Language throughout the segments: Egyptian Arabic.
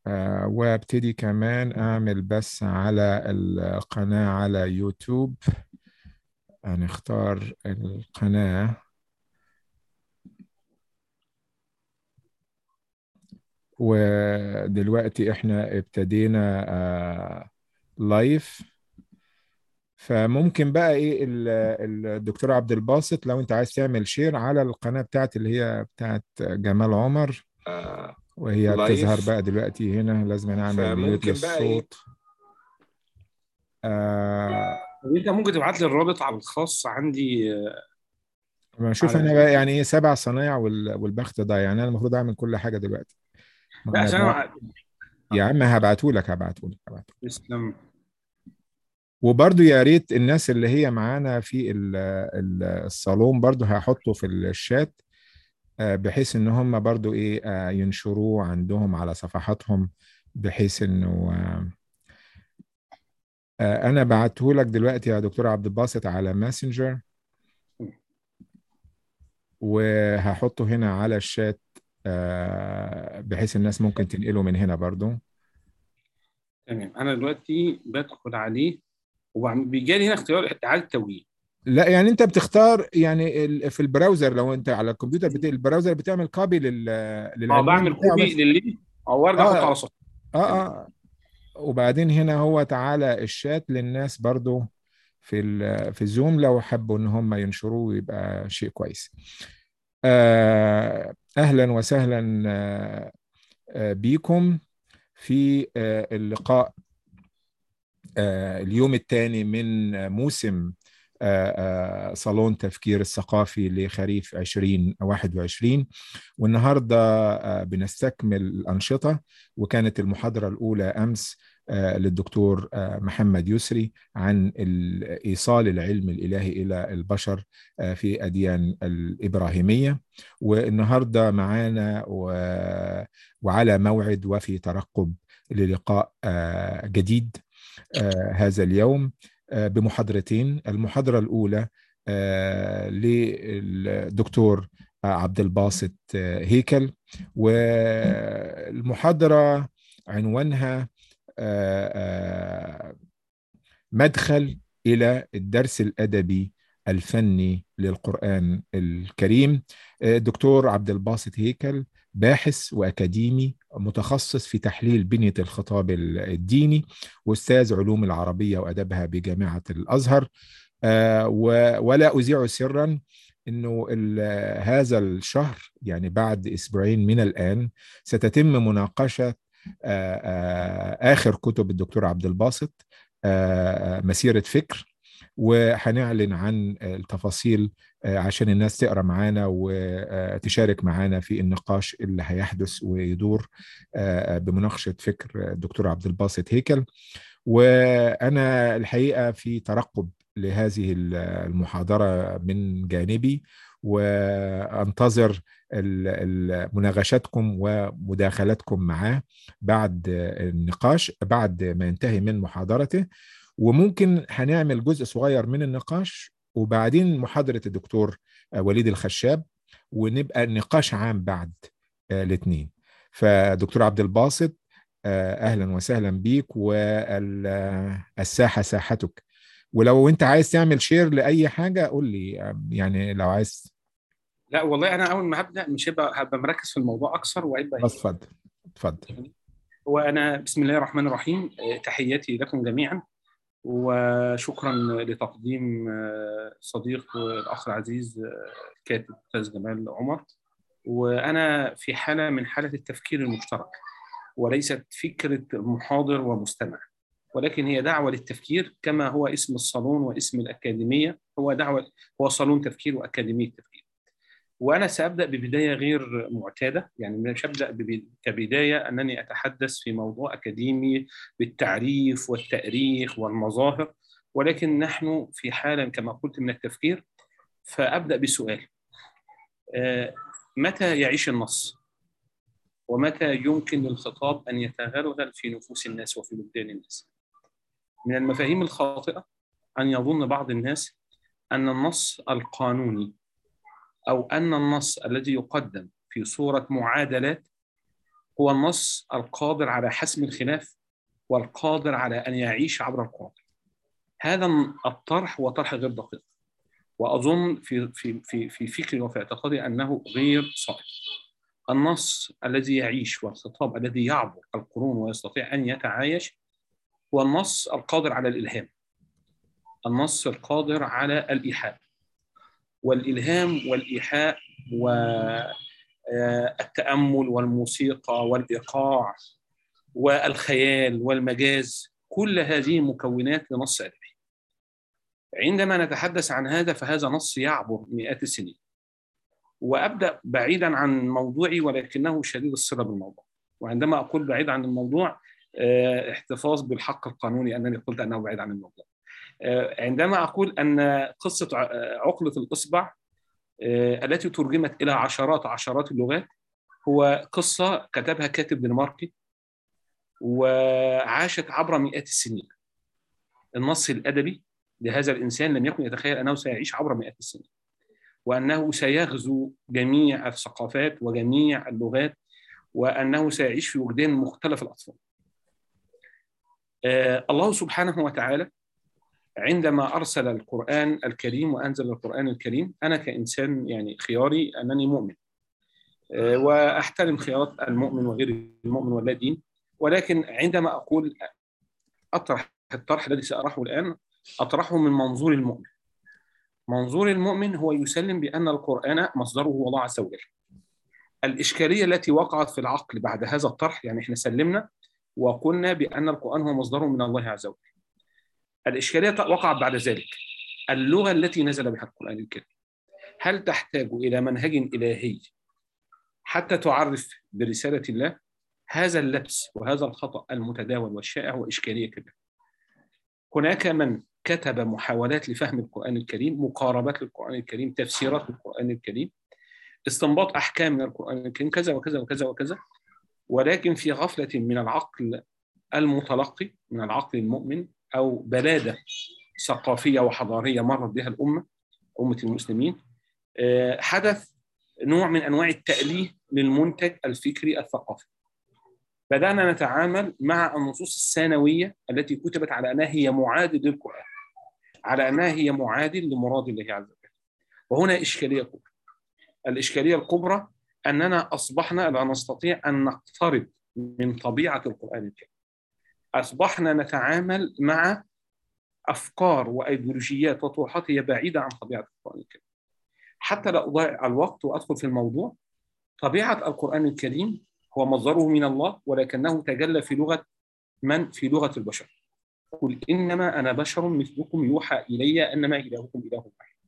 آه، وابتدي كمان اعمل بث على القناة على يوتيوب هنختار القناة ودلوقتي احنا ابتدينا آه، لايف فممكن بقى ايه ال- الدكتور عبد الباسط لو انت عايز تعمل شير على القناة بتاعت اللي هي بتاعت جمال عمر آه، وهي لايف. بتظهر بقى دلوقتي هنا لازم نعمل ميوت فممكن بقى إيه؟ للصوت آه طب انت ممكن تبعت لي الرابط على الخاص عندي ما اشوف على انا بقى يعني ايه سبع صنايع وال- والبخت ضايع يعني انا المفروض اعمل كل حاجه دلوقتي ما لا أنا عشان بقى- أنا- يا عم هبعته لك هبعته لك هبعته تسلم وبرضو يا ريت الناس اللي هي معانا في ال- ال- الصالون برضو هحطه في الشات آه، بحيث ان هم برضو ايه آه، ينشروه عندهم على صفحاتهم بحيث انه آه، آه، انا بعته لك دلوقتي يا دكتور عبد الباسط على ماسنجر وهحطه هنا على الشات آه، بحيث الناس ممكن تنقله من هنا برضو تمام انا دلوقتي بدخل عليه وبيجي لي هنا اختيار اعاده توجيه لا يعني انت بتختار يعني ال- في البراوزر لو انت على الكمبيوتر بت... البراوزر بتعمل كوبي لل اه للعنوان بعمل بتاعه كوبي بس. لللينك او وارجع آه. احطه على صفحه اه اه وبعدين هنا هو تعالى الشات للناس برضو في ال... في زوم لو حبوا ان هم ينشروه يبقى شيء كويس آه اهلا وسهلا آه آه بيكم في آه اللقاء آه اليوم الثاني من آه، موسم آه، آه، صالون تفكير الثقافي لخريف 2021 والنهارده آه، بنستكمل الأنشطة وكانت المحاضرة الأولى أمس آه، للدكتور آه، محمد يسري عن ال- إيصال العلم الإلهي إلى البشر آه، في أديان الإبراهيمية والنهارده معانا و- وعلى موعد وفي ترقب للقاء آه، جديد آه، هذا اليوم آه، بمحاضرتين المحاضرة الأولى آه، للدكتور آه، عبد الباسط آه، هيكل والمحاضرة عنوانها آه، آه، مدخل إلى الدرس الأدبي الفني للقرآن الكريم آه، الدكتور عبد الباسط هيكل باحث وأكاديمي متخصص في تحليل بنية الخطاب الديني واستاذ علوم العربيه وادبها بجامعه الازهر آه، و- ولا اذيع سرا انه ال- هذا الشهر يعني بعد اسبوعين من الان ستتم مناقشه آه، آه، اخر كتب الدكتور عبد الباسط آه، مسيره فكر وهنعلن عن التفاصيل آه، عشان الناس تقرا معانا وتشارك معانا في النقاش اللي هيحدث ويدور آه، بمناقشه فكر الدكتور عبد الباسط هيكل وانا الحقيقه في ترقب لهذه المحاضره من جانبي وانتظر ال- ال- مناقشاتكم ومداخلاتكم معاه بعد النقاش بعد ما ينتهي من محاضرته وممكن هنعمل جزء صغير من النقاش وبعدين محاضره الدكتور وليد الخشاب ونبقى نقاش عام بعد الاثنين فدكتور عبد الباسط آه، اهلا وسهلا بيك والساحه ساحتك ولو انت عايز تعمل شير لاي حاجه قول لي آه، يعني لو عايز لا والله انا اول ما هبدا مش هبقى هبقى مركز في الموضوع اكثر وهيبقى بس اتفضل اتفضل وانا بسم الله الرحمن الرحيم آه، تحياتي لكم جميعا وشكرا لتقديم آه، صديق الاخ العزيز آه، الكاتب استاذ جمال عمر وانا في حاله من حاله التفكير المشترك وليست فكره محاضر ومستمع ولكن هي دعوه للتفكير كما هو اسم الصالون واسم الاكاديميه هو دعوه هو صالون تفكير واكاديميه تفكير وانا سابدا ببدايه غير معتاده يعني مش هبدا بب- كبدايه انني اتحدث في موضوع اكاديمي بالتعريف والتاريخ والمظاهر ولكن نحن في حاله كما قلت من التفكير فابدا بسؤال آه، متى يعيش النص ومتى يمكن للخطاب ان يتغلغل في نفوس الناس وفي وجدان الناس من المفاهيم الخاطئه ان يظن بعض الناس ان النص القانوني او ان النص الذي يقدم في صوره معادلات هو النص القادر على حسم الخلاف والقادر على ان يعيش عبر القرآن هذا الطرح هو طرح غير دقيق واظن في في في في فكري وفي اعتقادي انه غير صائب النص الذي يعيش والخطاب الذي يعبر القرون ويستطيع ان يتعايش هو النص القادر على الالهام النص القادر على الايحاء والالهام والايحاء والتامل والموسيقى والايقاع والخيال والمجاز كل هذه مكونات لنص ادبي عندما نتحدث عن هذا فهذا نص يعبر مئات السنين وابدا بعيدا عن موضوعي ولكنه شديد الصله بالموضوع وعندما اقول بعيد عن الموضوع احتفاظ بالحق القانوني انني قلت انه بعيد عن الموضوع عندما اقول ان قصه عقله الاصبع التي ترجمت الى عشرات عشرات اللغات هو قصه كتبها كاتب دنماركي وعاشت عبر مئات السنين النص الادبي لهذا الانسان لم يكن يتخيل انه سيعيش عبر مئات السنين وانه سيغزو جميع الثقافات وجميع اللغات وانه سيعيش في وجدان مختلف الاطفال. آه الله سبحانه وتعالى عندما ارسل القران الكريم وانزل القران الكريم انا كانسان يعني خياري انني مؤمن آه واحترم خيارات المؤمن وغير المؤمن ولا دين ولكن عندما اقول اطرح الطرح الذي ساطرحه الان اطرحه من منظور المؤمن. منظور المؤمن هو يسلم بان القران مصدره هو الله عز وجل. الاشكاليه التي وقعت في العقل بعد هذا الطرح يعني احنا سلمنا وقلنا بان القران هو مصدره من الله عز وجل. الاشكاليه وقعت بعد ذلك. اللغه التي نزل بها القران الكريم. هل تحتاج الى منهج الهي حتى تعرف برساله الله؟ هذا اللبس وهذا الخطا المتداول والشائع هو اشكاليه كبيره. هناك من كتب محاولات لفهم القرآن الكريم مقاربات للقرآن الكريم تفسيرات للقرآن الكريم استنباط أحكام من القرآن الكريم كذا وكذا وكذا وكذا ولكن في غفلة من العقل المتلقي من العقل المؤمن أو بلادة ثقافية وحضارية مرت بها الأمة أمة المسلمين حدث نوع من أنواع التأليه للمنتج الفكري الثقافي بدأنا نتعامل مع النصوص الثانوية التي كتبت على أنها هي معادل للقرآن على أنها هي معادل لمراد الله عز وجل وهنا إشكالية كبرى الإشكالية الكبرى أننا أصبحنا لا نستطيع أن نقترب من طبيعة القرآن الكريم أصبحنا نتعامل مع أفكار وأيديولوجيات وطروحات هي بعيدة عن طبيعة القرآن الكريم حتى لا أضيع الوقت وأدخل في الموضوع طبيعة القرآن الكريم هو مصدره من الله ولكنه تجلى في لغة من في لغة البشر قل إنما أنا بشر مثلكم يوحى إلي أنما إلهكم إله واحد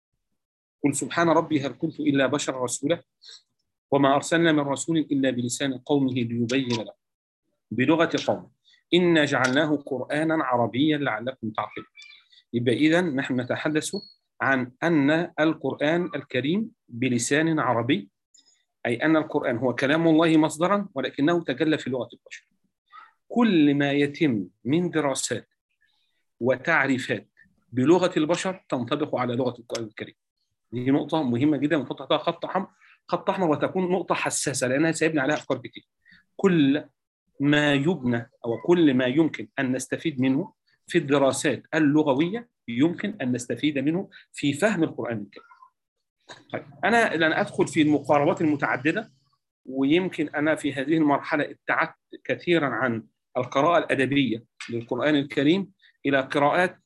قل سبحان ربي هل كنت إلا بشر رسولا وما أرسلنا من رسول إلا بلسان قومه ليبين له بلغة قوم إنا جعلناه قرآنا عربيا لعلكم تعقلون يبقى إذا نحن نتحدث عن أن القرآن الكريم بلسان عربي أي أن القرآن هو كلام الله مصدرا ولكنه تجلى في لغة البشر كل ما يتم من دراسات وتعريفات بلغة البشر تنطبق على لغة القرآن الكريم دي نقطة مهمة جدا ونحط تحتها خط أحمر خط أحمر وتكون نقطة حساسة لأنها سيبني عليها أفكار كتير كل ما يبنى أو كل ما يمكن أن نستفيد منه في الدراسات اللغوية يمكن أن نستفيد منه في فهم القرآن الكريم طيب أنا لن أدخل في المقاربات المتعددة ويمكن أنا في هذه المرحلة ابتعدت كثيرا عن القراءة الأدبية للقرآن الكريم إلى قراءات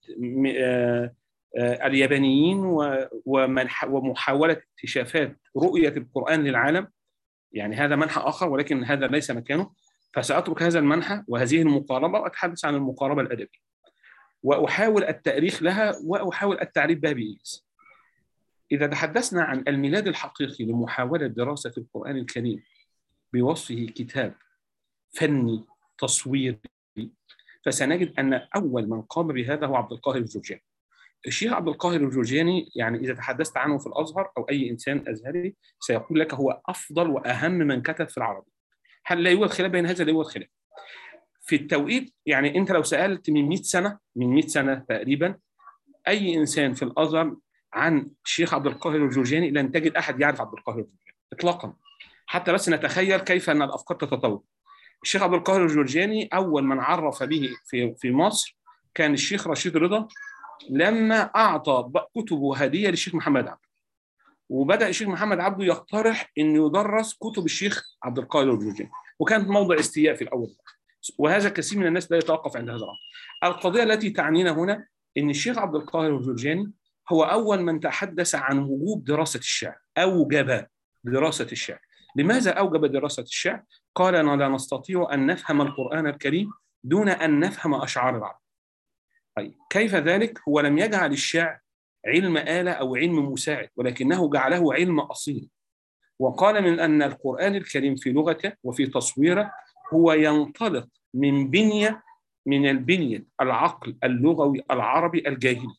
اليابانيين ومحاولة اكتشافات رؤية القرآن للعالم يعني هذا منحى آخر ولكن هذا ليس مكانه فسأترك هذا المنحى وهذه المقاربة وأتحدث عن المقاربة الأدبية وأحاول التأريخ لها وأحاول التعريف بها بإيجاز إذا تحدثنا عن الميلاد الحقيقي لمحاولة دراسة القرآن الكريم بوصفه كتاب فني تصويري فسنجد أن أول من قام بهذا هو عبد القاهر الجرجاني الشيخ عبد القاهر الجرجاني يعني إذا تحدثت عنه في الأزهر أو أي إنسان أزهري سيقول لك هو أفضل وأهم من كتب في العربي هل لا يوجد خلاف بين هذا لا يوجد خلاف في التوقيت يعني أنت لو سألت من 100 سنة من 100 سنة تقريبا أي إنسان في الأزهر عن الشيخ عبد القاهر الجرجاني لن تجد أحد يعرف عبد القاهر الجرجاني إطلاقا حتى بس نتخيل كيف ان الافكار تتطور الشيخ عبد القاهر الجرجاني اول من عرف به في في مصر كان الشيخ رشيد رضا لما اعطى كتبه هديه للشيخ محمد عبده وبدا الشيخ محمد عبده يقترح انه يدرس كتب الشيخ عبد القاهر الجرجاني وكانت موضع استياء في الاول وهذا كثير من الناس لا يتوقف عند هذا الامر القضيه التي تعنينا هنا ان الشيخ عبد القاهر الجرجاني هو اول من تحدث عن وجوب دراسه الشعر اوجب دراسه الشعر لماذا اوجب دراسه الشعر قال أنا لا نستطيع ان نفهم القران الكريم دون ان نفهم اشعار العرب طيب كيف ذلك هو لم يجعل الشعر علم آلة أو علم مساعد ولكنه جعله علم أصيل وقال من أن القرآن الكريم في لغته وفي تصويره هو ينطلق من بنية من البنية العقل اللغوي العربي الجاهلي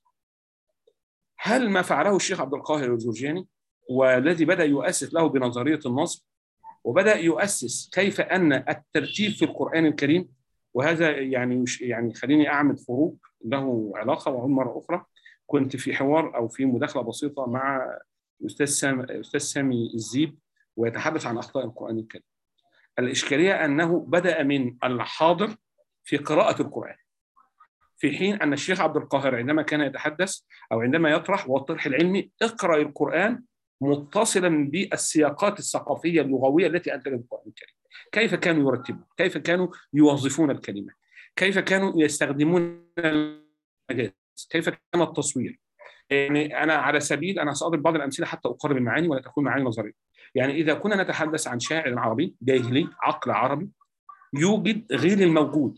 هل ما فعله الشيخ عبد القاهر الجرجاني والذي بدأ يؤسس له بنظرية النصب وبدأ يؤسس كيف أن الترتيب في القرآن الكريم وهذا يعني يعني خليني أعمل فروق له علاقة وأقول مرة أخرى كنت في حوار أو في مداخلة بسيطة مع أستاذ سامي أستاذ سامي الزيب ويتحدث عن أخطاء القرآن الكريم الإشكالية أنه بدأ من الحاضر في قراءة القرآن في حين أن الشيخ عبد القاهر عندما كان يتحدث أو عندما يطرح والطرح العلمي اقرأ القرآن متصلا بالسياقات الثقافية اللغوية التي أنتجت القرآن الكريم كيف كانوا يرتبون كيف كانوا يوظفون الكلمات كيف كانوا يستخدمون المجاز كيف كان التصوير يعني انا على سبيل انا ساضرب بعض الامثله حتى اقرب المعاني ولا تكون معاني نظريه يعني اذا كنا نتحدث عن شاعر عربي جاهلي عقل عربي يوجد غير الموجود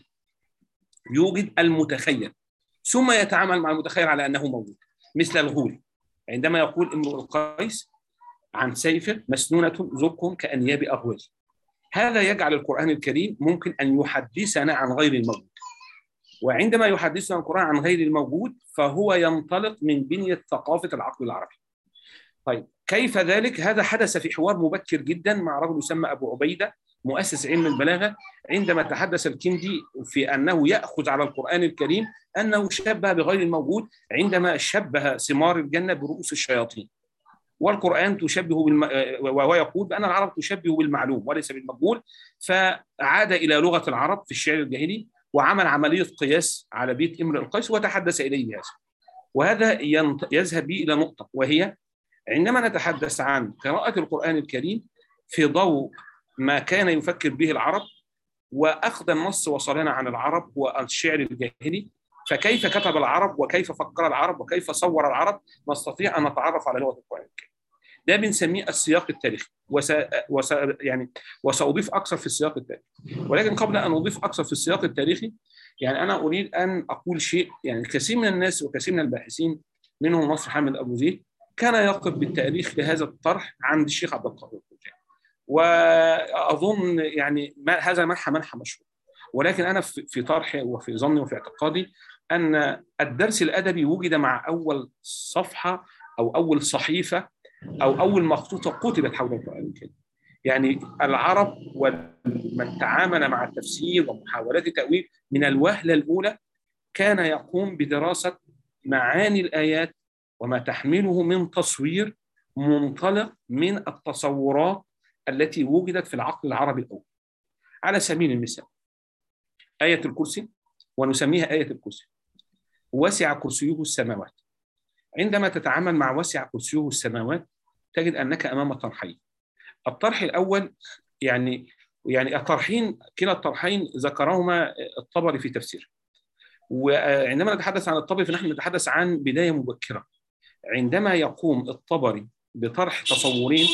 يوجد المتخيل ثم يتعامل مع المتخيل على انه موجود مثل الغول عندما يقول امرؤ القيس عن سيفه مسنونه زركم كانياب اغوال هذا يجعل القران الكريم ممكن ان يحدثنا عن غير الموجود وعندما يحدثنا القرآن عن غير الموجود فهو ينطلق من بنية ثقافة العقل العربي طيب كيف ذلك؟ هذا حدث في حوار مبكر جدا مع رجل يسمى أبو عبيدة مؤسس علم البلاغة عندما تحدث الكندي في أنه يأخذ على القرآن الكريم أنه شبه بغير الموجود عندما شبه ثمار الجنة برؤوس الشياطين والقرآن تشبه بالم... وهو يقول بأن العرب تشبه بالمعلوم وليس بالمقبول فعاد إلى لغة العرب في الشعر الجاهلي وعمل عملية قياس على بيت امرئ القيس وتحدث إليه بهذا وهذا ينط... يذهب بي إلى نقطة وهي عندما نتحدث عن قراءة القرآن الكريم في ضوء ما كان يفكر به العرب وأخذ النص وصلنا عن العرب والشعر الجاهلي فكيف كتب العرب وكيف فكر العرب وكيف صور العرب نستطيع أن نتعرف على لغة القرآن الكريم ده بنسميه السياق التاريخي وس... وس... يعني وسأضيف أكثر في السياق التاريخي ولكن قبل أن أضيف أكثر في السياق التاريخي يعني أنا أريد أن أقول شيء يعني كثير من الناس وكثير من الباحثين منهم نصر حامد أبو زيد كان يقف بالتاريخ لهذا الطرح عند الشيخ عبد القادر الخوجاني وأظن يعني ما هذا منحى منحى مشهور ولكن أنا في طرحي وفي ظني وفي اعتقادي أن الدرس الأدبي وجد مع أول صفحة أو أول صحيفة او اول مخطوطه كتبت حول القران الكريم. يعني العرب ومن تعامل مع التفسير ومحاولات التاويل من الوهله الاولى كان يقوم بدراسه معاني الايات وما تحمله من تصوير منطلق من التصورات التي وجدت في العقل العربي الاول. على سبيل المثال آية الكرسي ونسميها آية الكرسي وسع كرسيه السماوات عندما تتعامل مع وسع كرسيه السماوات تجد انك امام طرحين. الطرح الاول يعني يعني الطرحين كلا الطرحين ذكرهما الطبري في تفسيره. وعندما نتحدث عن الطبري فنحن نتحدث عن بدايه مبكره. عندما يقوم الطبري بطرح تصورين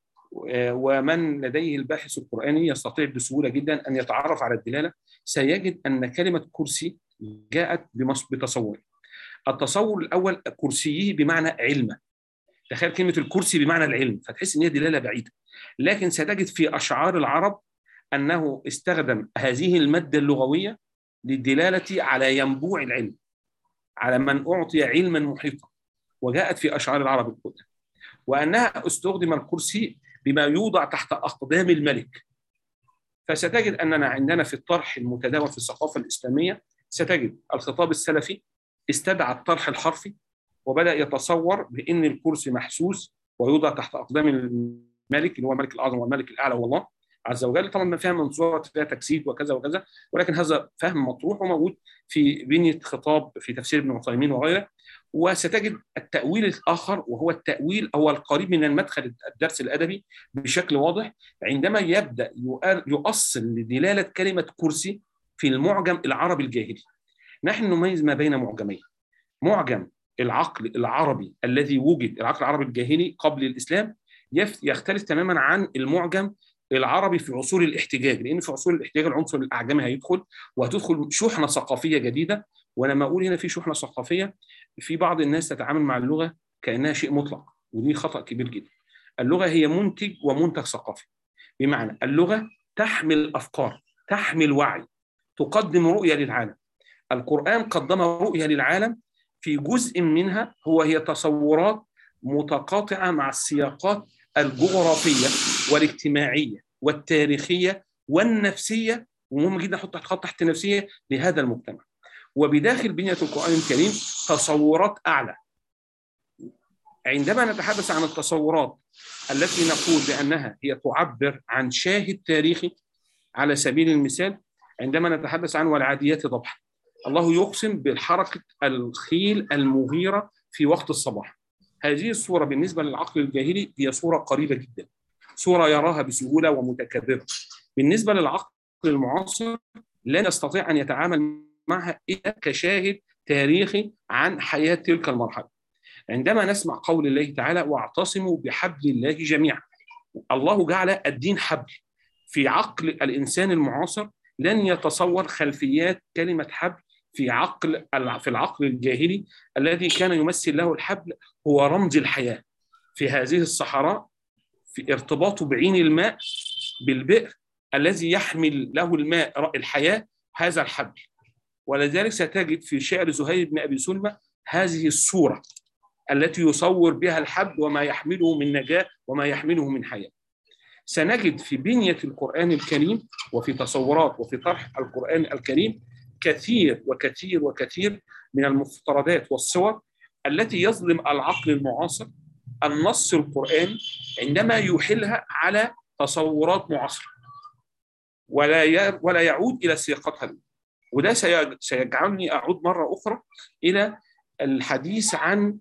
ومن لديه الباحث القرآني يستطيع بسهولة جدا أن يتعرف على الدلالة سيجد أن كلمة كرسي جاءت بتصور التصور الأول كرسيه بمعنى علمه تخيل كلمة الكرسي بمعنى العلم فتحس إن هي دلالة بعيدة لكن ستجد في أشعار العرب أنه استخدم هذه المادة اللغوية للدلالة على ينبوع العلم على من أعطي علما محيطا وجاءت في أشعار العرب القدامى وأنها استخدم الكرسي بما يوضع تحت أقدام الملك فستجد أننا عندنا في الطرح المتداول في الثقافة الإسلامية ستجد الخطاب السلفي استدعى الطرح الحرفي وبدأ يتصور بأن الكرسي محسوس ويوضع تحت أقدام مالك اللي هو الملك الاعظم والملك الاعلى هو الله عز وجل طبعا فيها منصوره فيها تجسيد وكذا وكذا ولكن هذا فهم مطروح وموجود في بنيه خطاب في تفسير ابن عثيمين وغيره وستجد التأويل الآخر وهو التأويل هو القريب من المدخل الدرس الأدبي بشكل واضح عندما يبدأ يؤصل لدلالة كلمة كرسي في المعجم العربي الجاهلي نحن نميز ما بين معجمين معجم العقل العربي الذي وجد العقل العربي الجاهلي قبل الإسلام يختلف تماما عن المعجم العربي في عصور الاحتجاج لان في عصور الاحتجاج العنصر الاعجمي هيدخل وهتدخل شحنه ثقافيه جديده ولما اقول هنا في شحنه ثقافيه في بعض الناس تتعامل مع اللغه كانها شيء مطلق ودي خطا كبير جدا اللغه هي منتج ومنتج ثقافي بمعنى اللغه تحمل افكار تحمل وعي تقدم رؤيه للعالم القران قدم رؤيه للعالم في جزء منها هو هي تصورات متقاطعه مع السياقات الجغرافيه والاجتماعيه والتاريخيه والنفسيه ومهم جدا احط تحت خط تحت النفسيه لهذا المجتمع وبداخل بنيه القران الكريم تصورات اعلى عندما نتحدث عن التصورات التي نقول بانها هي تعبر عن شاهد تاريخي على سبيل المثال عندما نتحدث عن والعاديات ضبحا الله يقسم بالحركه الخيل المغيره في وقت الصباح هذه الصوره بالنسبه للعقل الجاهلي هي صوره قريبه جدا صوره يراها بسهوله ومتكرره بالنسبه للعقل المعاصر لا يستطيع ان يتعامل معها الا كشاهد تاريخي عن حياه تلك المرحله عندما نسمع قول الله تعالى واعتصموا بحبل الله جميعا الله جعل الدين حبل في عقل الانسان المعاصر لن يتصور خلفيات كلمه حبل في عقل في العقل الجاهلي الذي كان يمثل له الحبل هو رمز الحياه في هذه الصحراء في ارتباطه بعين الماء بالبئر الذي يحمل له الماء الحياه هذا الحبل ولذلك ستجد في شعر زهير بن ابي سلمى هذه الصوره التي يصور بها الحبل وما يحمله من نجاه وما يحمله من حياه. سنجد في بنيه القران الكريم وفي تصورات وفي طرح القران الكريم كثير وكثير وكثير من المفترضات والصور التي يظلم العقل المعاصر النص القرآني عندما يحيلها على تصورات معاصرة ولا ولا يعود إلى سياقتها الأولى وده سيجعلني أعود مرة أخرى إلى الحديث عن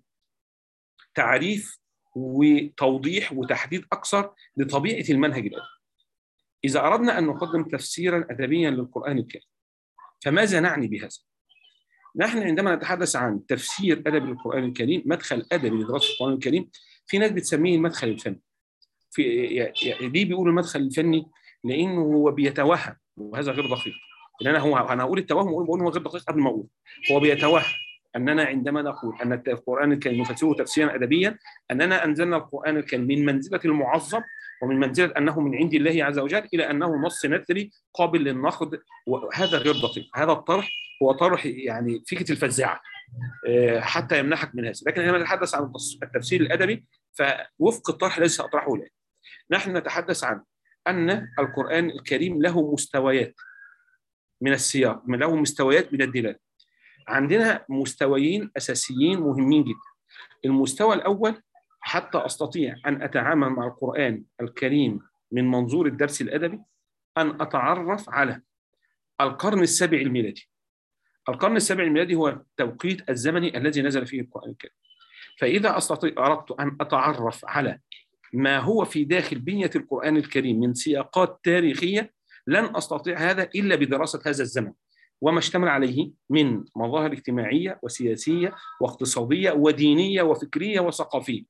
تعريف وتوضيح وتحديد أكثر لطبيعة المنهج الأدبي إذا أردنا أن نقدم تفسيرا أدبيا للقرآن الكريم فماذا نعني بهذا؟ نحن عندما نتحدث عن تفسير ادبي للقران الكريم مدخل ادبي لدراسه القران الكريم في ناس بتسميه المدخل الفني في ليه بيقولوا المدخل الفني لانه هو بيتوهم وهذا غير دقيق ان انا هو انا هقول التوهم بقول هو غير دقيق قبل ما اقول هو بيتوهم اننا عندما نقول ان القران الكريم نفسره تفسيرا ادبيا اننا انزلنا القران الكريم من منزله المعظم ومن منزله انه من عند الله عز وجل الى انه نص نثري قابل للنقد وهذا غير دقيق هذا الطرح هو طرح يعني فكره الفزاعه حتى يمنحك من هذا لكن عندما نتحدث عن التفسير الادبي فوفق الطرح الذي ساطرحه الان نحن نتحدث عن ان القران الكريم له مستويات من السياق له مستويات من الدلاله عندنا مستويين اساسيين مهمين جدا المستوى الاول حتى استطيع ان اتعامل مع القران الكريم من منظور الدرس الادبي ان اتعرف على القرن السابع الميلادي القرن السابع الميلادي هو التوقيت الزمني الذي نزل فيه القرآن الكريم فإذا أستطيع أردت أن أتعرف على ما هو في داخل بنية القرآن الكريم من سياقات تاريخية لن أستطيع هذا إلا بدراسة هذا الزمن وما اشتمل عليه من مظاهر اجتماعية وسياسية واقتصادية ودينية وفكرية وثقافية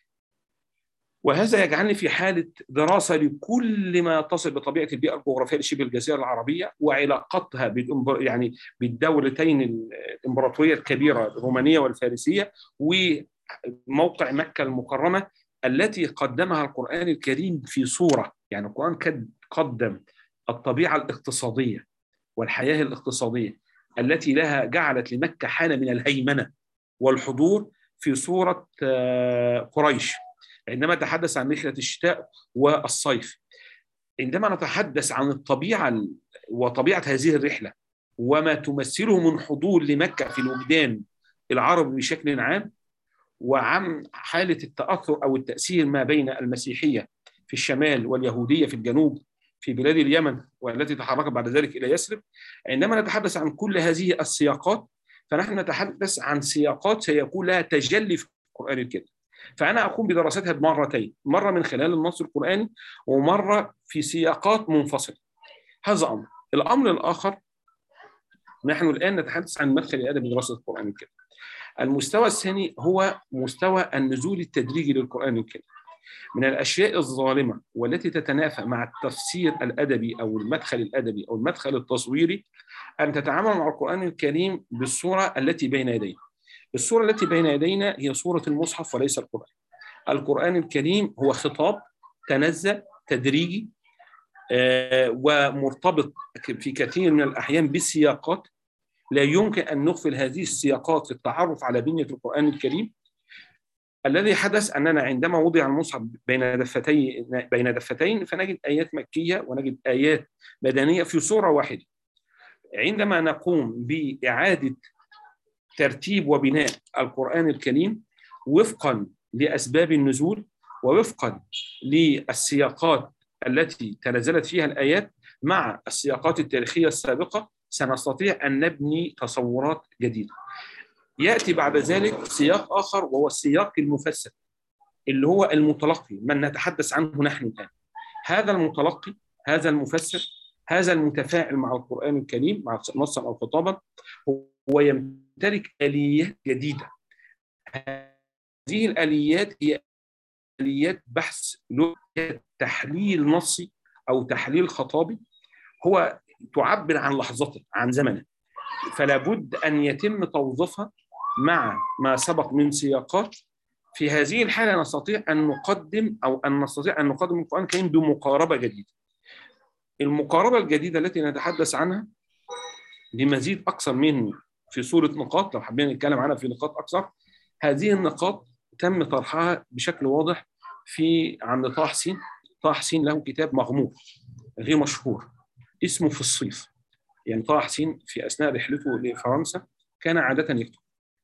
وهذا يجعلني في حالة دراسة لكل ما يتصل بطبيعة البيئة الجغرافية لشبه الجزيرة العربية وعلاقتها يعني بالدولتين الإمبراطورية الكبيرة الرومانية والفارسية وموقع مكة المكرمة التي قدمها القرآن الكريم في صورة يعني القرآن قدم الطبيعة الاقتصادية والحياة الاقتصادية التي لها جعلت لمكة حالة من الهيمنة والحضور في صورة قريش عندما نتحدث عن رحلة الشتاء والصيف عندما نتحدث عن الطبيعة وطبيعة هذه الرحلة وما تمثله من حضور لمكة في الوجدان العربي بشكل عام وعن حالة التأثر أو التأثير ما بين المسيحية في الشمال واليهوديه في الجنوب في بلاد اليمن والتي تحركت بعد ذلك الى يثرب عندما نتحدث عن كل هذه السياقات فنحن نتحدث عن سياقات سيكون لها تجلي في القران الكريم فانا اقوم بدراستها بمرتين مره من خلال النص القراني ومره في سياقات منفصله هذا امر الامر الاخر نحن الان نتحدث عن مدخل الادب دراسه القران الكريم المستوى الثاني هو مستوى النزول التدريجي للقران الكريم من الاشياء الظالمه والتي تتنافى مع التفسير الادبي او المدخل الادبي او المدخل التصويري ان تتعامل مع القران الكريم بالصوره التي بين يدينا. الصوره التي بين يدينا هي صوره المصحف وليس القران. القران الكريم هو خطاب تنزل تدريجي ومرتبط في كثير من الاحيان بسياقات لا يمكن ان نغفل هذه السياقات في التعرف على بنيه القران الكريم الذي حدث اننا عندما وضع المصحف بين دفتي بين دفتين فنجد ايات مكيه ونجد ايات مدنيه في صوره واحده. عندما نقوم باعاده ترتيب وبناء القران الكريم وفقا لاسباب النزول ووفقا للسياقات التي تنزلت فيها الايات مع السياقات التاريخيه السابقه سنستطيع ان نبني تصورات جديده. ياتي بعد ذلك سياق اخر وهو السياق المفسر اللي هو المتلقي من نتحدث عنه نحن الان. هذا المتلقي هذا المفسر هذا المتفاعل مع القران الكريم مع نصا او خطابا هو يمتلك اليات جديده. هذه الاليات هي اليات بحث تحليل نصي او تحليل خطابي هو تعبر عن لحظته عن زمنه فلا بد ان يتم توظيفها مع ما سبق من سياقات في هذه الحاله نستطيع ان نقدم او ان نستطيع ان نقدم القران الكريم بمقاربه جديده. المقاربه الجديده التي نتحدث عنها بمزيد اكثر من في صوره نقاط لو حبينا نتكلم عنها في نقاط اكثر هذه النقاط تم طرحها بشكل واضح في عند طه حسين طه حسين له كتاب مغمور غير مشهور اسمه في الصيف يعني طه حسين في اثناء رحلته لفرنسا كان عاده يكتب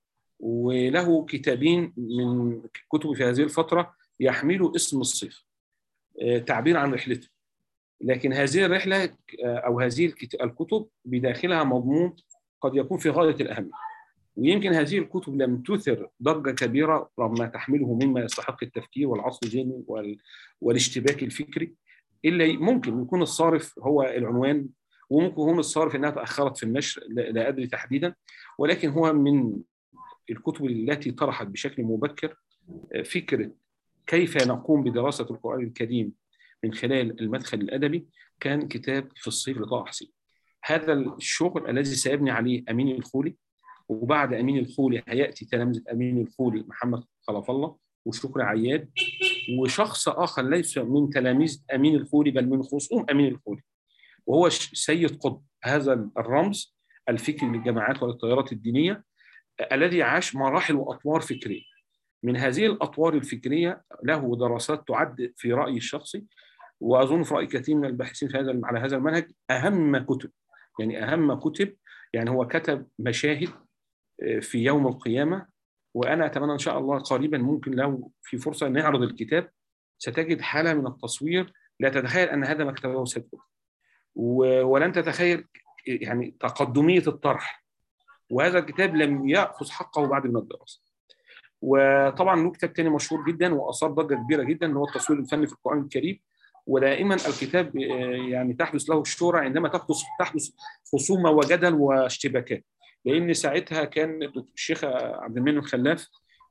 وله كتابين من كتبه في هذه الفتره يحملوا اسم الصيف تعبير عن رحلته لكن هذه الرحله او هذه الكتب بداخلها مضمون قد يكون في غايه الاهميه ويمكن هذه الكتب لم تثر ضجه كبيره رغم ما تحمله مما يستحق التفكير والعصف الذهني والاشتباك الفكري الا ممكن يكون الصارف هو العنوان وممكن يكون الصارف انها تاخرت في النشر لا ادري تحديدا ولكن هو من الكتب التي طرحت بشكل مبكر فكره كيف نقوم بدراسه القران الكريم من خلال المدخل الادبي كان كتاب في الصيف لطه حسين. هذا الشغل الذي سيبني عليه امين الخولي وبعد امين الخولي هياتي تلامذه امين الخولي محمد خلف الله وشكري عياد وشخص اخر ليس من تلاميذ امين الخولي بل من خصوم امين الخولي وهو سيد قطب هذا الرمز الفكري للجماعات والتيارات الدينيه الذي عاش مراحل واطوار فكريه من هذه الاطوار الفكريه له دراسات تعد في رايي الشخصي واظن في راي كثير من الباحثين في هذا على هذا المنهج اهم كتب يعني اهم كتب يعني هو كتب مشاهد في يوم القيامه وانا اتمنى ان شاء الله قريبا ممكن لو في فرصه نعرض الكتاب ستجد حاله من التصوير لا تتخيل ان هذا ما كتبه سيد قطب ولن تتخيل يعني تقدميه الطرح وهذا الكتاب لم ياخذ حقه بعد من الدراسه وطبعا له كتاب تاني مشهور جدا واثار ضجه كبيره جدا هو التصوير الفني في القران الكريم ودائما الكتاب يعني تحدث له الشهره عندما تحدث تحدث خصومه وجدل واشتباكات لان ساعتها كان الشيخ عبد المنعم الخلاف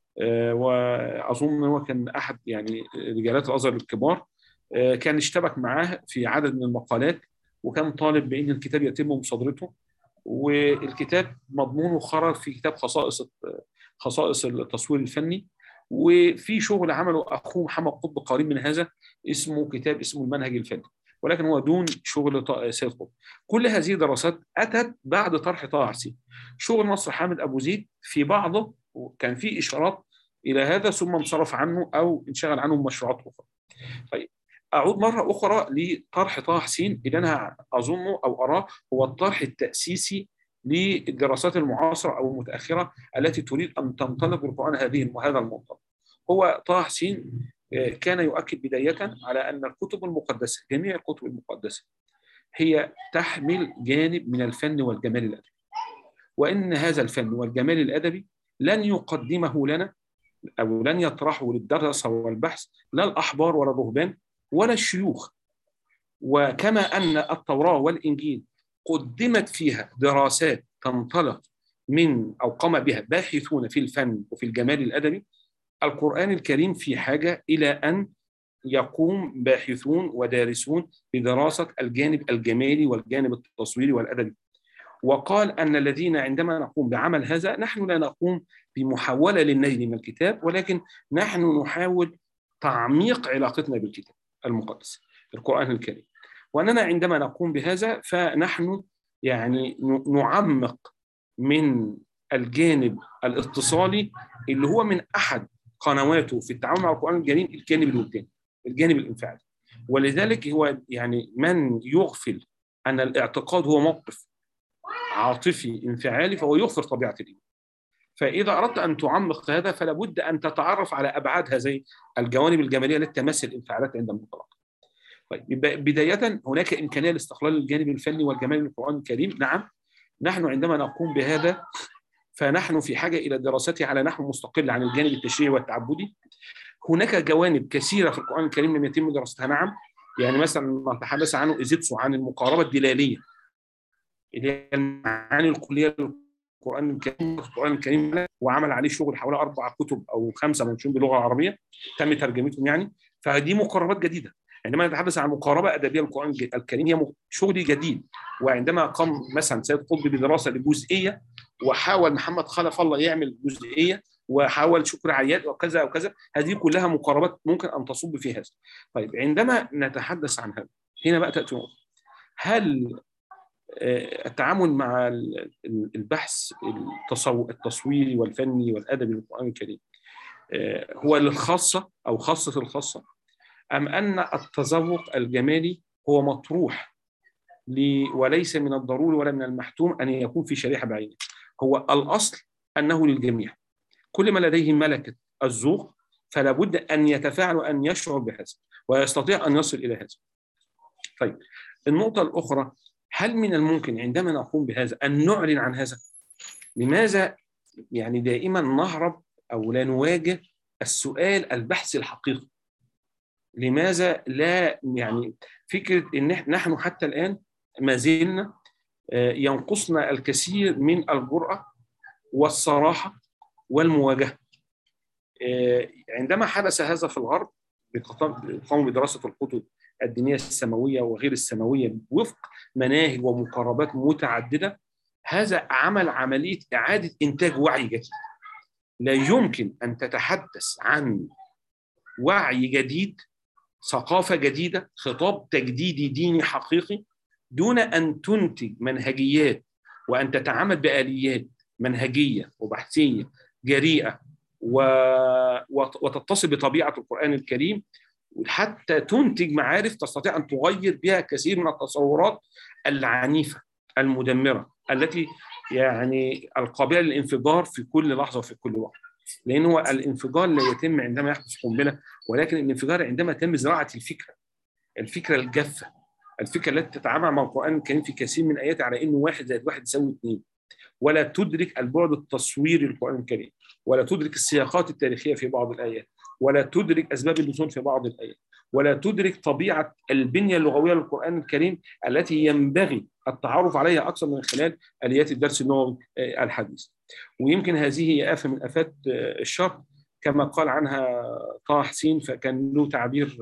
واظن هو كان احد يعني رجالات الازهر الكبار كان اشتبك معاه في عدد من المقالات وكان طالب بان الكتاب يتم مصادرته والكتاب مضمونه خرج في كتاب خصائص خصائص التصوير الفني وفي شغل عمله اخوه محمد قطب قريب من هذا اسمه كتاب اسمه المنهج الفني ولكن هو دون شغل سيد قطب كل هذه الدراسات اتت بعد طرح طه حسين شغل نصر حامد ابو زيد في بعضه كان في اشارات الى هذا ثم انصرف عنه او انشغل عنه مشروعات اخرى طيب اعود مره اخرى لطرح طه حسين اللي انا اظنه او اراه هو الطرح التاسيسي للدراسات المعاصره او المتاخره التي تريد ان تنطلق بالقران هذه هذا المنطلق. هو طه حسين كان يؤكد بداية على أن الكتب المقدسة جميع الكتب المقدسة هي تحمل جانب من الفن والجمال الأدبي وإن هذا الفن والجمال الأدبي لن يقدمه لنا أو لن يطرحه للدراسة والبحث لا الأحبار ولا الرهبان ولا الشيوخ وكما أن التوراة والإنجيل قدمت فيها دراسات تنطلق من أو قام بها باحثون في الفن وفي الجمال الأدبي القرآن الكريم في حاجة إلى أن يقوم باحثون ودارسون بدراسة الجانب الجمالي والجانب التصويري والأدبي وقال أن الذين عندما نقوم بعمل هذا نحن لا نقوم بمحاولة للنيل من الكتاب ولكن نحن نحاول تعميق علاقتنا بالكتاب المقدس القرآن الكريم وأننا عندما نقوم بهذا فنحن يعني نعمق من الجانب الاتصالي اللي هو من أحد قنواته في التعامل مع القرآن الكريم الجانب الوجداني الجانب الانفعالي ولذلك هو يعني من يغفل أن الاعتقاد هو موقف عاطفي انفعالي فهو يغفر طبيعة الإيمان فإذا أردت أن تعمق هذا فلا بد أن تتعرف على أبعاد هذه الجوانب الجمالية التي تمثل الانفعالات عند المنطلق طيب بداية هناك إمكانية لاستقلال الجانب الفني والجمالي للقرآن الكريم نعم نحن عندما نقوم بهذا فنحن في حاجة إلى دراسته على نحو مستقل عن الجانب التشريعي والتعبدي هناك جوانب كثيرة في القرآن الكريم لم يتم دراستها نعم يعني مثلا ما تحدث عنه إيزيتسو عن المقاربة الدلالية اللي هي المعاني الكلية للقرآن الكريم القرآن الكريم وعمل عليه شغل حوالي أربع كتب أو خمسة منشورين باللغة العربية تم ترجمتهم يعني فدي مقاربات جديدة عندما نتحدث عن مقاربة أدبية للقرآن الكريم هي شغل جديد وعندما قام مثلا سيد قطب بدراسة لجزئية وحاول محمد خلف الله يعمل جزئية وحاول شكر عياد وكذا وكذا هذه كلها مقاربات ممكن أن تصب في هذا طيب عندما نتحدث عن هذا هنا بقى تأتي هل التعامل مع البحث التصويري والفني والادبي للقران الكريم هو للخاصه او خاصه الخاصه ام ان التذوق الجمالي هو مطروح وليس من الضروري ولا من المحتوم ان يكون في شريحه بعينه هو الاصل انه للجميع كل ما لديه ملكه الذوق فلا بد ان يتفاعل وان يشعر بهذا ويستطيع ان يصل الى هذا طيب النقطه الاخرى هل من الممكن عندما نقوم بهذا أن نعلن عن هذا؟ لماذا يعني دائما نهرب أو لا نواجه السؤال البحث الحقيقي؟ لماذا لا يعني فكرة أن نحن حتى الآن ما زلنا ينقصنا الكثير من الجرأة والصراحة والمواجهة عندما حدث هذا في الغرب قاموا بدراسة الكتب الدينيه السماويه وغير السماويه وفق مناهج ومقاربات متعدده هذا عمل عمليه اعاده انتاج وعي جديد لا يمكن ان تتحدث عن وعي جديد ثقافه جديده خطاب تجديدي ديني حقيقي دون ان تنتج منهجيات وان تتعامل باليات منهجيه وبحثيه جريئه و... وتتصل بطبيعه القران الكريم حتى تنتج معارف تستطيع ان تغير بها كثير من التصورات العنيفه المدمره التي يعني القابله للانفجار في كل لحظه وفي كل وقت. لان هو الانفجار لا يتم عندما يحدث قنبله ولكن الانفجار عندما تم زراعه الفكره الفكره الجافه الفكره التي تتعامل مع القران الكريم في كثير من اياته على انه واحد زائد واحد يساوي اثنين ولا تدرك البعد التصويري للقران الكريم ولا تدرك السياقات التاريخيه في بعض الايات ولا تدرك اسباب النزول في بعض الايات ولا تدرك طبيعه البنيه اللغويه للقران الكريم التي ينبغي التعرف عليها اكثر من خلال اليات الدرس اللغوي الحديث ويمكن هذه هي افه من افات الشرق كما قال عنها طه حسين فكان له تعبير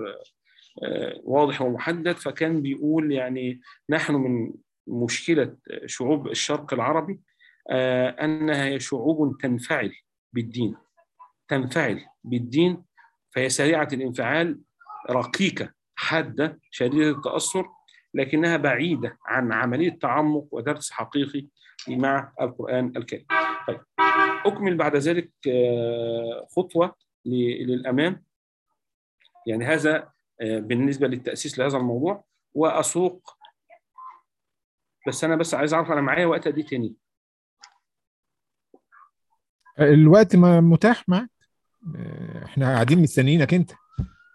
واضح ومحدد فكان بيقول يعني نحن من مشكله شعوب الشرق العربي انها هي شعوب تنفعل بالدين تنفعل بالدين فهي سريعة الانفعال رقيقة حادة شديدة التأثر لكنها بعيدة عن عملية تعمق ودرس حقيقي مع القرآن الكريم طيب أكمل بعد ذلك خطوة للأمام يعني هذا بالنسبة للتأسيس لهذا الموضوع وأسوق بس أنا بس عايز أعرف أنا معايا وقت قد إيه تاني الوقت ما متاح معك احنا قاعدين مستنيينك انت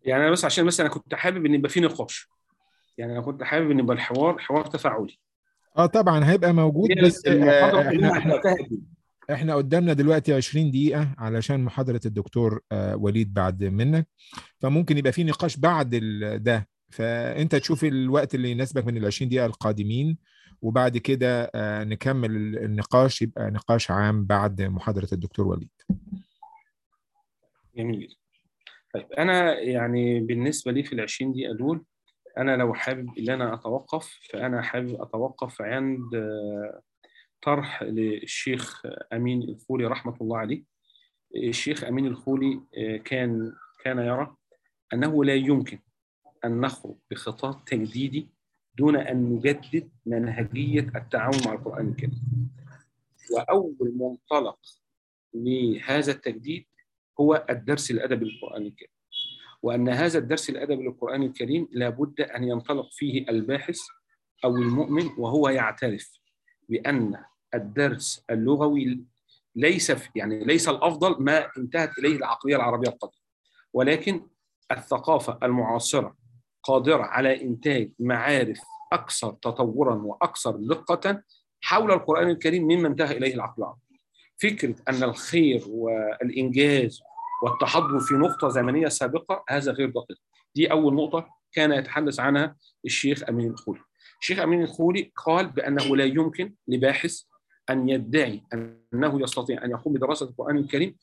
يعني انا بس عشان بس انا كنت حابب ان يبقى في نقاش يعني انا كنت حابب ان يبقى الحوار حوار تفاعلي اه طبعا هيبقى موجود هي بس المحاضره آه، احنا كلها احنا هتبقى فيها دي. احنا قدامنا دلوقتي 20 دقيقة علشان محاضرة الدكتور آه، وليد بعد منك فممكن يبقى في نقاش بعد ال- ده فانت تشوف الوقت اللي يناسبك من ال 20 دقيقة القادمين وبعد كده آه، نكمل النقاش يبقى نقاش عام بعد محاضرة الدكتور وليد جميل جدا طيب انا يعني بالنسبه لي في ال 20 دقيقه دول انا لو حابب ان انا اتوقف فانا حابب اتوقف عند آه، طرح للشيخ امين الخولي رحمه الله عليه الشيخ امين الخولي آه، كان كان يرى انه لا يمكن ان نخرج بخطاب تجديدي دون ان نجدد منهجيه التعامل مع القران الكريم واول منطلق لهذا التجديد هو الدرس الادبي للقران الكريم وان هذا الدرس الادبي للقران الكريم لابد ان ينطلق فيه الباحث او المؤمن وهو يعترف بان الدرس اللغوي ليس في يعني ليس الافضل ما انتهت اليه العقليه العربيه القديمه ولكن الثقافه المعاصره قادره على انتاج معارف اكثر تطورا واكثر دقه حول القران الكريم مما انتهى اليه العقل العربي. فكره ان الخير والانجاز والتحضر في نقطه زمنيه سابقه هذا غير دقيق. دي اول نقطه كان يتحدث عنها الشيخ امين الخولي. الشيخ امين الخولي قال بانه لا يمكن لباحث ان يدعي انه يستطيع ان يقوم بدراسه القران الكريم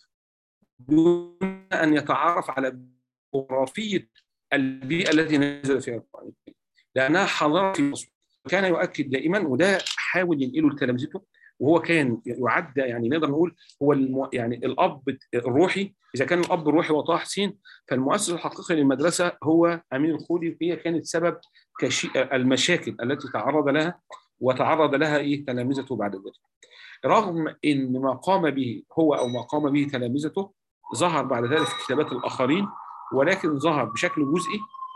دون ان يتعرف على جغرافيه البيئه التي نزل فيها القران الكريم لانها حضاره في مصر كان يؤكد دائما وده حاول ينقله لتلامذته وهو كان يعد يعني نقدر نقول هو الم... يعني الاب الروحي اذا كان الاب الروحي هو طه حسين فالمؤسس الحقيقي للمدرسه هو امين الخولي وهي كانت سبب كشي... المشاكل التي تعرض لها وتعرض لها ايه تلامذته بعد ذلك. رغم ان ما قام به هو او ما قام به تلامذته ظهر بعد ذلك في كتابات الاخرين ولكن ظهر بشكل جزئي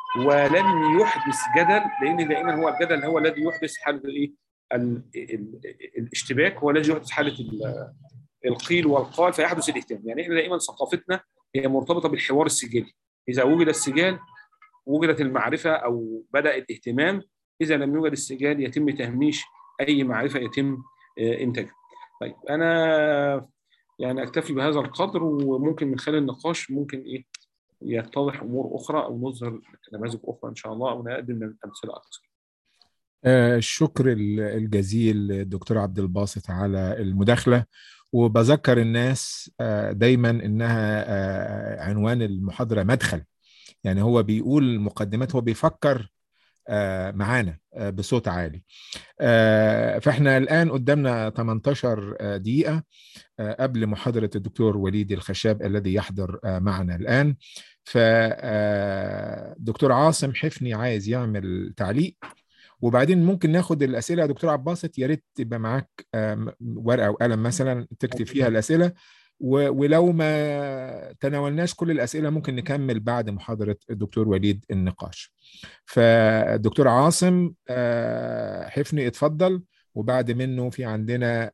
ولم يحدث جدل لان دائما هو الجدل هو الذي يحدث حاله الايه؟ ال... ال... الاشتباك هو الذي يحدث حاله ال... القيل والقال فيحدث الاهتمام، يعني احنا دائما ثقافتنا هي مرتبطه بالحوار السجالي، اذا وجد السجال وجدت المعرفه او بدا الاهتمام، اذا لم يوجد السجال يتم تهميش اي معرفه يتم انتاجها. طيب انا يعني اكتفي بهذا القدر وممكن من خلال النقاش ممكن ايه يتضح امور اخرى او نظهر نماذج اخرى ان شاء الله او نقدم امثله اكثر. الشكر الجزيل دكتور عبد الباسط على المداخله وبذكر الناس دايما انها عنوان المحاضره مدخل يعني هو بيقول مقدمات هو بيفكر معانا بصوت عالي فاحنا الان قدامنا 18 دقيقه قبل محاضره الدكتور وليد الخشاب الذي يحضر معنا الان فدكتور عاصم حفني عايز يعمل تعليق وبعدين ممكن ناخد الاسئله يا دكتور عباسط يا ريت تبقى معاك ورقه وقلم مثلا تكتب فيها الاسئله ولو ما تناولناش كل الاسئله ممكن نكمل بعد محاضره الدكتور وليد النقاش فالدكتور عاصم حفني اتفضل وبعد منه في عندنا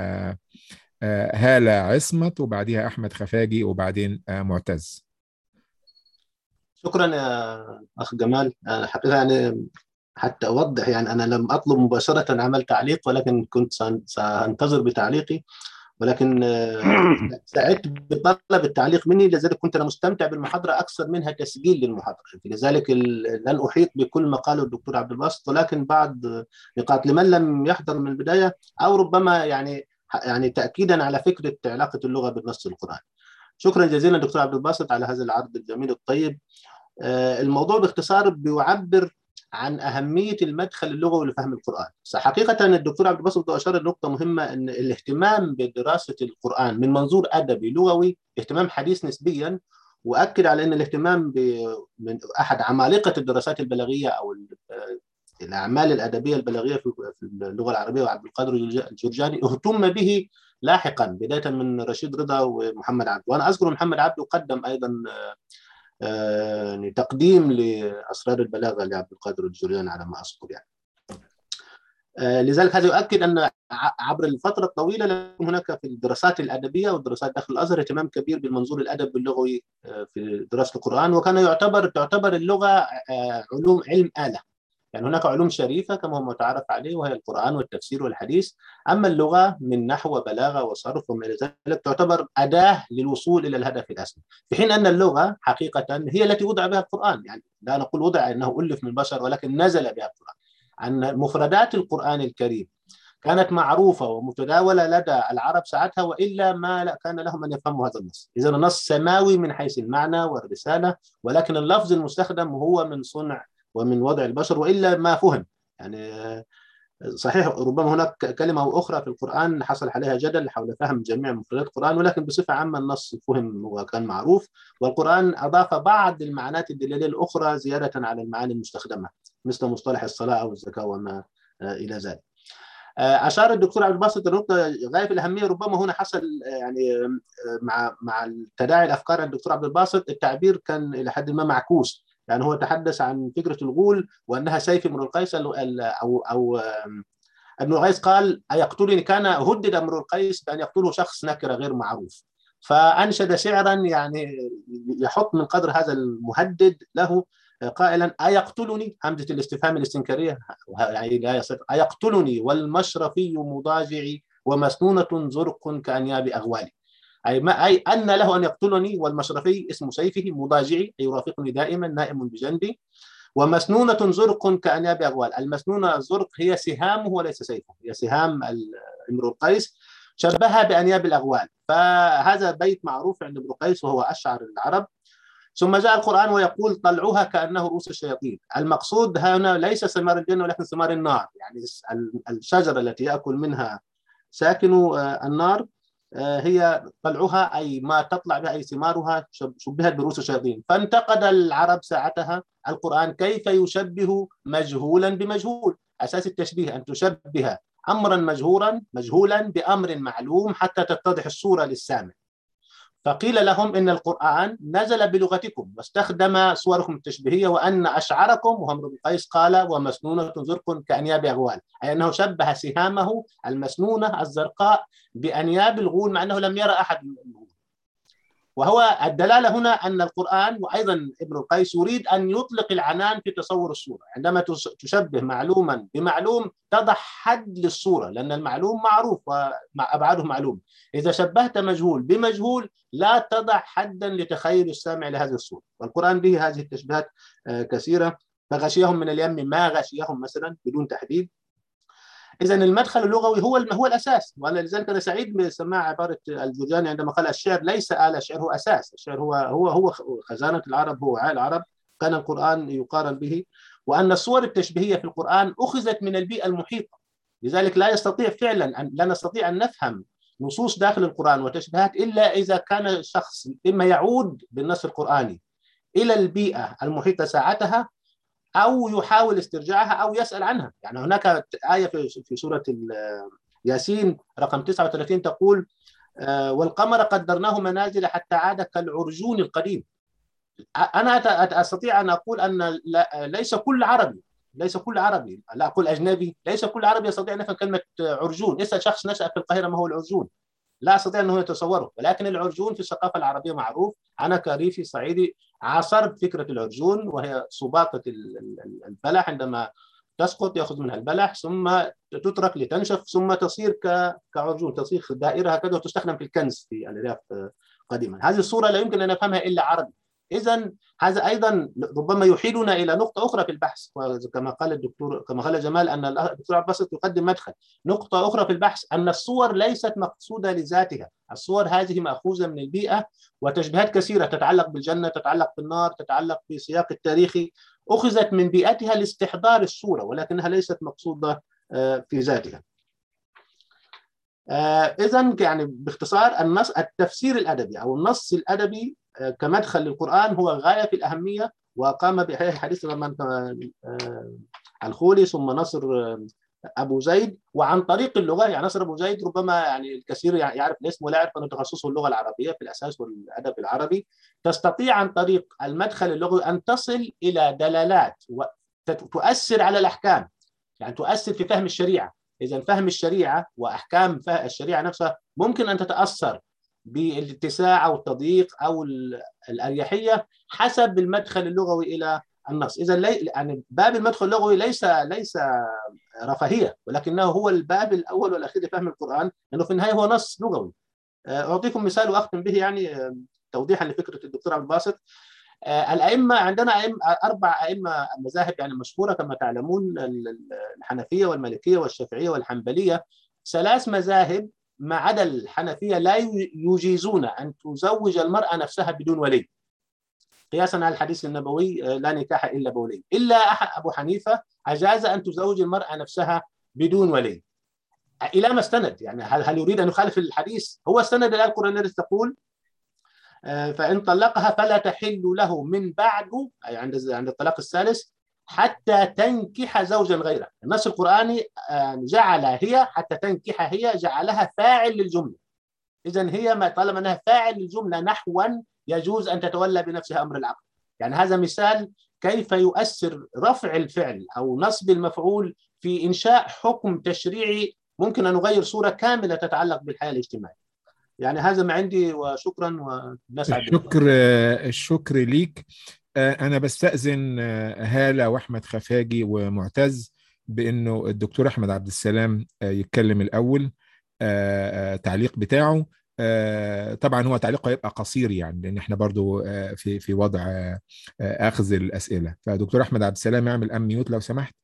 هالة عصمت وبعديها أحمد خفاجي وبعدين معتز شكرا يا أخ جمال حقيقة يعني حتى أوضح يعني أنا لم أطلب مباشرة عمل تعليق ولكن كنت سأنتظر بتعليقي ولكن سعدت بطلب التعليق مني لذلك كنت انا مستمتع بالمحاضره اكثر منها تسجيل للمحاضره لذلك لن احيط بكل ما قاله الدكتور عبد الباسط ولكن بعض نقاط لمن لم يحضر من البدايه او ربما يعني يعني تاكيدا على فكره علاقه اللغه بالنص القراني. شكرا جزيلا دكتور عبد الباسط على هذا العرض الجميل الطيب. الموضوع باختصار بيعبر عن أهمية المدخل اللغوي لفهم القرآن حقيقة الدكتور عبد الباسط أشار لنقطة مهمة أن الاهتمام بدراسة القرآن من منظور أدبي لغوي اهتمام حديث نسبيا وأكد على أن الاهتمام من أحد عمالقة الدراسات البلاغية أو الأعمال الأدبية البلاغية في اللغة العربية وعبد القادر الجرجاني اهتم به لاحقا بداية من رشيد رضا ومحمد عبد وأنا أذكر محمد عبد قدم أيضا تقديم لاسرار البلاغه لعبد القادر الجريان على ما اذكر يعني. لذلك هذا يؤكد ان عبر الفتره الطويله لم يكن هناك في الدراسات الادبيه والدراسات داخل الازهر اهتمام كبير بالمنظور الادب اللغوي في دراسه القران وكان يعتبر تعتبر اللغه علوم علم اله يعني هناك علوم شريفة كما هو متعارف عليه وهي القرآن والتفسير والحديث أما اللغة من نحو وبلاغة وصرف وما إلى ذلك تعتبر أداة للوصول إلى الهدف الأسمى في حين أن اللغة حقيقة هي التي وضع بها القرآن يعني لا نقول وضع أنه ألف من بشر ولكن نزل بها القرآن أن مفردات القرآن الكريم كانت معروفة ومتداولة لدى العرب ساعتها وإلا ما كان لهم أن يفهموا هذا النص إذا النص سماوي من حيث المعنى والرسالة ولكن اللفظ المستخدم هو من صنع ومن وضع البشر والا ما فهم يعني صحيح ربما هناك كلمه اخرى في القران حصل عليها جدل حول فهم جميع مفردات القران ولكن بصفه عامه النص فهم وكان معروف والقران اضاف بعض المعانات الدلاليه الاخرى زياده على المعاني المستخدمه مثل مصطلح الصلاه او الزكاه وما الى ذلك. اشار الدكتور عبد الباسط النقطه غايه في الاهميه ربما هنا حصل يعني مع مع تداعي الافكار عند الدكتور عبد الباسط التعبير كان الى حد ما معكوس يعني هو تحدث عن فكره الغول وانها سيف امرؤ القيس او او ابن القيس قال ايقتلني كان هدد امرؤ القيس بان يقتله شخص نكره غير معروف فانشد شعرا يعني يحط من قدر هذا المهدد له قائلا ايقتلني همزه الاستفهام الاستنكاريه يعني لا يصح ايقتلني والمشرفي مضاجعي ومسنونه زرق كانياب اغوالي أي ما أي أن له أن يقتلني والمشرفي اسم سيفه مضاجعي أي يرافقني دائما نائم بجنبي ومسنونة زرق كأنياب أغوال المسنونة الزرق هي سهامه وليس سيفه هي سهام امرؤ القيس شبهها بأنياب الأغوال فهذا بيت معروف عند امرؤ القيس وهو أشعر العرب ثم جاء القرآن ويقول طلعها كأنه رؤوس الشياطين المقصود هنا ليس ثمار الجنة ولكن ثمار النار يعني الشجرة التي يأكل منها ساكن النار هي طلعها اي ما تطلع بها اي ثمارها شبهت برؤوس الشياطين فانتقد العرب ساعتها القران كيف يشبه مجهولا بمجهول اساس التشبيه ان تشبه امرا مجهورا مجهولا بامر معلوم حتى تتضح الصوره للسامع فقيل لهم ان القران نزل بلغتكم واستخدم صوركم التشبيهيه وان اشعركم وهم بن قيس قال ومسنونه زرق كانياب اغوال اي انه شبه سهامه المسنونه الزرقاء بانياب الغول مع انه لم يرى احد الغول وهو الدلاله هنا ان القران وايضا ابن القيس يريد ان يطلق العنان في تصور الصوره عندما تشبه معلوما بمعلوم تضع حد للصوره لان المعلوم معروف وابعاده معلوم اذا شبهت مجهول بمجهول لا تضع حدا لتخيل السامع لهذه الصوره والقران به هذه التشبيهات كثيره فغشيهم من اليم ما غشيهم مثلا بدون تحديد اذا المدخل اللغوي هو هو الاساس ولذلك انا سعيد بسماع عباره الجرجاني عندما قال الشعر ليس آلة الشعر هو اساس الشعر هو هو هو خزانه العرب هو وعاء العرب كان القران يقارن به وان الصور التشبيهيه في القران اخذت من البيئه المحيطه لذلك لا يستطيع فعلا أن لا نستطيع ان نفهم نصوص داخل القران وتشبيهات الا اذا كان الشخص اما يعود بالنص القراني الى البيئه المحيطه ساعتها او يحاول استرجاعها او يسال عنها يعني هناك ايه في في سوره ياسين رقم 39 تقول والقمر قدرناه منازل حتى عاد كالعرجون القديم انا استطيع ان اقول ان ليس كل عربي ليس كل عربي لا اقول اجنبي ليس كل عربي يستطيع ان يفهم كلمه عرجون اسال شخص نشا في القاهره ما هو العرجون لا استطيع انه يتصوره ولكن العرجون في الثقافه العربيه معروف انا كريفي صعيدي عاصرت فكره العرجون وهي سباطه البلح عندما تسقط ياخذ منها البلح ثم تترك لتنشف ثم تصير كعرجون تصير دائره هكذا وتستخدم في الكنز في الارياف قديما هذه الصوره لا يمكن ان نفهمها الا عربي اذا هذا ايضا ربما يحيلنا الى نقطه اخرى في البحث كما قال الدكتور كما قال جمال ان الدكتور عبد الباسط يقدم مدخل نقطه اخرى في البحث ان الصور ليست مقصوده لذاتها الصور هذه ماخوذه من البيئه وتشبيهات كثيره تتعلق بالجنه تتعلق بالنار تتعلق بالسياق التاريخي اخذت من بيئتها لاستحضار الصوره ولكنها ليست مقصوده في ذاتها اذا يعني باختصار النص التفسير الادبي او النص الادبي كمدخل للقرآن هو غاية في الأهمية وقام بإحياء حديث من الخولي ثم نصر أبو زيد وعن طريق اللغة يعني نصر أبو زيد ربما يعني الكثير يعرف الاسم ولا يعرف أنه تخصصه اللغة العربية في الأساس والأدب العربي تستطيع عن طريق المدخل اللغوي أن تصل إلى دلالات تؤثر على الأحكام يعني تؤثر في فهم الشريعه اذا فهم الشريعه واحكام الشريعه نفسها ممكن ان تتاثر بالاتساع او التضييق او الاريحيه حسب المدخل اللغوي الى النص اذا لي يعني باب المدخل اللغوي ليس ليس رفاهيه ولكنه هو الباب الاول والاخير لفهم القران لانه في النهايه هو نص لغوي اعطيكم مثال واختم به يعني توضيحا لفكره الدكتور عبد الباسط الائمه عندنا أئمة اربع ائمه مذاهب يعني مشهوره كما تعلمون الحنفيه والمالكيه والشافعيه والحنبليه ثلاث مذاهب ما عدا الحنفيه لا يجيزون ان تزوج المراه نفسها بدون ولي قياسا على الحديث النبوي لا نكاح الا بولي الا ابو حنيفه اجاز ان تزوج المراه نفسها بدون ولي الى ما استند يعني هل هل يريد ان يخالف الحديث هو استند الى القران التي تقول فان طلقها فلا تحل له من بعد اي عند عند الطلاق الثالث حتى تنكح زوجا غيره النص القراني جعل هي حتى تنكح هي جعلها فاعل للجمله اذا هي ما طالما انها فاعل للجمله نحوا يجوز ان تتولى بنفسها امر العقد يعني هذا مثال كيف يؤثر رفع الفعل او نصب المفعول في انشاء حكم تشريعي ممكن ان نغير صوره كامله تتعلق بالحياه الاجتماعيه يعني هذا ما عندي وشكرا ونسعد الشكر الشكر ليك انا بستاذن هاله واحمد خفاجي ومعتز بانه الدكتور احمد عبد السلام يتكلم الاول تعليق بتاعه طبعا هو تعليقه هيبقى قصير يعني لان احنا برضو في في وضع اخذ الاسئله فدكتور احمد عبد السلام اعمل ام ميوت لو سمحت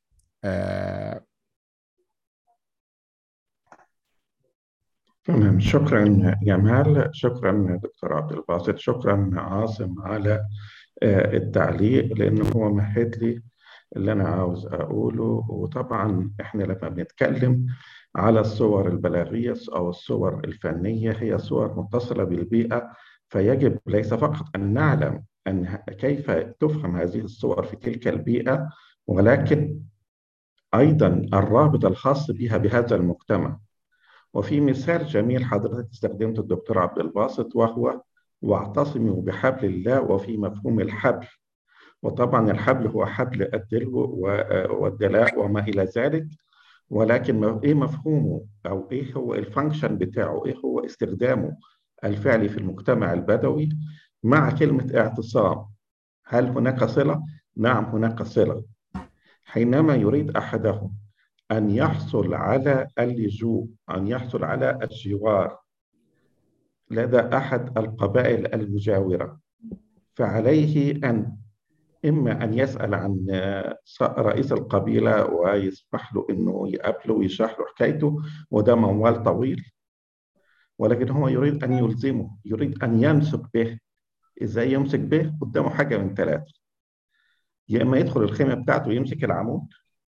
تمام شكرا جمال شكرا دكتور عبد الباسط شكرا عاصم على التعليق لانه هو مهد لي اللي انا عاوز اقوله وطبعا احنا لما بنتكلم على الصور البلاغيه او الصور الفنيه هي صور متصله بالبيئه فيجب ليس فقط ان نعلم ان كيف تفهم هذه الصور في تلك البيئه ولكن ايضا الرابط الخاص بها بهذا المجتمع وفي مثال جميل حضرتك استخدمته الدكتور عبد الباسط وهو واعتصموا بحبل الله وفي مفهوم الحبل وطبعا الحبل هو حبل الدلو والدلاء وما إلى ذلك ولكن إيه مفهومه أو إيه هو الفانكشن بتاعه إيه هو استخدامه الفعلي في المجتمع البدوي مع كلمة اعتصام هل هناك صلة؟ نعم هناك صلة حينما يريد أحدهم أن يحصل على اللجوء أن يحصل على الجوار لدى أحد القبائل المجاورة فعليه أن إما أن يسأل عن رئيس القبيلة ويسمح له إنه يقابله ويشرح له حكايته وده موال طويل ولكن هو يريد أن يلزمه يريد أن يمسك به إزاي يمسك به قدامه حاجة من ثلاثة يا إما يدخل الخيمة بتاعته ويمسك العمود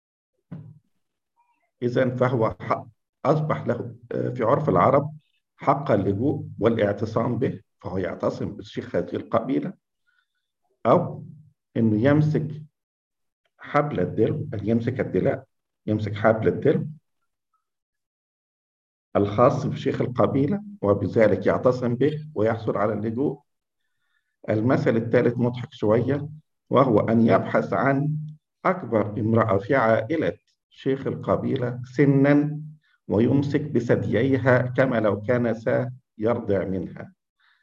إذا فهو أصبح له في عرف العرب حق اللجوء والاعتصام به فهو يعتصم بشيخ هذه القبيلة أو إنه يمسك حبل الدلو أن يمسك الدلاء يمسك حبل الدلو الخاص بشيخ القبيلة وبذلك يعتصم به ويحصل على اللجوء المثل الثالث مضحك شوية وهو أن يبحث عن أكبر امرأة في عائلة شيخ القبيلة سنا ويمسك بثدييها كما لو كان سيرضع منها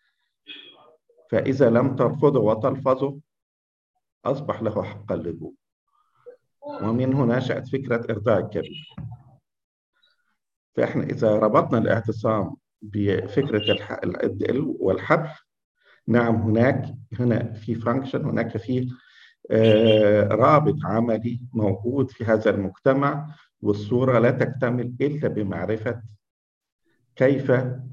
فإذا لم ترفضه وتلفظه أصبح له حق اللجوء ومن هنا نشأت فكرة إرضاع الكبير فإحنا إذا ربطنا الاعتصام بفكرة الدل والحبل نعم هناك هنا في فانكشن هناك في رابط عملي موجود في هذا المجتمع والصورة لا تكتمل إلا بمعرفة كيف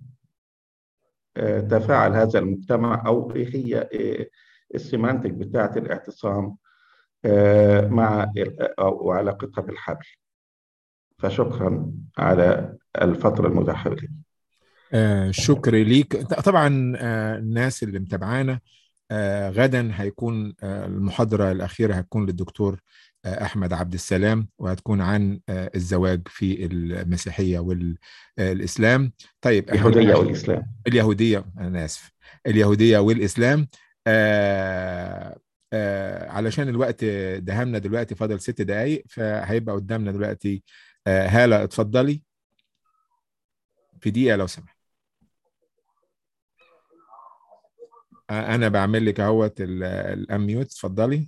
تفاعل هذا المجتمع أو إيه هي السيمانتك بتاعة الاعتصام مع أو علاقتها بالحبل فشكرا على الفترة المتاحة لي آه شكر ليك طبعا آه الناس اللي متابعانا آه غدا هيكون آه المحاضرة الأخيرة هتكون للدكتور آه أحمد عبد السلام وهتكون عن آه الزواج في المسيحية والإسلام طيب اليهودية والإسلام اليهودية أنا آسف اليهودية والإسلام آه آه علشان الوقت دهمنا دلوقتي فاضل ست دقايق فهيبقى قدامنا دلوقتي آه هالة اتفضلي في دقيقة لو سمحت آه أنا بعمل لك اهوت الأميوت اتفضلي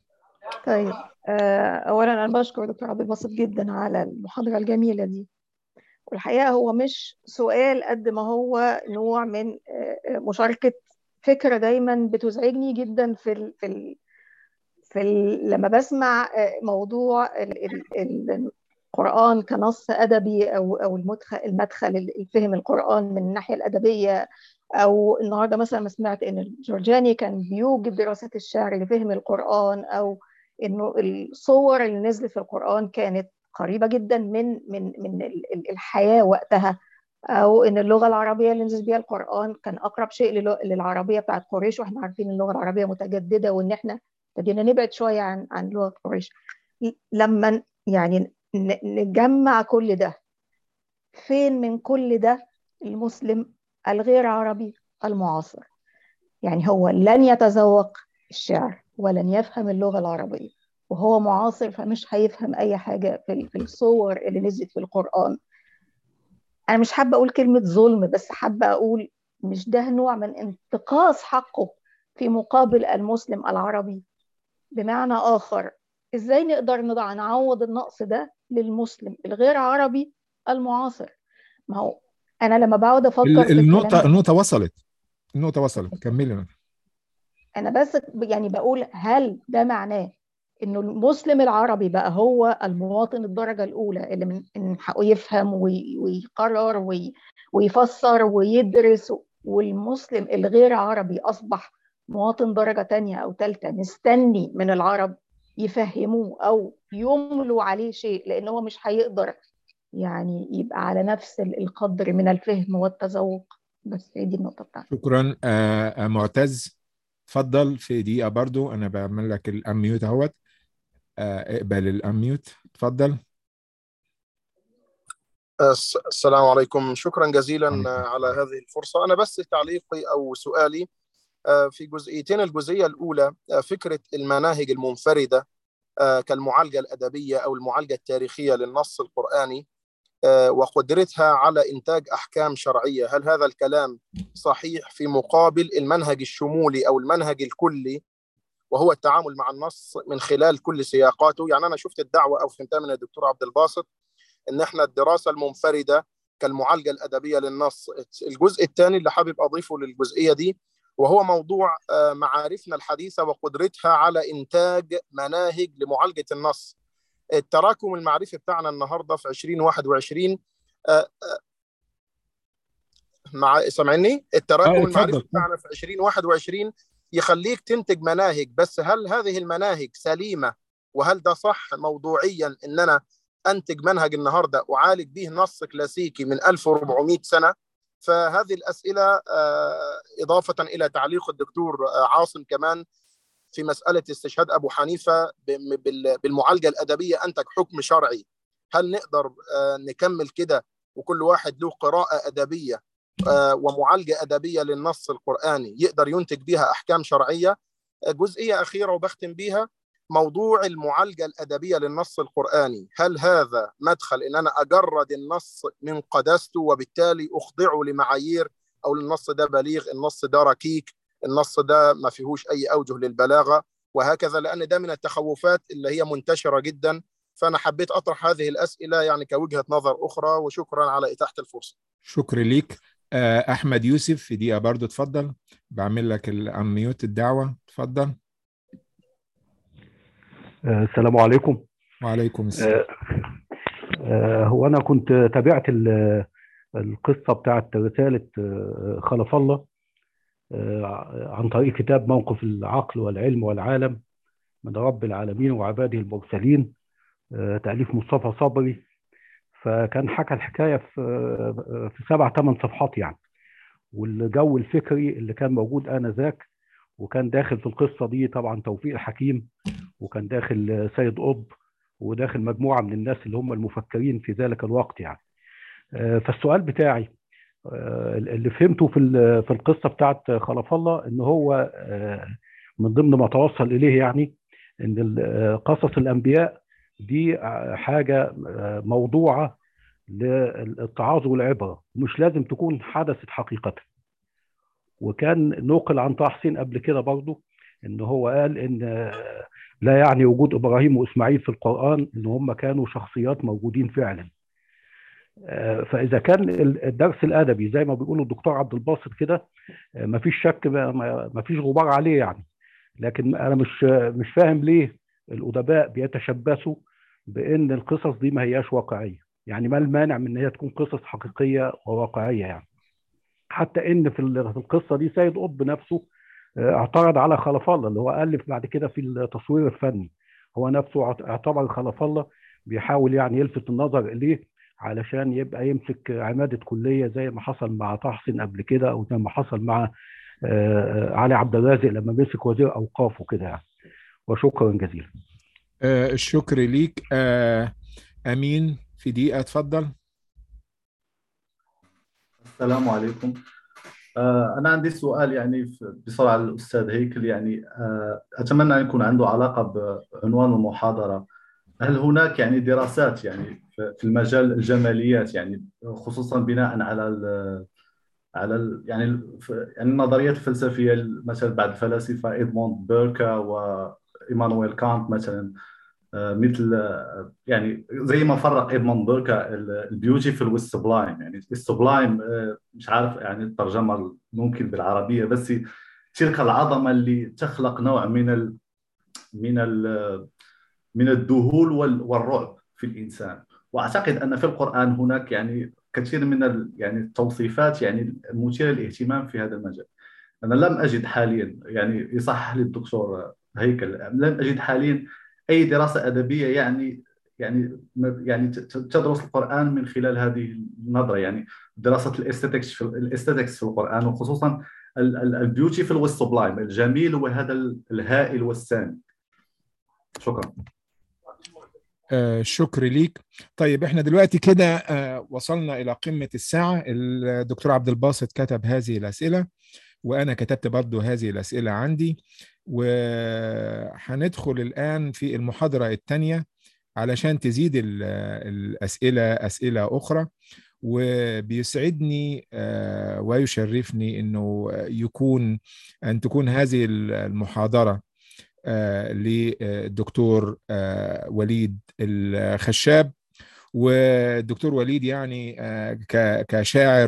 طيب آه، أولا أنا بشكر دكتور عبد الباسط جدا على المحاضرة الجميلة دي والحقيقة هو مش سؤال قد ما هو نوع من آه، مشاركة فكرة دايما بتزعجني جدا في ال في ال في ال لما بسمع آه، موضوع ال ال القرآن كنص أدبي أو أو المدخل المدخل الفهم القرآن من الناحية الأدبية أو النهارده مثلا ما سمعت إن الجورجاني كان بيوجب دراسات الشعر لفهم القرآن أو إنه الصور اللي نزلت في القرآن كانت قريبة جدا من من من الحياة وقتها أو إن اللغة العربية اللي نزل بيها القرآن كان أقرب شيء للعربية بتاعت قريش وإحنا عارفين اللغة العربية متجددة وإن إحنا ابتدينا نبعد شوية عن عن لغة قريش لما يعني نجمع كل ده فين من كل ده المسلم الغير عربي المعاصر يعني هو لن يتذوق الشعر ولن يفهم اللغة العربية وهو معاصر فمش هيفهم أي حاجة في الصور اللي نزلت في القرآن أنا مش حابة أقول كلمة ظلم بس حابة أقول مش ده نوع من انتقاص حقه في مقابل المسلم العربي بمعنى آخر إزاي نقدر نعوض النقص ده للمسلم الغير عربي المعاصر ما هو أنا لما بقعد أفكر في النقطة النقطة وصلت النقطة وصلت كملي أنا بس يعني بقول هل ده معناه انه المسلم العربي بقى هو المواطن الدرجه الاولى اللي من من حقه يفهم ويقرر ويفسر ويدرس والمسلم الغير عربي اصبح مواطن درجه تانية او ثالثه مستني من العرب يفهموه او يملوا عليه شيء لان هو مش هيقدر يعني يبقى على نفس القدر من الفهم والتذوق بس هي دي النقطه بتاعتي شكرا آه معتز اتفضل في دقيقه برضو انا بعمل لك الاميوت اهوت اقبل الاميوت اتفضل السلام عليكم شكرا جزيلا على هذه الفرصة أنا بس تعليقي أو سؤالي في جزئيتين الجزئية الأولى فكرة المناهج المنفردة كالمعالجة الأدبية أو المعالجة التاريخية للنص القرآني وقدرتها على إنتاج أحكام شرعية هل هذا الكلام صحيح في مقابل المنهج الشمولي أو المنهج الكلي وهو التعامل مع النص من خلال كل سياقاته يعني أنا شفت الدعوة أو فهمتها من الدكتور عبد الباسط إن إحنا الدراسة المنفردة كالمعالجة الأدبية للنص الجزء الثاني اللي حابب أضيفه للجزئية دي وهو موضوع معارفنا الحديثة وقدرتها على إنتاج مناهج لمعالجة النص التراكم المعرفي بتاعنا النهاردة في 2021 مع سامعني التراكم المعرفي بتاعنا في 2021 يخليك تنتج مناهج بس هل هذه المناهج سليمة وهل ده صح موضوعيا ان انا انتج منهج النهارده اعالج به نص كلاسيكي من 1400 سنه فهذه الاسئله اضافه الى تعليق الدكتور عاصم كمان في مساله استشهاد ابو حنيفه بالمعالجه الادبيه انتج حكم شرعي هل نقدر نكمل كده وكل واحد له قراءه ادبيه ومعالجه ادبيه للنص القراني يقدر ينتج بها احكام شرعيه جزئيه اخيره وبختم بيها موضوع المعالجه الادبيه للنص القراني هل هذا مدخل ان انا اجرد النص من قداسته وبالتالي اخضعه لمعايير او النص ده بليغ النص ده ركيك النص ده ما فيهوش اي اوجه للبلاغه وهكذا لان ده من التخوفات اللي هي منتشره جدا فانا حبيت اطرح هذه الاسئله يعني كوجهه نظر اخرى وشكرا على اتاحه الفرصه شكرا ليك احمد يوسف في دقيقه برضو اتفضل بعمل لك الاميوت الدعوه اتفضل السلام عليكم وعليكم السلام هو انا كنت تابعت القصه بتاعت رساله خلف الله عن طريق كتاب موقف العقل والعلم والعالم من رب العالمين وعباده المرسلين تاليف مصطفى صبري فكان حكى الحكايه في في سبع ثمان صفحات يعني والجو الفكري اللي كان موجود انذاك وكان داخل في القصه دي طبعا توفيق الحكيم وكان داخل سيد قطب وداخل مجموعه من الناس اللي هم المفكرين في ذلك الوقت يعني فالسؤال بتاعي اللي فهمته في في القصه بتاعت خلف الله ان هو من ضمن ما توصل اليه يعني ان قصص الانبياء دي حاجه موضوعه للتعاظ والعبره مش لازم تكون حدثت حقيقه وكان نقل عن طه حسين قبل كده برضه ان هو قال ان لا يعني وجود ابراهيم واسماعيل في القران ان هم كانوا شخصيات موجودين فعلا فاذا كان الدرس الادبي زي ما بيقولوا الدكتور عبد الباسط كده مفيش شك مفيش غبار عليه يعني لكن انا مش مش فاهم ليه الادباء بيتشبثوا بان القصص دي ما هياش واقعيه يعني ما المانع من ان هي تكون قصص حقيقيه وواقعيه يعني حتى ان في القصه دي سيد قطب نفسه اعترض على خلف الله اللي هو الف بعد كده في التصوير الفني هو نفسه اعتبر خلف الله بيحاول يعني يلفت النظر اليه علشان يبقى يمسك عماده كليه زي ما حصل مع طه حسين قبل كده او زي ما حصل مع علي عبد الرازق لما مسك وزير اوقاف وكده يعني وشكرا جزيلا آه الشكر ليك آه امين في دقيقه اتفضل السلام عليكم آه انا عندي سؤال يعني بسرعه للاستاذ هيكل يعني آه اتمنى ان يكون عنده علاقه بعنوان المحاضره هل هناك يعني دراسات يعني في المجال الجماليات يعني خصوصا بناء على ال على ال يعني يعني النظريات الفلسفيه مثلا بعد الفلاسفه ادموند بيركا وايمانويل كانت مثلا مثل يعني زي ما فرق ادموند بيركا البيوتيفul والسبلايم يعني السبلايم مش عارف يعني الترجمه ممكن بالعربيه بس تلك العظمه اللي تخلق نوع من ال من ال من الذهول والرعب في الانسان واعتقد ان في القران هناك يعني كثير من ال يعني التوصيفات يعني مثيره للاهتمام في هذا المجال انا لم اجد حاليا يعني يصحح لي الدكتور هيكل لم اجد حاليا اي دراسه ادبيه يعني يعني يعني تدرس القران من خلال هذه النظره يعني دراسه الاستاتكس في الاستاتكس في القران وخصوصا البيوتيفul والسبلايم الجميل وهذا الهائل والسامي شكرا آه شكر ليك طيب احنا دلوقتي كده آه وصلنا الى قمه الساعه الدكتور عبد الباسط كتب هذه الاسئله وانا كتبت برضه هذه الاسئله عندي وهندخل الان في المحاضره الثانيه علشان تزيد الاسئله اسئله اخرى وبيسعدني آه ويشرفني انه يكون ان تكون هذه المحاضره آه للدكتور آه وليد الخشاب والدكتور وليد يعني آه كشاعر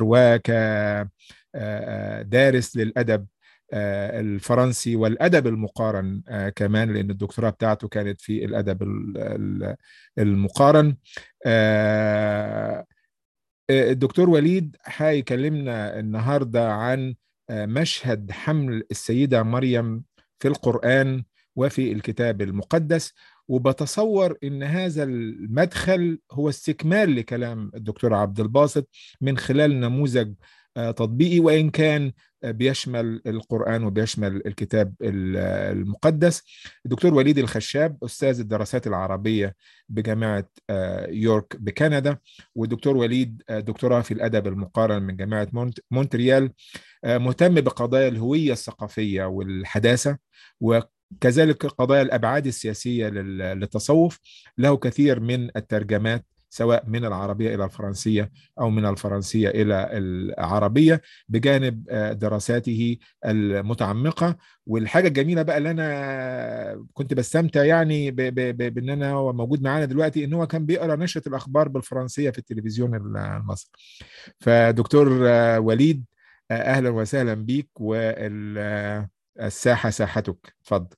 وكدارس للأدب الفرنسي والأدب المقارن كمان لأن الدكتوراه بتاعته كانت في الأدب المقارن الدكتور وليد هيكلمنا النهاردة عن مشهد حمل السيدة مريم في القرآن وفي الكتاب المقدس وبتصور ان هذا المدخل هو استكمال لكلام الدكتور عبد الباسط من خلال نموذج تطبيقي وان كان بيشمل القران وبيشمل الكتاب المقدس الدكتور وليد الخشاب استاذ الدراسات العربيه بجامعه يورك بكندا والدكتور وليد دكتوراه في الادب المقارن من جامعه مونتريال مهتم بقضايا الهويه الثقافيه والحداثه وكذلك قضايا الابعاد السياسيه للتصوف له كثير من الترجمات سواء من العربية إلى الفرنسية أو من الفرنسية إلى العربية بجانب دراساته المتعمقة والحاجة الجميلة بقى اللي أنا كنت بستمتع يعني بأن أنا هو موجود معانا دلوقتي إن هو كان بيقرأ نشرة الأخبار بالفرنسية في التلفزيون المصري فدكتور وليد أهلا وسهلا بيك والساحة ساحتك اتفضل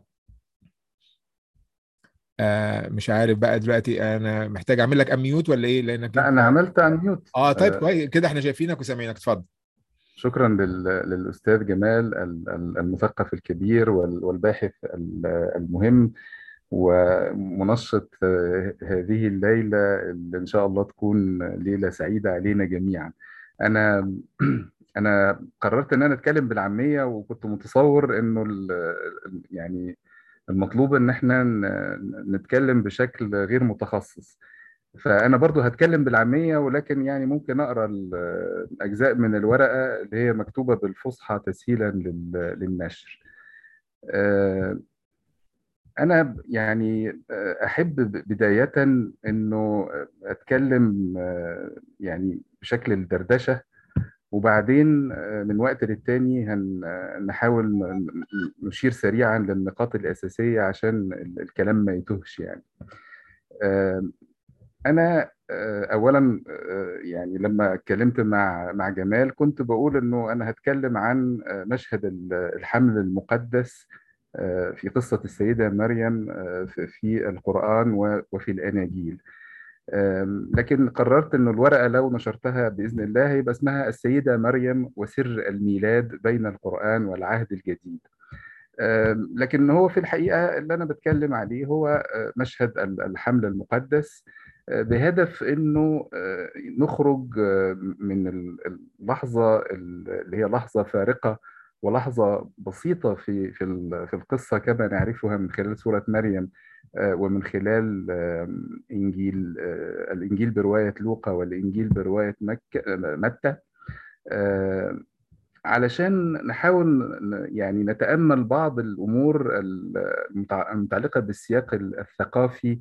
آه مش عارف بقى دلوقتي انا محتاج اعمل لك اميوت ولا ايه لانك لا انا عملت اميوت اه طيب كويس كده احنا شايفينك وسامعينك اتفضل شكرا لل... للاستاذ جمال المثقف الكبير والباحث المهم ومنشط هذه الليله اللي ان شاء الله تكون ليله سعيده علينا جميعا انا انا قررت ان انا اتكلم بالعاميه وكنت متصور انه يعني المطلوب ان احنا نتكلم بشكل غير متخصص فانا برضو هتكلم بالعاميه ولكن يعني ممكن اقرا الاجزاء من الورقه اللي هي مكتوبه بالفصحى تسهيلا للنشر أنا يعني أحب بداية إنه أتكلم يعني بشكل الدردشة وبعدين من وقت للتاني هنحاول نشير سريعا للنقاط الأساسية عشان الكلام ما يتوهش يعني أنا أولا يعني لما اتكلمت مع مع جمال كنت بقول إنه أنا هتكلم عن مشهد الحمل المقدس في قصة السيدة مريم في القرآن وفي الأناجيل لكن قررت أن الورقة لو نشرتها بإذن الله هيبقى اسمها السيدة مريم وسر الميلاد بين القرآن والعهد الجديد لكن هو في الحقيقة اللي أنا بتكلم عليه هو مشهد الحمل المقدس بهدف أنه نخرج من اللحظة اللي هي لحظة فارقة ولحظة بسيطة في في في القصة كما نعرفها من خلال سورة مريم ومن خلال إنجيل الإنجيل برواية لوقا والإنجيل برواية مكة متى علشان نحاول يعني نتأمل بعض الأمور المتعلقة بالسياق الثقافي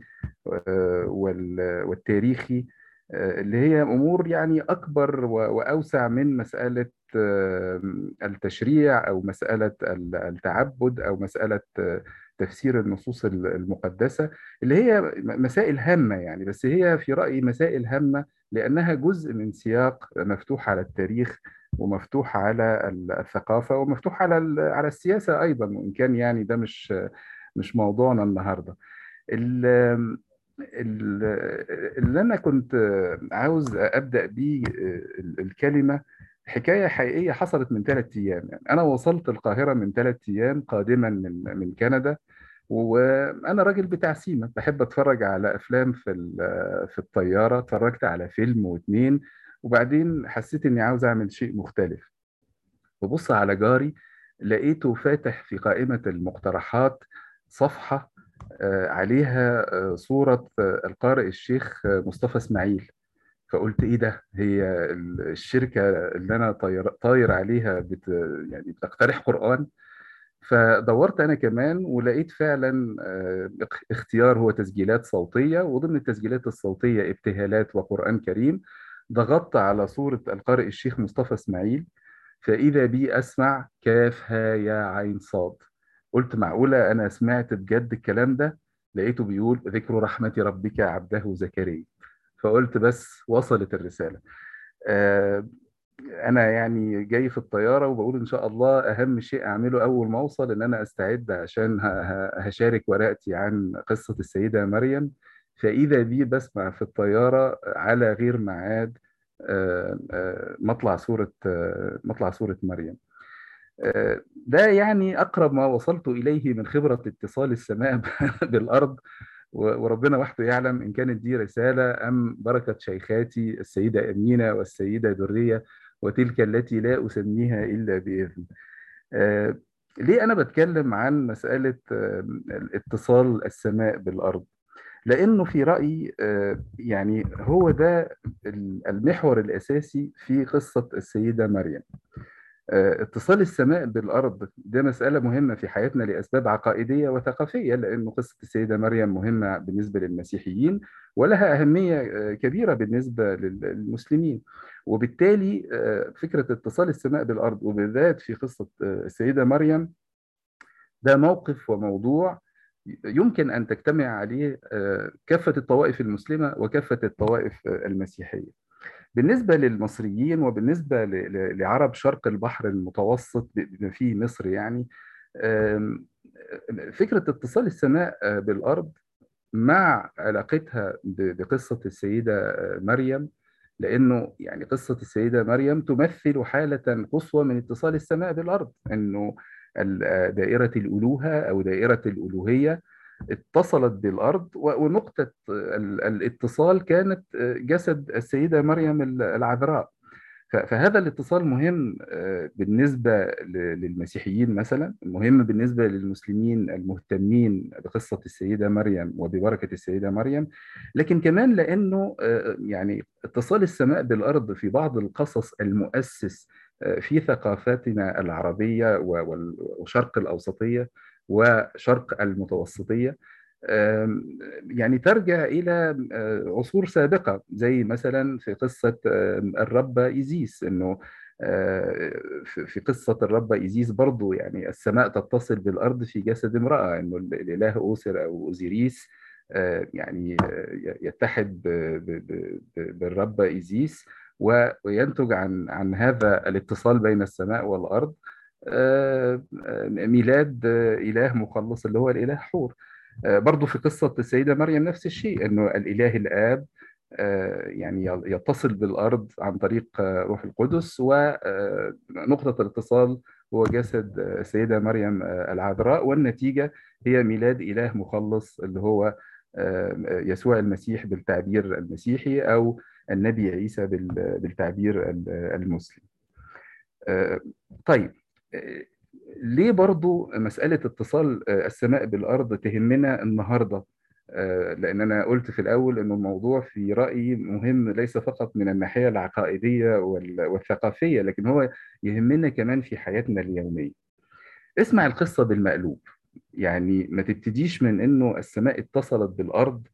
والتاريخي اللي هي امور يعني اكبر واوسع من مساله التشريع او مساله التعبد او مساله تفسير النصوص المقدسه اللي هي مسائل هامه يعني بس هي في رايي مسائل هامه لانها جزء من سياق مفتوح على التاريخ ومفتوح على الثقافه ومفتوح على على السياسه ايضا وان كان يعني ده مش مش موضوعنا النهارده اللي انا كنت عاوز ابدا بيه الكلمه حكايه حقيقيه حصلت من ثلاث ايام يعني انا وصلت القاهره من ثلاث ايام قادما من من كندا وانا راجل بتاع سيما بحب اتفرج على افلام في في الطياره اتفرجت على فيلم واثنين وبعدين حسيت اني عاوز اعمل شيء مختلف ببص على جاري لقيته فاتح في قائمه المقترحات صفحه عليها صورة القارئ الشيخ مصطفى اسماعيل فقلت ايه ده هي الشركة اللي انا طاير, طاير عليها بت يعني بتقترح قرآن فدورت انا كمان ولقيت فعلا اختيار هو تسجيلات صوتية وضمن التسجيلات الصوتية ابتهالات وقرآن كريم ضغطت على صورة القارئ الشيخ مصطفى اسماعيل فإذا بي أسمع كاف ها يا عين صاد قلت معقولة أنا سمعت بجد الكلام ده لقيته بيقول ذكر رحمة ربك عبده زكريا فقلت بس وصلت الرسالة آه أنا يعني جاي في الطيارة وبقول إن شاء الله أهم شيء أعمله أول ما أوصل إن أنا أستعد عشان هشارك ورقتي عن قصة السيدة مريم فإذا بي بسمع في الطيارة على غير معاد آه آه مطلع سورة مطلع سورة مريم ده يعني أقرب ما وصلت إليه من خبرة اتصال السماء بالأرض وربنا وحده يعلم إن كانت دي رسالة أم بركة شيخاتي السيدة أمينة والسيدة درية وتلك التي لا أسميها إلا بإذن ليه أنا بتكلم عن مسألة اتصال السماء بالأرض لأنه في رأيي يعني هو ده المحور الأساسي في قصة السيدة مريم اتصال السماء بالارض ده مساله مهمه في حياتنا لاسباب عقائديه وثقافيه لانه قصه السيده مريم مهمه بالنسبه للمسيحيين ولها اهميه كبيره بالنسبه للمسلمين وبالتالي فكره اتصال السماء بالارض وبالذات في قصه السيده مريم ده موقف وموضوع يمكن ان تجتمع عليه كافه الطوائف المسلمه وكافه الطوائف المسيحيه بالنسبة للمصريين وبالنسبة لعرب شرق البحر المتوسط في مصر يعني فكرة اتصال السماء بالأرض مع علاقتها بقصة السيدة مريم لأنه يعني قصة السيدة مريم تمثل حالة قصوى من اتصال السماء بالأرض أنه دائرة الألوهة أو دائرة الألوهية اتصلت بالارض ونقطه الاتصال كانت جسد السيده مريم العذراء فهذا الاتصال مهم بالنسبه للمسيحيين مثلا مهم بالنسبه للمسلمين المهتمين بقصه السيده مريم وببركه السيده مريم لكن كمان لانه يعني اتصال السماء بالارض في بعض القصص المؤسس في ثقافتنا العربيه والشرق الاوسطيه وشرق المتوسطية يعني ترجع إلى عصور سابقة زي مثلا في قصة الرب إيزيس إنه في قصة الرب إيزيس برضو يعني السماء تتصل بالأرض في جسد امرأة إنه الإله أوسر أو أوزيريس يعني يتحد بالرب إيزيس وينتج عن عن هذا الاتصال بين السماء والأرض ميلاد إله مخلص اللي هو الإله حور برضو في قصة السيدة مريم نفس الشيء أنه الإله الآب يعني يتصل بالأرض عن طريق روح القدس ونقطة الاتصال هو جسد السيدة مريم العذراء والنتيجة هي ميلاد إله مخلص اللي هو يسوع المسيح بالتعبير المسيحي أو النبي عيسى بالتعبير المسلم طيب ليه برضو مسألة اتصال السماء بالأرض تهمنا النهاردة لأن أنا قلت في الأول أنه الموضوع في رأيي مهم ليس فقط من الناحية العقائدية والثقافية لكن هو يهمنا كمان في حياتنا اليومية اسمع القصة بالمقلوب يعني ما تبتديش من أنه السماء اتصلت بالأرض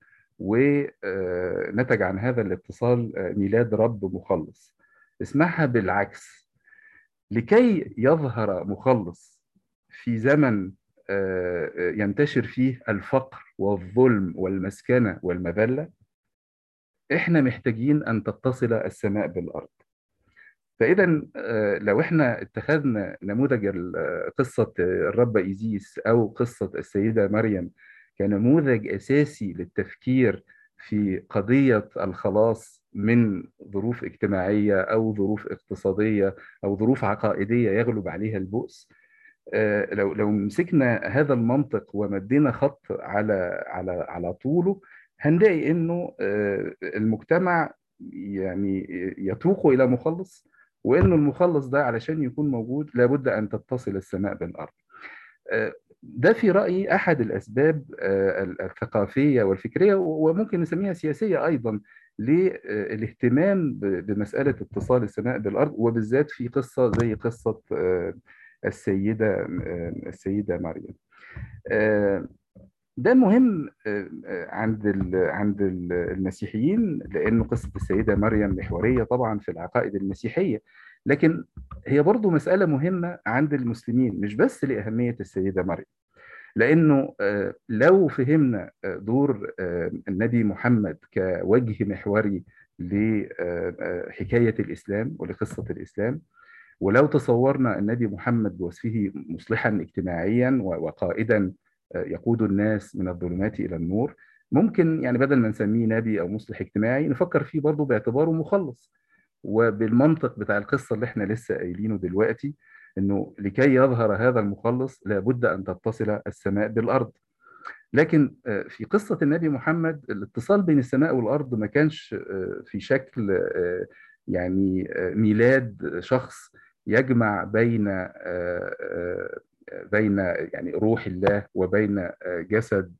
ونتج عن هذا الاتصال ميلاد رب مخلص اسمعها بالعكس لكي يظهر مخلص في زمن ينتشر فيه الفقر والظلم والمسكنة والمذلة احنا محتاجين أن تتصل السماء بالأرض فإذا لو احنا اتخذنا نموذج قصة الرب إيزيس أو قصة السيدة مريم كنموذج أساسي للتفكير في قضية الخلاص من ظروف اجتماعية أو ظروف اقتصادية أو ظروف عقائدية يغلب عليها البؤس لو لو مسكنا هذا المنطق ومدينا خط على على على طوله هنلاقي انه المجتمع يعني يتوق الى مخلص وانه المخلص ده علشان يكون موجود لابد ان تتصل السماء بالارض. ده في رايي احد الاسباب الثقافيه والفكريه وممكن نسميها سياسيه ايضا للاهتمام بمساله اتصال السماء بالارض وبالذات في قصه زي قصه السيدة السيدة مريم ده مهم عند عند المسيحيين لأنه قصة السيدة مريم محورية طبعا في العقائد المسيحية لكن هي برضو مسألة مهمة عند المسلمين مش بس لأهمية السيدة مريم لأنه لو فهمنا دور النبي محمد كوجه محوري لحكاية الإسلام ولقصة الإسلام ولو تصورنا النبي محمد بوصفه مصلحا اجتماعيا وقائدا يقود الناس من الظلمات الى النور ممكن يعني بدل ما نسميه نبي او مصلح اجتماعي نفكر فيه برضه باعتباره مخلص وبالمنطق بتاع القصه اللي احنا لسه قايلينه دلوقتي انه لكي يظهر هذا المخلص لابد ان تتصل السماء بالارض لكن في قصه النبي محمد الاتصال بين السماء والارض ما كانش في شكل يعني ميلاد شخص يجمع بين بين يعني روح الله وبين جسد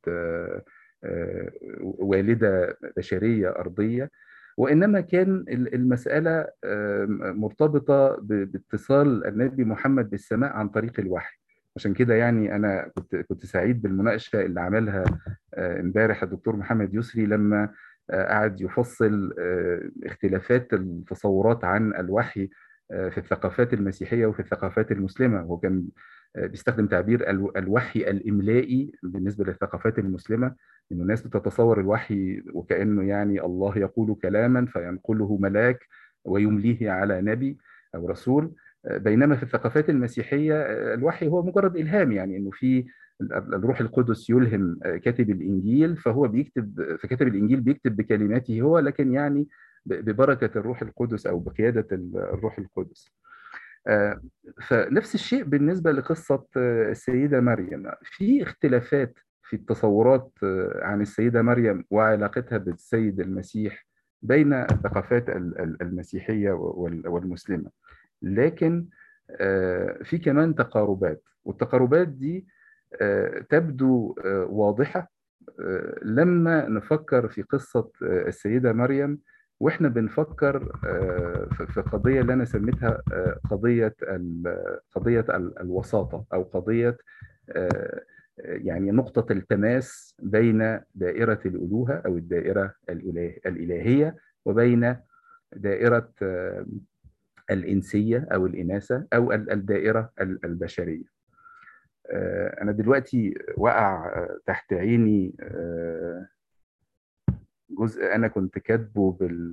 والده بشريه ارضيه وانما كان المساله مرتبطه باتصال النبي محمد بالسماء عن طريق الوحي عشان كده يعني انا كنت كنت سعيد بالمناقشه اللي عملها امبارح الدكتور محمد يسري لما قعد يفصل اختلافات التصورات عن الوحي في الثقافات المسيحيه وفي الثقافات المسلمه هو كان بيستخدم تعبير الوحي الاملائي بالنسبه للثقافات المسلمه انه الناس بتتصور الوحي وكانه يعني الله يقول كلاما فينقله ملاك ويمليه على نبي او رسول بينما في الثقافات المسيحيه الوحي هو مجرد الهام يعني انه في الروح القدس يلهم كاتب الانجيل فهو بيكتب فكاتب الانجيل بيكتب بكلماته هو لكن يعني ببركه الروح القدس او بقياده الروح القدس. فنفس الشيء بالنسبه لقصه السيده مريم في اختلافات في التصورات عن السيده مريم وعلاقتها بالسيد المسيح بين الثقافات المسيحيه والمسلمه لكن في كمان تقاربات والتقاربات دي تبدو واضحة لما نفكر في قصة السيدة مريم واحنا بنفكر في قضية اللي انا سميتها قضية قضية الوساطة او قضية يعني نقطة التماس بين دائرة الألوهة أو الدائرة الإله الإلهية وبين دائرة الإنسية أو الإناثة أو الدائرة البشرية أنا دلوقتي وقع تحت عيني جزء أنا كنت كاتبه بال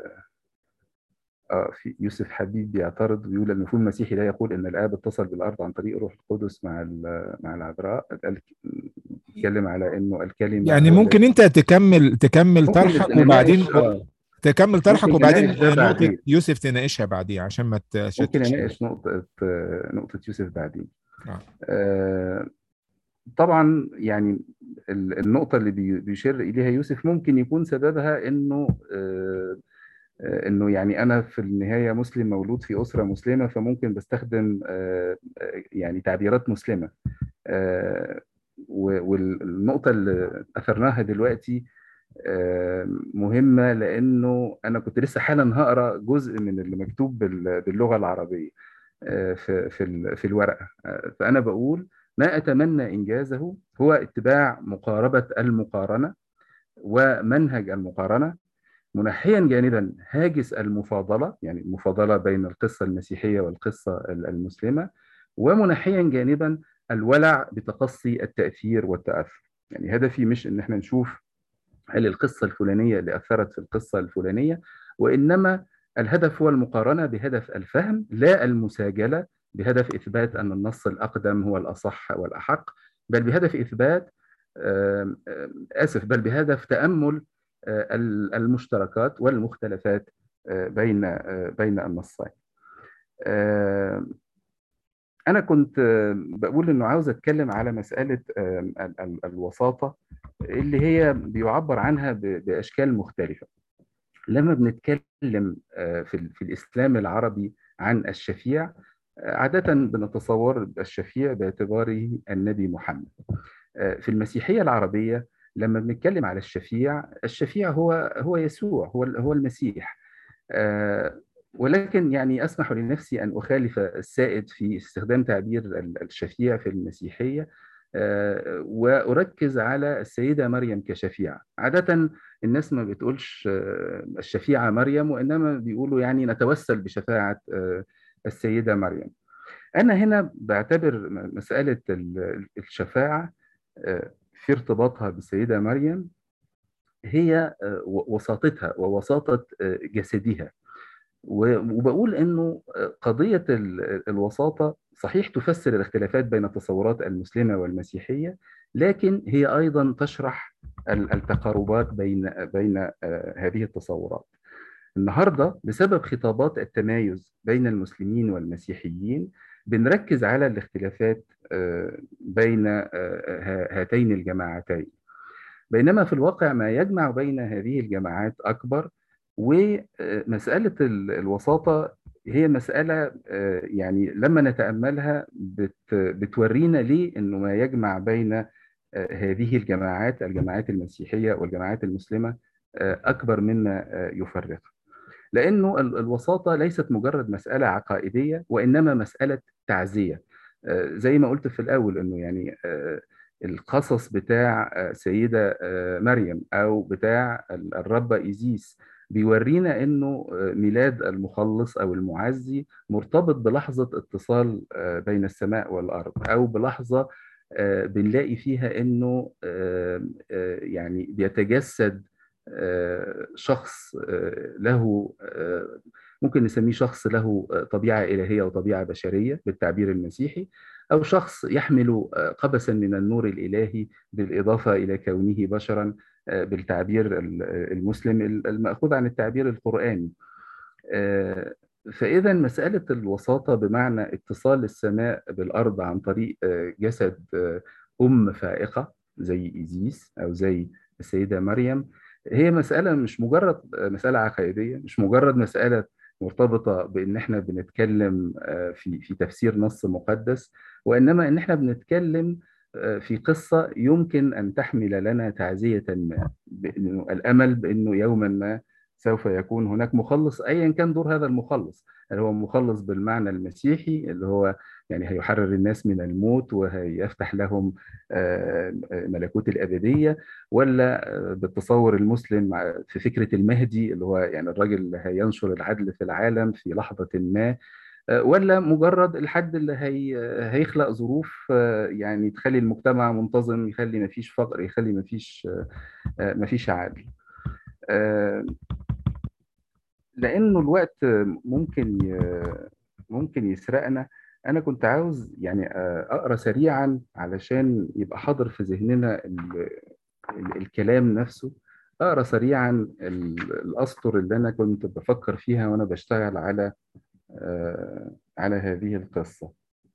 اه في يوسف حبيب بيعترض ويقول ان المفهوم المسيحي لا يقول ان الاب اتصل بالارض عن طريق الروح القدس مع مع العذراء بيتكلم على انه الكلمه يعني ممكن انت تكمل تكمل طرحك وبعدين تكمل طرحك وبعدين نقطه يوسف تناقشها بعدين عشان ما ممكن اناقش نقطه نقطه يوسف بعدين آه. آه طبعا يعني النقطه اللي بيشير اليها يوسف ممكن يكون سببها انه آه انه يعني انا في النهايه مسلم مولود في اسره مسلمه فممكن بستخدم يعني تعبيرات مسلمه والنقطه اللي اثرناها دلوقتي مهمه لانه انا كنت لسه حالا هقرا جزء من اللي مكتوب باللغه العربيه في في في الورقه فانا بقول ما اتمنى انجازه هو اتباع مقاربه المقارنه ومنهج المقارنه منحيا جانبا هاجس المفاضله يعني المفاضله بين القصه المسيحيه والقصه المسلمه ومنحيا جانبا الولع بتقصي التاثير والتاثر يعني هدفي مش ان احنا نشوف هل القصه الفلانيه اللي اثرت في القصه الفلانيه وانما الهدف هو المقارنه بهدف الفهم لا المساجله بهدف اثبات ان النص الاقدم هو الاصح والاحق بل بهدف اثبات اسف بل بهدف تامل المشتركات والمختلفات بين بين النصين. أنا كنت بقول إنه عاوز أتكلم على مسألة الوساطة اللي هي بيعبر عنها بأشكال مختلفة. لما بنتكلم في, في الإسلام العربي عن الشفيع عادة بنتصور الشفيع باعتباره النبي محمد. في المسيحية العربية لما بنتكلم على الشفيع الشفيع هو هو يسوع هو هو المسيح آه ولكن يعني اسمح لنفسي ان اخالف السائد في استخدام تعبير الشفيع في المسيحيه آه واركز على السيده مريم كشفيعه عاده الناس ما بتقولش آه الشفيعه مريم وانما بيقولوا يعني نتوسل بشفاعه السيده مريم انا هنا بعتبر مساله الشفاعه في ارتباطها بالسيدة مريم هي وساطتها ووساطة جسدها وبقول انه قضية الوساطة صحيح تفسر الاختلافات بين التصورات المسلمة والمسيحية لكن هي ايضا تشرح التقاربات بين بين هذه التصورات. النهارده بسبب خطابات التمايز بين المسلمين والمسيحيين بنركز على الاختلافات بين هاتين الجماعتين بينما في الواقع ما يجمع بين هذه الجماعات أكبر ومسألة الوساطة هي مسألة يعني لما نتأملها بتورينا ليه أنه ما يجمع بين هذه الجماعات الجماعات المسيحية والجماعات المسلمة أكبر مما يفرق لأنه الوساطة ليست مجرد مسألة عقائدية وإنما مسألة تعزية زي ما قلت في الأول أنه يعني القصص بتاع سيدة مريم أو بتاع الرب إيزيس بيورينا أنه ميلاد المخلص أو المعزي مرتبط بلحظة اتصال بين السماء والأرض أو بلحظة بنلاقي فيها أنه يعني بيتجسد شخص له ممكن نسميه شخص له طبيعة إلهية وطبيعة بشرية بالتعبير المسيحي أو شخص يحمل قبسا من النور الإلهي بالإضافة إلى كونه بشرا بالتعبير المسلم المأخوذ عن التعبير القرآني فإذا مسألة الوساطة بمعنى اتصال السماء بالأرض عن طريق جسد أم فائقة زي إيزيس أو زي السيدة مريم هي مسألة مش مجرد مسألة عقائدية مش مجرد مسألة مرتبطة بإن إحنا بنتكلم في في تفسير نص مقدس وإنما إن إحنا بنتكلم في قصة يمكن أن تحمل لنا تعزية ما بإنه الأمل بأنه يوما ما سوف يكون هناك مخلص ايا كان دور هذا المخلص هل هو مخلص بالمعنى المسيحي اللي هو يعني هيحرر الناس من الموت وهيفتح لهم ملكوت الابديه ولا بالتصور المسلم في فكره المهدي اللي هو يعني الراجل اللي هينشر العدل في العالم في لحظه ما ولا مجرد الحد اللي هي هيخلق ظروف يعني تخلي المجتمع منتظم يخلي ما فيش فقر يخلي ما فيش ما فيش عدل لانه الوقت ممكن ممكن يسرقنا انا كنت عاوز يعني اقرا سريعا علشان يبقى حاضر في ذهننا الكلام نفسه اقرا سريعا الاسطر اللي انا كنت بفكر فيها وانا بشتغل على على هذه القصة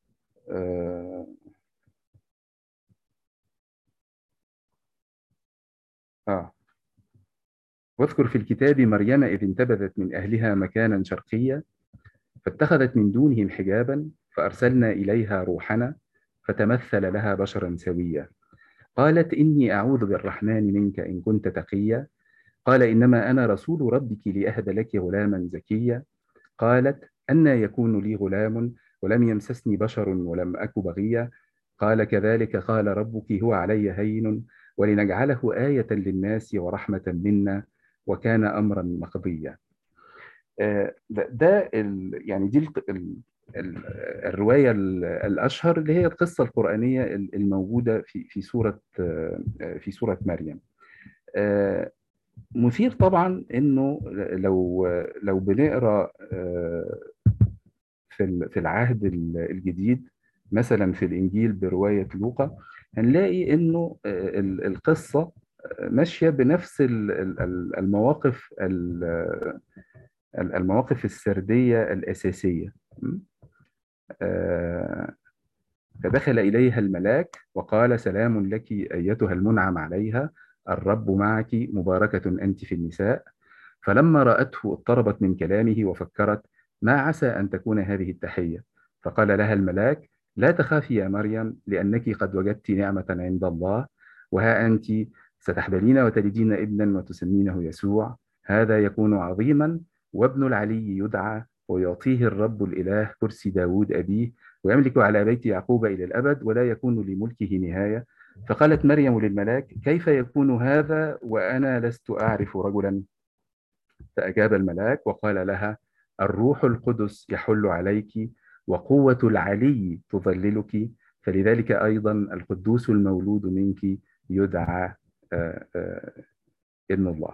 آه. واذكر في الكتاب مريم إذ انتبذت من أهلها مكانا شرقيا فاتخذت من دونهم حجابا فأرسلنا إليها روحنا فتمثل لها بشرا سويا قالت إني أعوذ بالرحمن منك إن كنت تقيا قال إنما أنا رسول ربك لأهب لك غلاما زكيا قالت أن يكون لي غلام ولم يمسسني بشر ولم أك بغيا قال كذلك قال ربك هو علي هين ولنجعله آية للناس ورحمة منا وكان أمرا مقضيا ده يعني دي الرواية الأشهر اللي هي القصة القرآنية الموجودة في في سورة في سورة مريم مثير طبعا انه لو لو بنقرا في في العهد الجديد مثلا في الانجيل بروايه لوقا هنلاقي انه القصه ماشيه بنفس المواقف المواقف السرديه الاساسيه فدخل اليها الملاك وقال سلام لك ايتها المنعم عليها الرب معك مباركة أنت في النساء فلما رأته اضطربت من كلامه وفكرت ما عسى أن تكون هذه التحية فقال لها الملاك لا تخافي يا مريم لأنك قد وجدت نعمة عند الله وها أنت ستحبلين وتلدين ابنا وتسمينه يسوع هذا يكون عظيما وابن العلي يدعى ويعطيه الرب الإله كرسي داود أبيه ويملك على بيت يعقوب إلى الأبد ولا يكون لملكه نهاية فقالت مريم للملاك كيف يكون هذا وأنا لست أعرف رجلا فأجاب الملاك وقال لها الروح القدس يحل عليك وقوة العلي تظللك فلذلك أيضا القدوس المولود منك يدعى آآ آآ ابن الله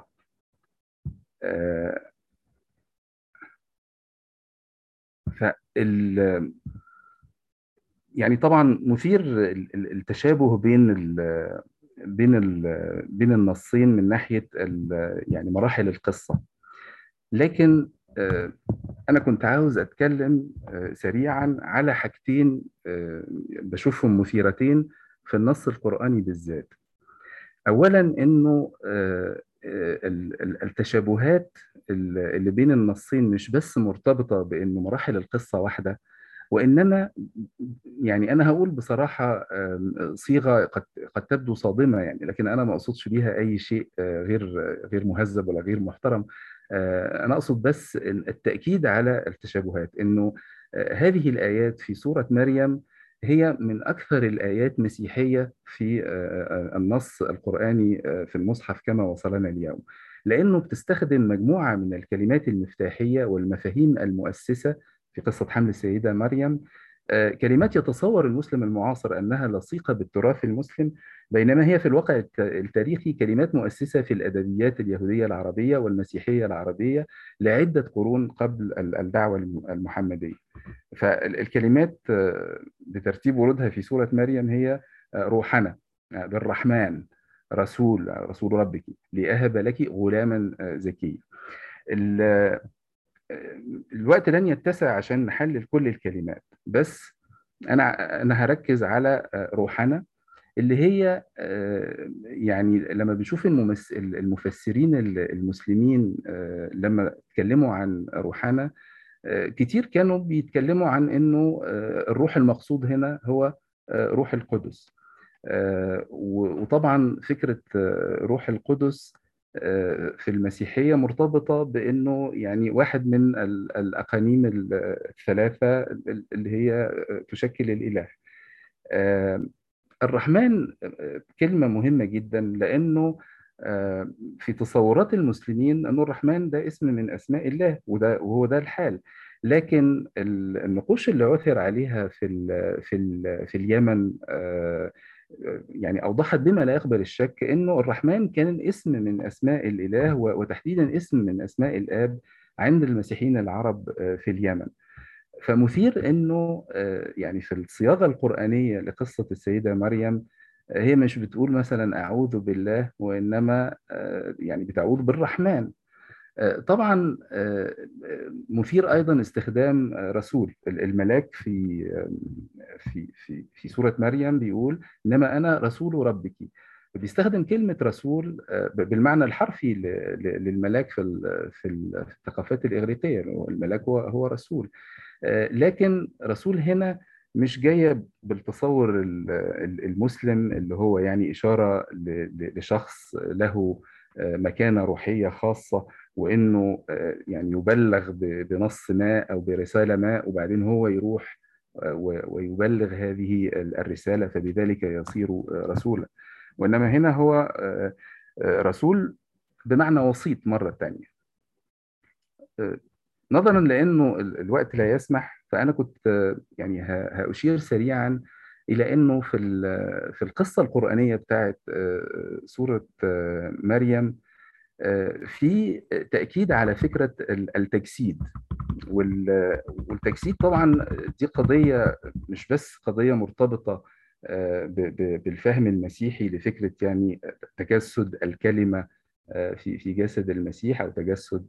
فال يعني طبعا مثير التشابه بين ال بين ال بين النصين من ناحيه يعني مراحل القصه لكن انا كنت عاوز اتكلم سريعا على حاجتين بشوفهم مثيرتين في النص القراني بالذات اولا انه التشابهات اللي بين النصين مش بس مرتبطه بانه مراحل القصه واحده وانما يعني انا هقول بصراحه صيغه قد قد تبدو صادمه يعني لكن انا ما اقصدش بيها اي شيء غير غير مهذب ولا غير محترم انا اقصد بس التاكيد على التشابهات انه هذه الايات في سوره مريم هي من اكثر الايات مسيحيه في النص القراني في المصحف كما وصلنا اليوم لانه بتستخدم مجموعه من الكلمات المفتاحيه والمفاهيم المؤسسه في قصة حمل السيدة مريم كلمات يتصور المسلم المعاصر أنها لصيقة بالتراث المسلم بينما هي في الواقع التاريخي كلمات مؤسسة في الأدبيات اليهودية العربية والمسيحية العربية لعدة قرون قبل الدعوة المحمدية فالكلمات بترتيب ورودها في سورة مريم هي روحنا بالرحمن رسول رسول ربك لأهب لك غلاما زكيا الوقت لن يتسع عشان نحلل كل الكلمات بس انا انا هركز على روحنا اللي هي يعني لما بنشوف المفسرين المسلمين لما اتكلموا عن روحنا كتير كانوا بيتكلموا عن انه الروح المقصود هنا هو روح القدس وطبعا فكره روح القدس في المسيحية مرتبطة بأنه يعني واحد من الأقانيم الثلاثة اللي هي تشكل الإله الرحمن كلمة مهمة جدا لأنه في تصورات المسلمين أن الرحمن ده اسم من أسماء الله وده وهو ده الحال لكن النقوش اللي عثر عليها في ال في ال في اليمن يعني اوضحت بما لا يقبل الشك انه الرحمن كان اسم من اسماء الاله وتحديدا اسم من اسماء الاب عند المسيحيين العرب في اليمن فمثير انه يعني في الصياغه القرانيه لقصه السيده مريم هي مش بتقول مثلا اعوذ بالله وانما يعني بتعوذ بالرحمن طبعا مثير ايضا استخدام رسول الملاك في في في في سوره مريم بيقول انما انا رسول ربك بيستخدم كلمه رسول بالمعنى الحرفي للملاك في في الثقافات الاغريقيه الملاك هو هو رسول لكن رسول هنا مش جايه بالتصور المسلم اللي هو يعني اشاره لشخص له مكانه روحيه خاصه وانه يعني يبلغ بنص ما او برساله ما وبعدين هو يروح ويبلغ هذه الرساله فبذلك يصير رسولا وانما هنا هو رسول بمعنى وسيط مره ثانيه نظرا لانه الوقت لا يسمح فانا كنت يعني هاشير سريعا الى انه في في القصه القرانيه بتاعت سوره مريم في تاكيد على فكره التجسيد والتجسيد طبعا دي قضيه مش بس قضيه مرتبطه بالفهم المسيحي لفكره يعني تجسد الكلمه في في جسد المسيح او تجسد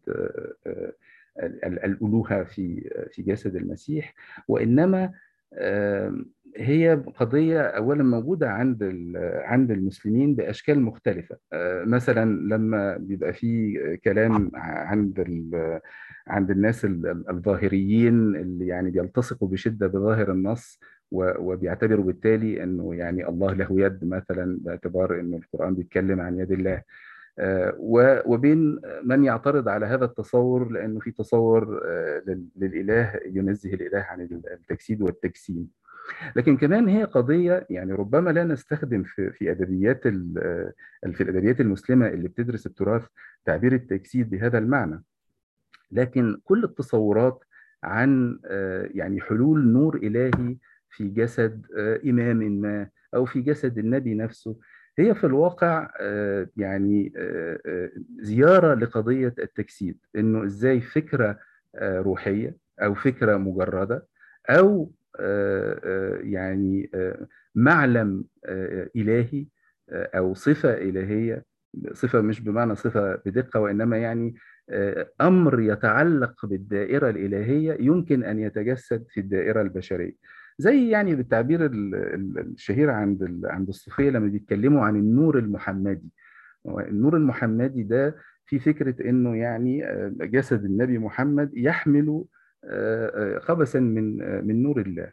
الالوهه في في جسد المسيح وانما هي قضيه اولا موجوده عند عند المسلمين باشكال مختلفه مثلا لما بيبقى في كلام عند عند الناس الظاهريين اللي يعني بيلتصقوا بشده بظاهر النص وبيعتبروا بالتالي انه يعني الله له يد مثلا باعتبار انه القران بيتكلم عن يد الله وبين من يعترض على هذا التصور لانه في تصور للاله ينزه الاله عن التجسيد والتجسيم لكن كمان هي قضيه يعني ربما لا نستخدم في في ادبيات في الادبيات المسلمه اللي بتدرس التراث تعبير التجسيد بهذا المعنى لكن كل التصورات عن يعني حلول نور الهي في جسد امام ما او في جسد النبي نفسه هي في الواقع يعني زياره لقضيه التجسيد انه ازاي فكره روحيه او فكره مجرده او يعني معلم الهي او صفه الهيه صفه مش بمعنى صفه بدقه وانما يعني امر يتعلق بالدائره الالهيه يمكن ان يتجسد في الدائره البشريه زي يعني بالتعبير الشهير عند عند الصوفيه لما بيتكلموا عن النور المحمدي النور المحمدي ده في فكره انه يعني جسد النبي محمد يحمل خبسا من من نور الله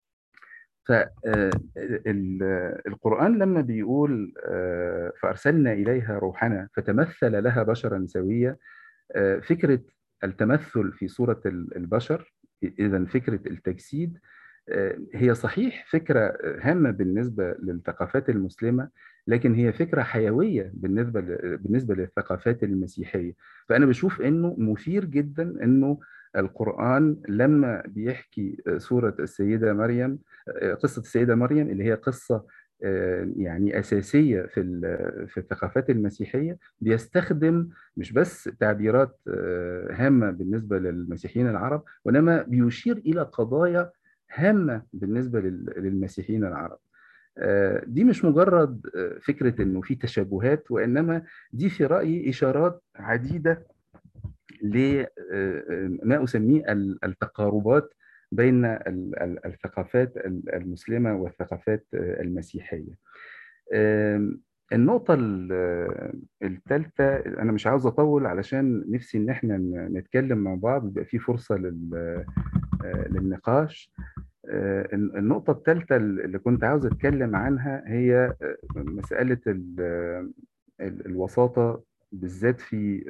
فالقرآن لما بيقول فأرسلنا إليها روحنا فتمثل لها بشرا سويا فكرة التمثل في صورة البشر إذا فكرة التجسيد هي صحيح فكرة هامة بالنسبة للثقافات المسلمة لكن هي فكرة حيوية بالنسبة بالنسبة للثقافات المسيحية فأنا بشوف إنه مثير جدا إنه القرآن لما بيحكي سورة السيدة مريم قصة السيدة مريم اللي هي قصة يعني أساسية في في الثقافات المسيحية بيستخدم مش بس تعبيرات هامة بالنسبة للمسيحيين العرب وإنما بيشير إلى قضايا هامة بالنسبة للمسيحيين العرب دي مش مجرد فكرة إنه في تشابهات وإنما دي في رأيي إشارات عديدة لما أسميه التقاربات بين الثقافات المسلمة والثقافات المسيحية النقطة الثالثة أنا مش عاوز أطول علشان نفسي إن إحنا نتكلم مع بعض يبقى في فرصة للنقاش النقطة الثالثة اللي كنت عاوز أتكلم عنها هي مسألة الوساطة بالذات في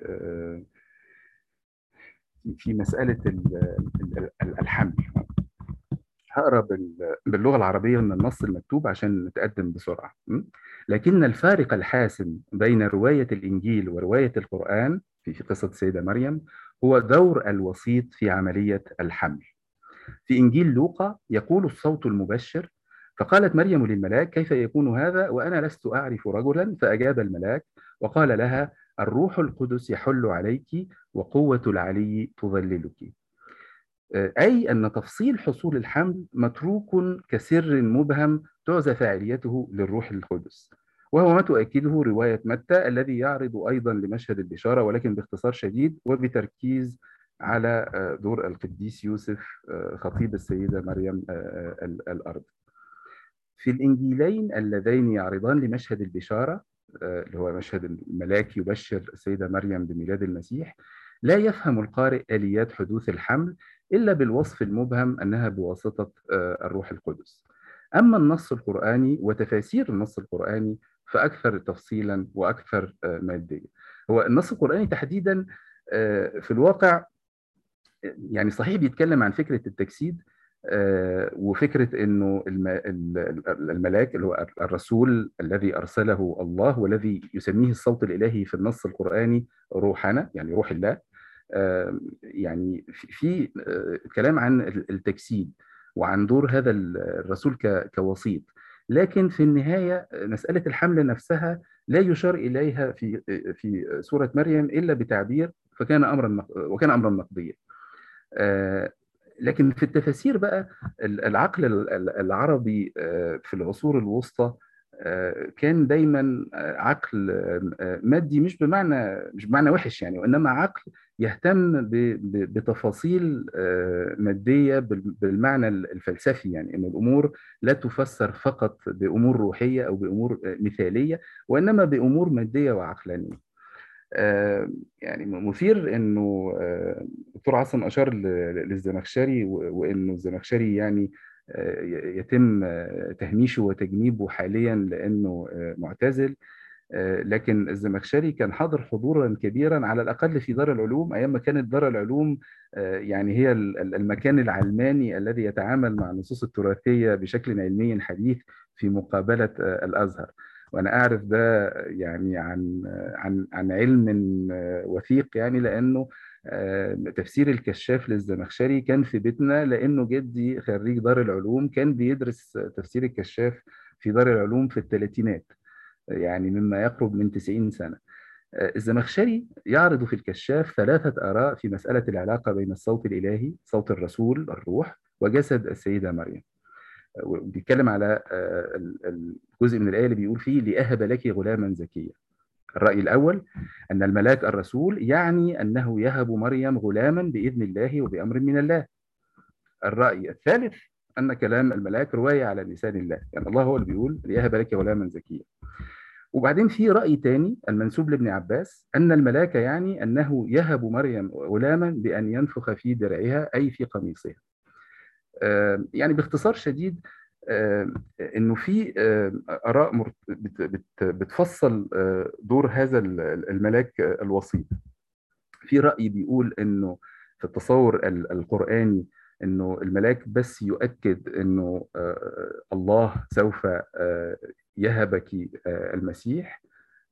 في مساله الحمل هقرا باللغه العربيه من النص المكتوب عشان نتقدم بسرعه لكن الفارق الحاسم بين روايه الانجيل وروايه القران في قصه السيده مريم هو دور الوسيط في عمليه الحمل في انجيل لوقا يقول الصوت المبشر فقالت مريم للملاك كيف يكون هذا وانا لست اعرف رجلا فاجاب الملاك وقال لها الروح القدس يحل عليك وقوه العلي تظللك أي أن تفصيل حصول الحمل متروك كسر مبهم تعزى فاعليته للروح القدس وهو ما تؤكده رواية متى الذي يعرض أيضا لمشهد البشارة ولكن باختصار شديد وبتركيز على دور القديس يوسف خطيب السيدة مريم الأرض في الإنجيلين اللذين يعرضان لمشهد البشارة اللي هو مشهد الملاك يبشر السيدة مريم بميلاد المسيح لا يفهم القارئ آليات حدوث الحمل إلا بالوصف المبهم أنها بواسطة الروح القدس أما النص القرآني وتفاسير النص القرآني فأكثر تفصيلا وأكثر مادية هو النص القرآني تحديدا في الواقع يعني صحيح بيتكلم عن فكرة التجسيد وفكرة أنه الملاك اللي هو الرسول الذي أرسله الله والذي يسميه الصوت الإلهي في النص القرآني روحنا يعني روح الله يعني في كلام عن التجسيد وعن دور هذا الرسول كوسيط لكن في النهاية مسألة الحمل نفسها لا يشار إليها في في سورة مريم إلا بتعبير فكان أمرا وكان أمرا مقضيا لكن في التفاسير بقى العقل العربي في العصور الوسطى كان دايما عقل مادي مش بمعنى مش بمعنى وحش يعني وانما عقل يهتم بتفاصيل ماديه بالمعنى الفلسفي يعني ان الامور لا تفسر فقط بامور روحيه او بامور مثاليه وانما بامور ماديه وعقلانيه. يعني مثير انه دكتور عاصم اشار للزمخشري وانه الزمخشري يعني يتم تهميشه وتجنيبه حاليا لانه معتزل لكن الزمخشري كان حاضر حضورا كبيرا على الاقل في دار العلوم ايام ما كانت دار العلوم يعني هي المكان العلماني الذي يتعامل مع النصوص التراثيه بشكل علمي حديث في مقابله الازهر وانا اعرف ده يعني عن عن عن علم وثيق يعني لانه تفسير الكشاف للزمخشري كان في بيتنا لانه جدي خريج دار العلوم كان بيدرس تفسير الكشاف في دار العلوم في الثلاثينات يعني مما يقرب من 90 سنه الزمخشري يعرض في الكشاف ثلاثة آراء في مسألة العلاقة بين الصوت الإلهي صوت الرسول الروح وجسد السيدة مريم بيتكلم على الجزء من الآية اللي بيقول فيه لأهب لك غلاما زكيا الرأي الأول أن الملاك الرسول يعني أنه يهب مريم غلاما بإذن الله وبأمر من الله الرأي الثالث أن كلام الملاك رواية على لسان الله يعني الله هو اللي بيقول ليهب لك غلاما زكيا وبعدين في رأي تاني المنسوب لابن عباس أن الملاك يعني أنه يهب مريم غلاما بأن ينفخ في درعها أي في قميصها يعني باختصار شديد انه في اراء بتفصل دور هذا الملاك الوسيط في راي بيقول انه في التصور القراني انه الملاك بس يؤكد انه الله سوف يهبك المسيح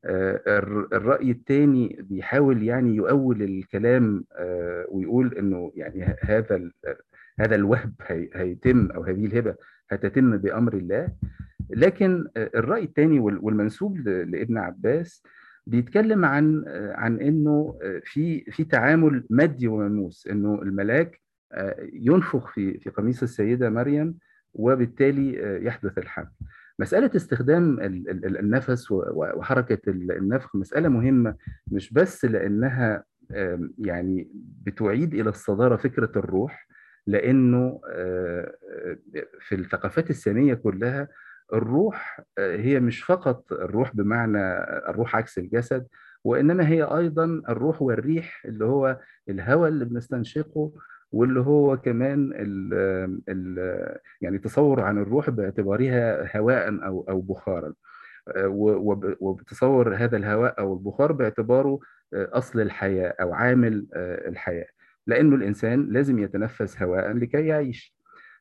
الرأي الثاني بيحاول يعني يؤول الكلام ويقول انه يعني هذا هذا الوهب هيتم او هذه الهبه هتتم بامر الله لكن الراي الثاني والمنسوب لابن عباس بيتكلم عن عن انه في في تعامل مادي وملموس انه الملاك ينفخ في في قميص السيده مريم وبالتالي يحدث الحمل مسألة استخدام النفس وحركة النفخ مسألة مهمة مش بس لأنها يعني بتعيد إلى الصدارة فكرة الروح لانه في الثقافات الساميه كلها الروح هي مش فقط الروح بمعنى الروح عكس الجسد وانما هي ايضا الروح والريح اللي هو الهواء اللي بنستنشقه واللي هو كمان ال ال يعني تصور عن الروح باعتبارها هواء او او بخارا وبتصور هذا الهواء او البخار باعتباره اصل الحياه او عامل الحياه لانه الانسان لازم يتنفس هواء لكي يعيش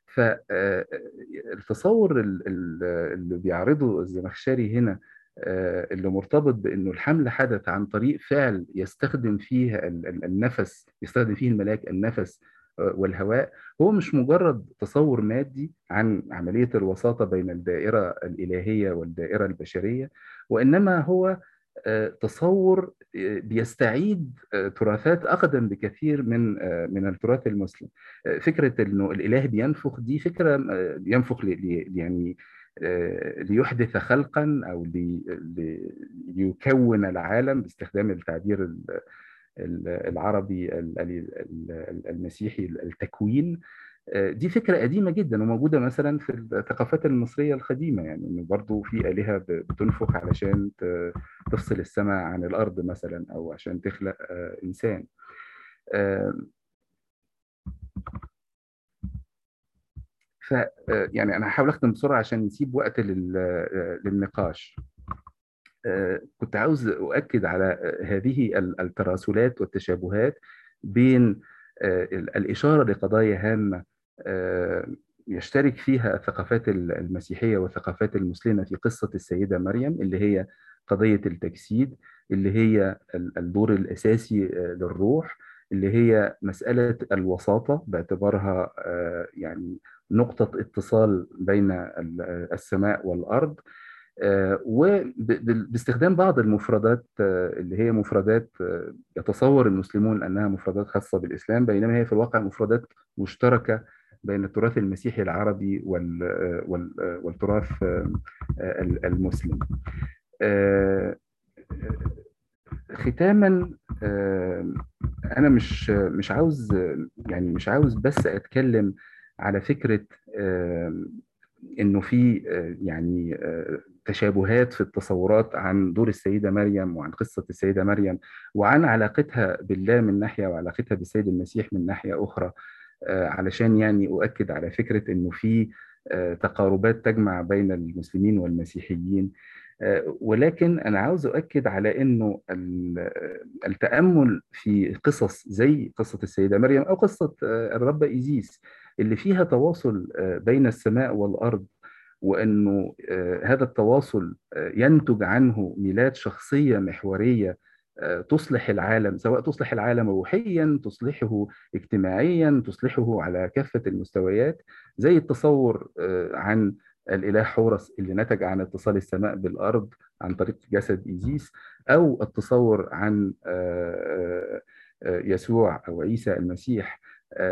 فالتصور اللي بيعرضه الزمخشري هنا اللي مرتبط بانه الحمل حدث عن طريق فعل يستخدم فيه النفس يستخدم فيه الملاك النفس والهواء هو مش مجرد تصور مادي عن عمليه الوساطه بين الدائره الالهيه والدائره البشريه وانما هو تصور بيستعيد تراثات اقدم بكثير من من التراث المسلم فكره انه الاله بينفخ دي فكره بينفخ يعني ليحدث خلقا او ليكون العالم باستخدام التعبير العربي المسيحي التكوين دي فكرة قديمة جدا وموجودة مثلا في الثقافات المصرية القديمة يعني انه برضه في آلهة بتنفخ علشان تفصل السماء عن الأرض مثلا أو عشان تخلق إنسان ف يعني أنا هحاول أختم بسرعة عشان نسيب وقت للنقاش كنت عاوز أؤكد على هذه التراسلات والتشابهات بين الإشارة لقضايا هامة يشترك فيها الثقافات المسيحية والثقافات المسلمة في قصة السيدة مريم اللي هي قضية التجسيد اللي هي الدور الأساسي للروح اللي هي مسألة الوساطة باعتبارها يعني نقطة اتصال بين السماء والأرض وباستخدام بعض المفردات اللي هي مفردات يتصور المسلمون انها مفردات خاصه بالاسلام بينما هي في الواقع مفردات مشتركه بين التراث المسيحي العربي والتراث المسلم. ختاما انا مش مش عاوز يعني مش عاوز بس اتكلم على فكره انه في يعني تشابهات في التصورات عن دور السيدة مريم وعن قصة السيدة مريم وعن علاقتها بالله من ناحية وعلاقتها بالسيد المسيح من ناحية أخرى علشان يعني أؤكد على فكرة أنه في تقاربات تجمع بين المسلمين والمسيحيين ولكن أنا عاوز أؤكد على أنه التأمل في قصص زي قصة السيدة مريم أو قصة الرب إيزيس اللي فيها تواصل بين السماء والأرض وانه هذا التواصل ينتج عنه ميلاد شخصيه محوريه تصلح العالم سواء تصلح العالم روحيا تصلحه اجتماعيا تصلحه على كافه المستويات زي التصور عن الاله حورس اللي نتج عن اتصال السماء بالارض عن طريق جسد ايزيس او التصور عن يسوع او عيسى المسيح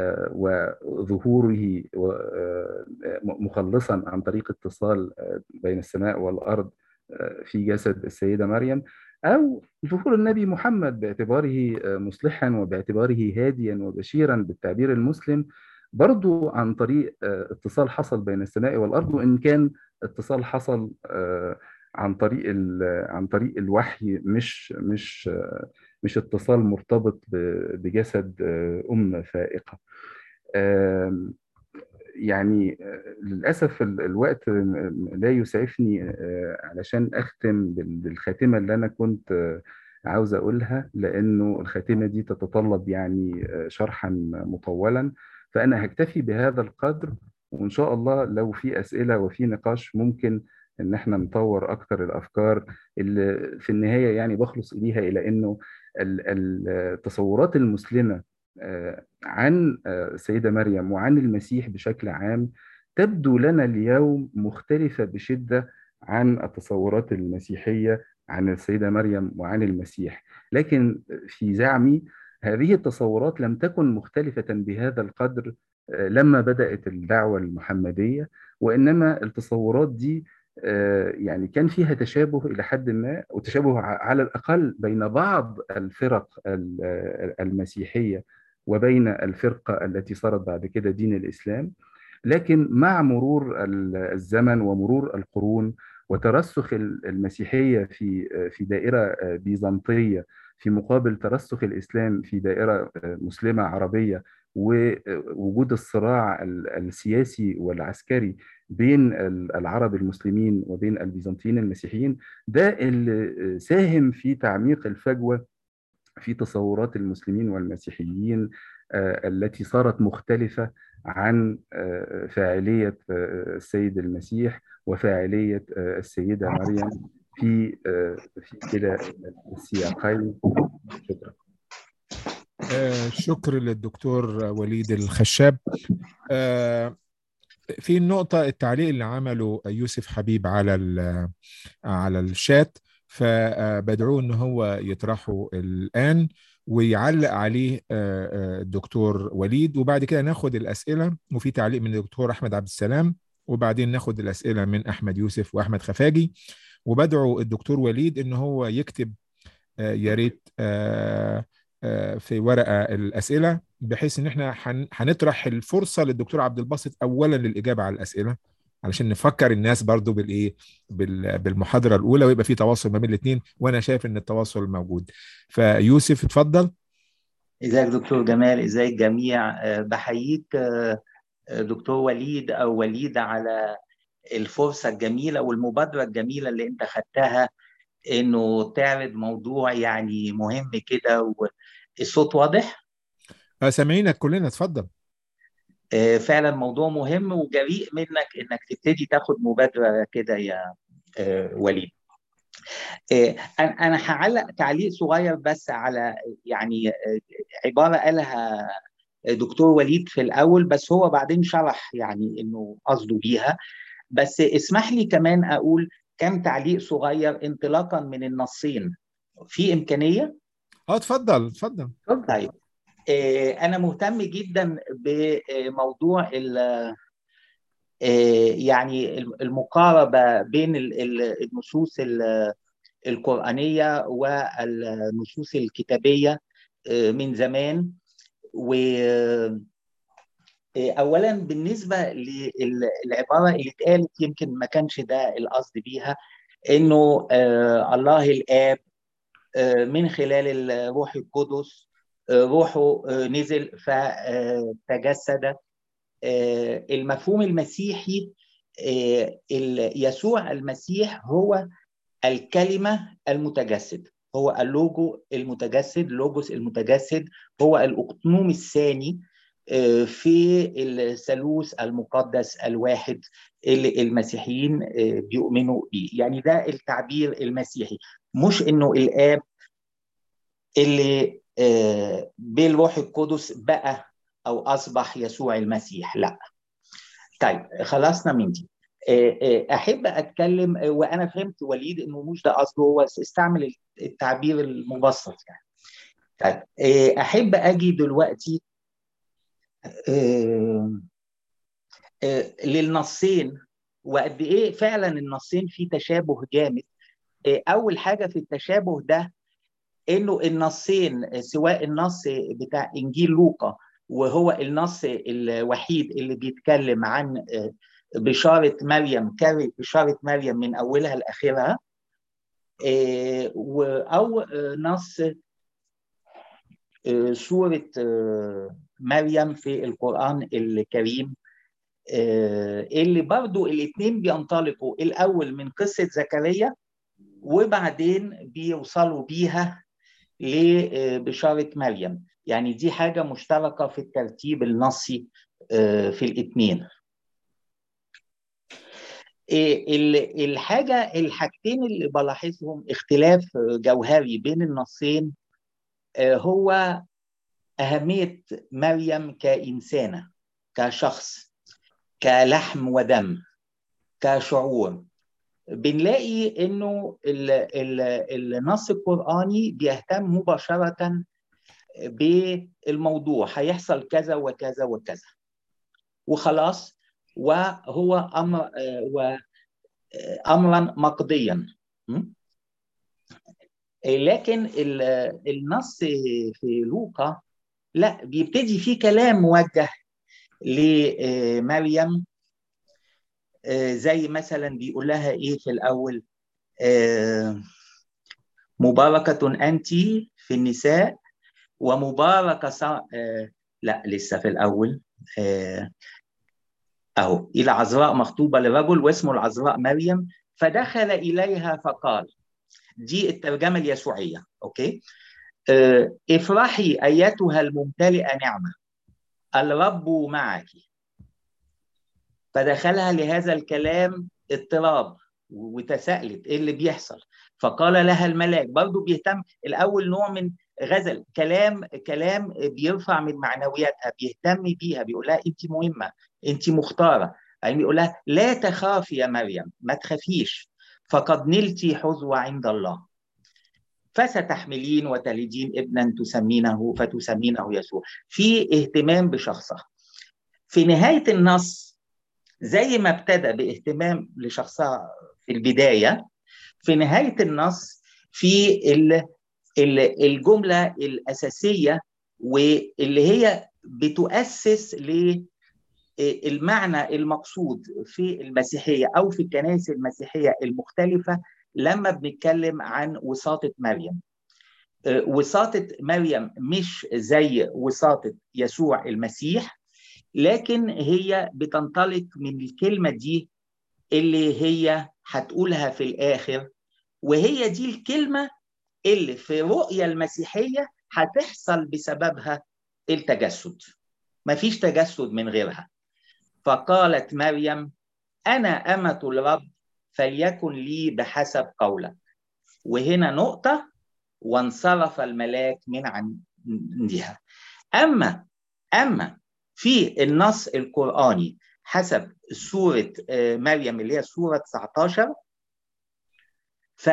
وظهوره مخلصا عن طريق اتصال بين السماء والارض في جسد السيده مريم او ظهور النبي محمد باعتباره مصلحا وباعتباره هاديا وبشيرا بالتعبير المسلم برضو عن طريق اتصال حصل بين السماء والارض وان كان اتصال حصل عن طريق عن طريق الوحي مش مش مش اتصال مرتبط بجسد أم فائقة يعني للأسف الوقت لا يسعفني علشان أختم بالخاتمة اللي أنا كنت عاوز أقولها لأنه الخاتمة دي تتطلب يعني شرحا مطولا فأنا هكتفي بهذا القدر وإن شاء الله لو في أسئلة وفي نقاش ممكن ان احنا نطور اكتر الافكار اللي في النهايه يعني بخلص اليها الى انه التصورات المسلمه عن السيده مريم وعن المسيح بشكل عام تبدو لنا اليوم مختلفه بشده عن التصورات المسيحيه عن السيده مريم وعن المسيح لكن في زعمي هذه التصورات لم تكن مختلفه بهذا القدر لما بدات الدعوه المحمديه وانما التصورات دي يعني كان فيها تشابه الى حد ما وتشابه على الاقل بين بعض الفرق المسيحيه وبين الفرقه التي صارت بعد كده دين الاسلام لكن مع مرور الزمن ومرور القرون وترسخ المسيحيه في في دائره بيزنطيه في مقابل ترسخ الاسلام في دائره مسلمه عربيه ووجود الصراع السياسي والعسكري بين العرب المسلمين وبين البيزنطيين المسيحيين ده اللي ساهم في تعميق الفجوه في تصورات المسلمين والمسيحيين التي صارت مختلفه عن فاعليه السيد المسيح وفاعليه السيده مريم في في كلا السياقين شكرا آه شكر للدكتور وليد الخشاب آه في النقطة التعليق اللي عمله يوسف حبيب على على الشات فبدعوه ان هو يطرحه الآن ويعلق عليه الدكتور وليد وبعد كده ناخد الأسئلة وفي تعليق من الدكتور أحمد عبد السلام وبعدين ناخد الأسئلة من أحمد يوسف وأحمد خفاجي وبدعو الدكتور وليد ان هو يكتب يا ريت في ورقه الاسئله بحيث ان احنا هنطرح الفرصه للدكتور عبد الباسط اولا للاجابه على الاسئله علشان نفكر الناس برضو بالايه بالمحاضره الاولى ويبقى في تواصل ما بين الاثنين وانا شايف ان التواصل موجود فيوسف اتفضل ازيك دكتور جمال ازيك جميع بحييك دكتور وليد او وليد على الفرصة الجميلة والمبادرة الجميلة اللي انت خدتها انه تعرض موضوع يعني مهم كده والصوت واضح؟ سامعينك كلنا اتفضل فعلا موضوع مهم وجريء منك انك تبتدي تاخد مبادرة كده يا وليد انا هعلق تعليق صغير بس على يعني عبارة قالها دكتور وليد في الاول بس هو بعدين شرح يعني انه قصده بيها بس اسمح لي كمان اقول كم تعليق صغير انطلاقا من النصين في امكانيه اه اتفضل اتفضل طيب آه انا مهتم جدا بموضوع آه يعني المقاربه بين النصوص القرانيه والنصوص الكتابيه آه من زمان و اولا بالنسبه للعباره اللي اتقالت يمكن ما كانش ده القصد بيها انه آه الله الاب آه من خلال الروح القدس آه روحه آه نزل فتجسد آه المفهوم المسيحي آه يسوع المسيح هو الكلمه المتجسد هو اللوجو المتجسد لوجوس المتجسد هو الاقنوم الثاني في الثالوث المقدس الواحد اللي المسيحيين بيؤمنوا بيه يعني ده التعبير المسيحي مش انه الاب اللي بالروح القدس بقى او اصبح يسوع المسيح لا طيب خلصنا من دي احب اتكلم وانا فهمت وليد انه مش ده قصده هو استعمل التعبير المبسط يعني طيب احب اجي دلوقتي للنصين وقد ايه فعلا النصين في تشابه جامد اول حاجه في التشابه ده انه النصين سواء النص بتاع انجيل لوقا وهو النص الوحيد اللي بيتكلم عن بشاره مريم كاري بشاره مريم من اولها لاخرها او نص سوره مريم في القرآن الكريم اللي برضو الاثنين بينطلقوا الأول من قصة زكريا وبعدين بيوصلوا بيها لبشارة مريم يعني دي حاجة مشتركة في الترتيب النصي في الاثنين الحاجة الحاجتين اللي بلاحظهم اختلاف جوهري بين النصين هو أهمية مريم كإنسانة كشخص كلحم ودم كشعور بنلاقي انه النص القرآني بيهتم مباشرة بالموضوع هيحصل كذا وكذا وكذا وخلاص وهو أمر أمرا مقضيا لكن النص في لوقا لا بيبتدي في كلام موجه لمريم زي مثلا بيقول لها ايه في الاول مباركة أنت في النساء ومباركة صا... لا لسه في الأول أهو العذراء مخطوبة لرجل واسمه العذراء مريم فدخل إليها فقال دي الترجمة اليسوعية أوكي اه افرحي أيتها الممتلئة نعمة الرب معك فدخلها لهذا الكلام اضطراب وتساءلت ايه اللي بيحصل فقال لها الملاك برضه بيهتم الاول نوع من غزل كلام كلام بيرفع من معنوياتها بيهتم بيها بيقول لها انت مهمه انت مختاره يعني بيقول لها لا تخافي يا مريم ما تخافيش فقد نلتي حظوة عند الله فستحملين وتلدين ابنا تسمينه فتسمينه يسوع في اهتمام بشخصها في نهايه النص زي ما ابتدى باهتمام لشخصها في البدايه في نهايه النص في الجمله الاساسيه واللي هي بتؤسس للمعنى المقصود في المسيحيه او في الكنائس المسيحيه المختلفه لما بنتكلم عن وساطه مريم. وساطه مريم مش زي وساطه يسوع المسيح لكن هي بتنطلق من الكلمه دي اللي هي هتقولها في الاخر وهي دي الكلمه اللي في رؤيه المسيحيه هتحصل بسببها التجسد مفيش تجسد من غيرها فقالت مريم انا امه الرب فليكن لي بحسب قولك وهنا نقطه وانصرف الملاك من عندها اما اما في النص القراني حسب سوره مريم اللي هي سوره 19 ف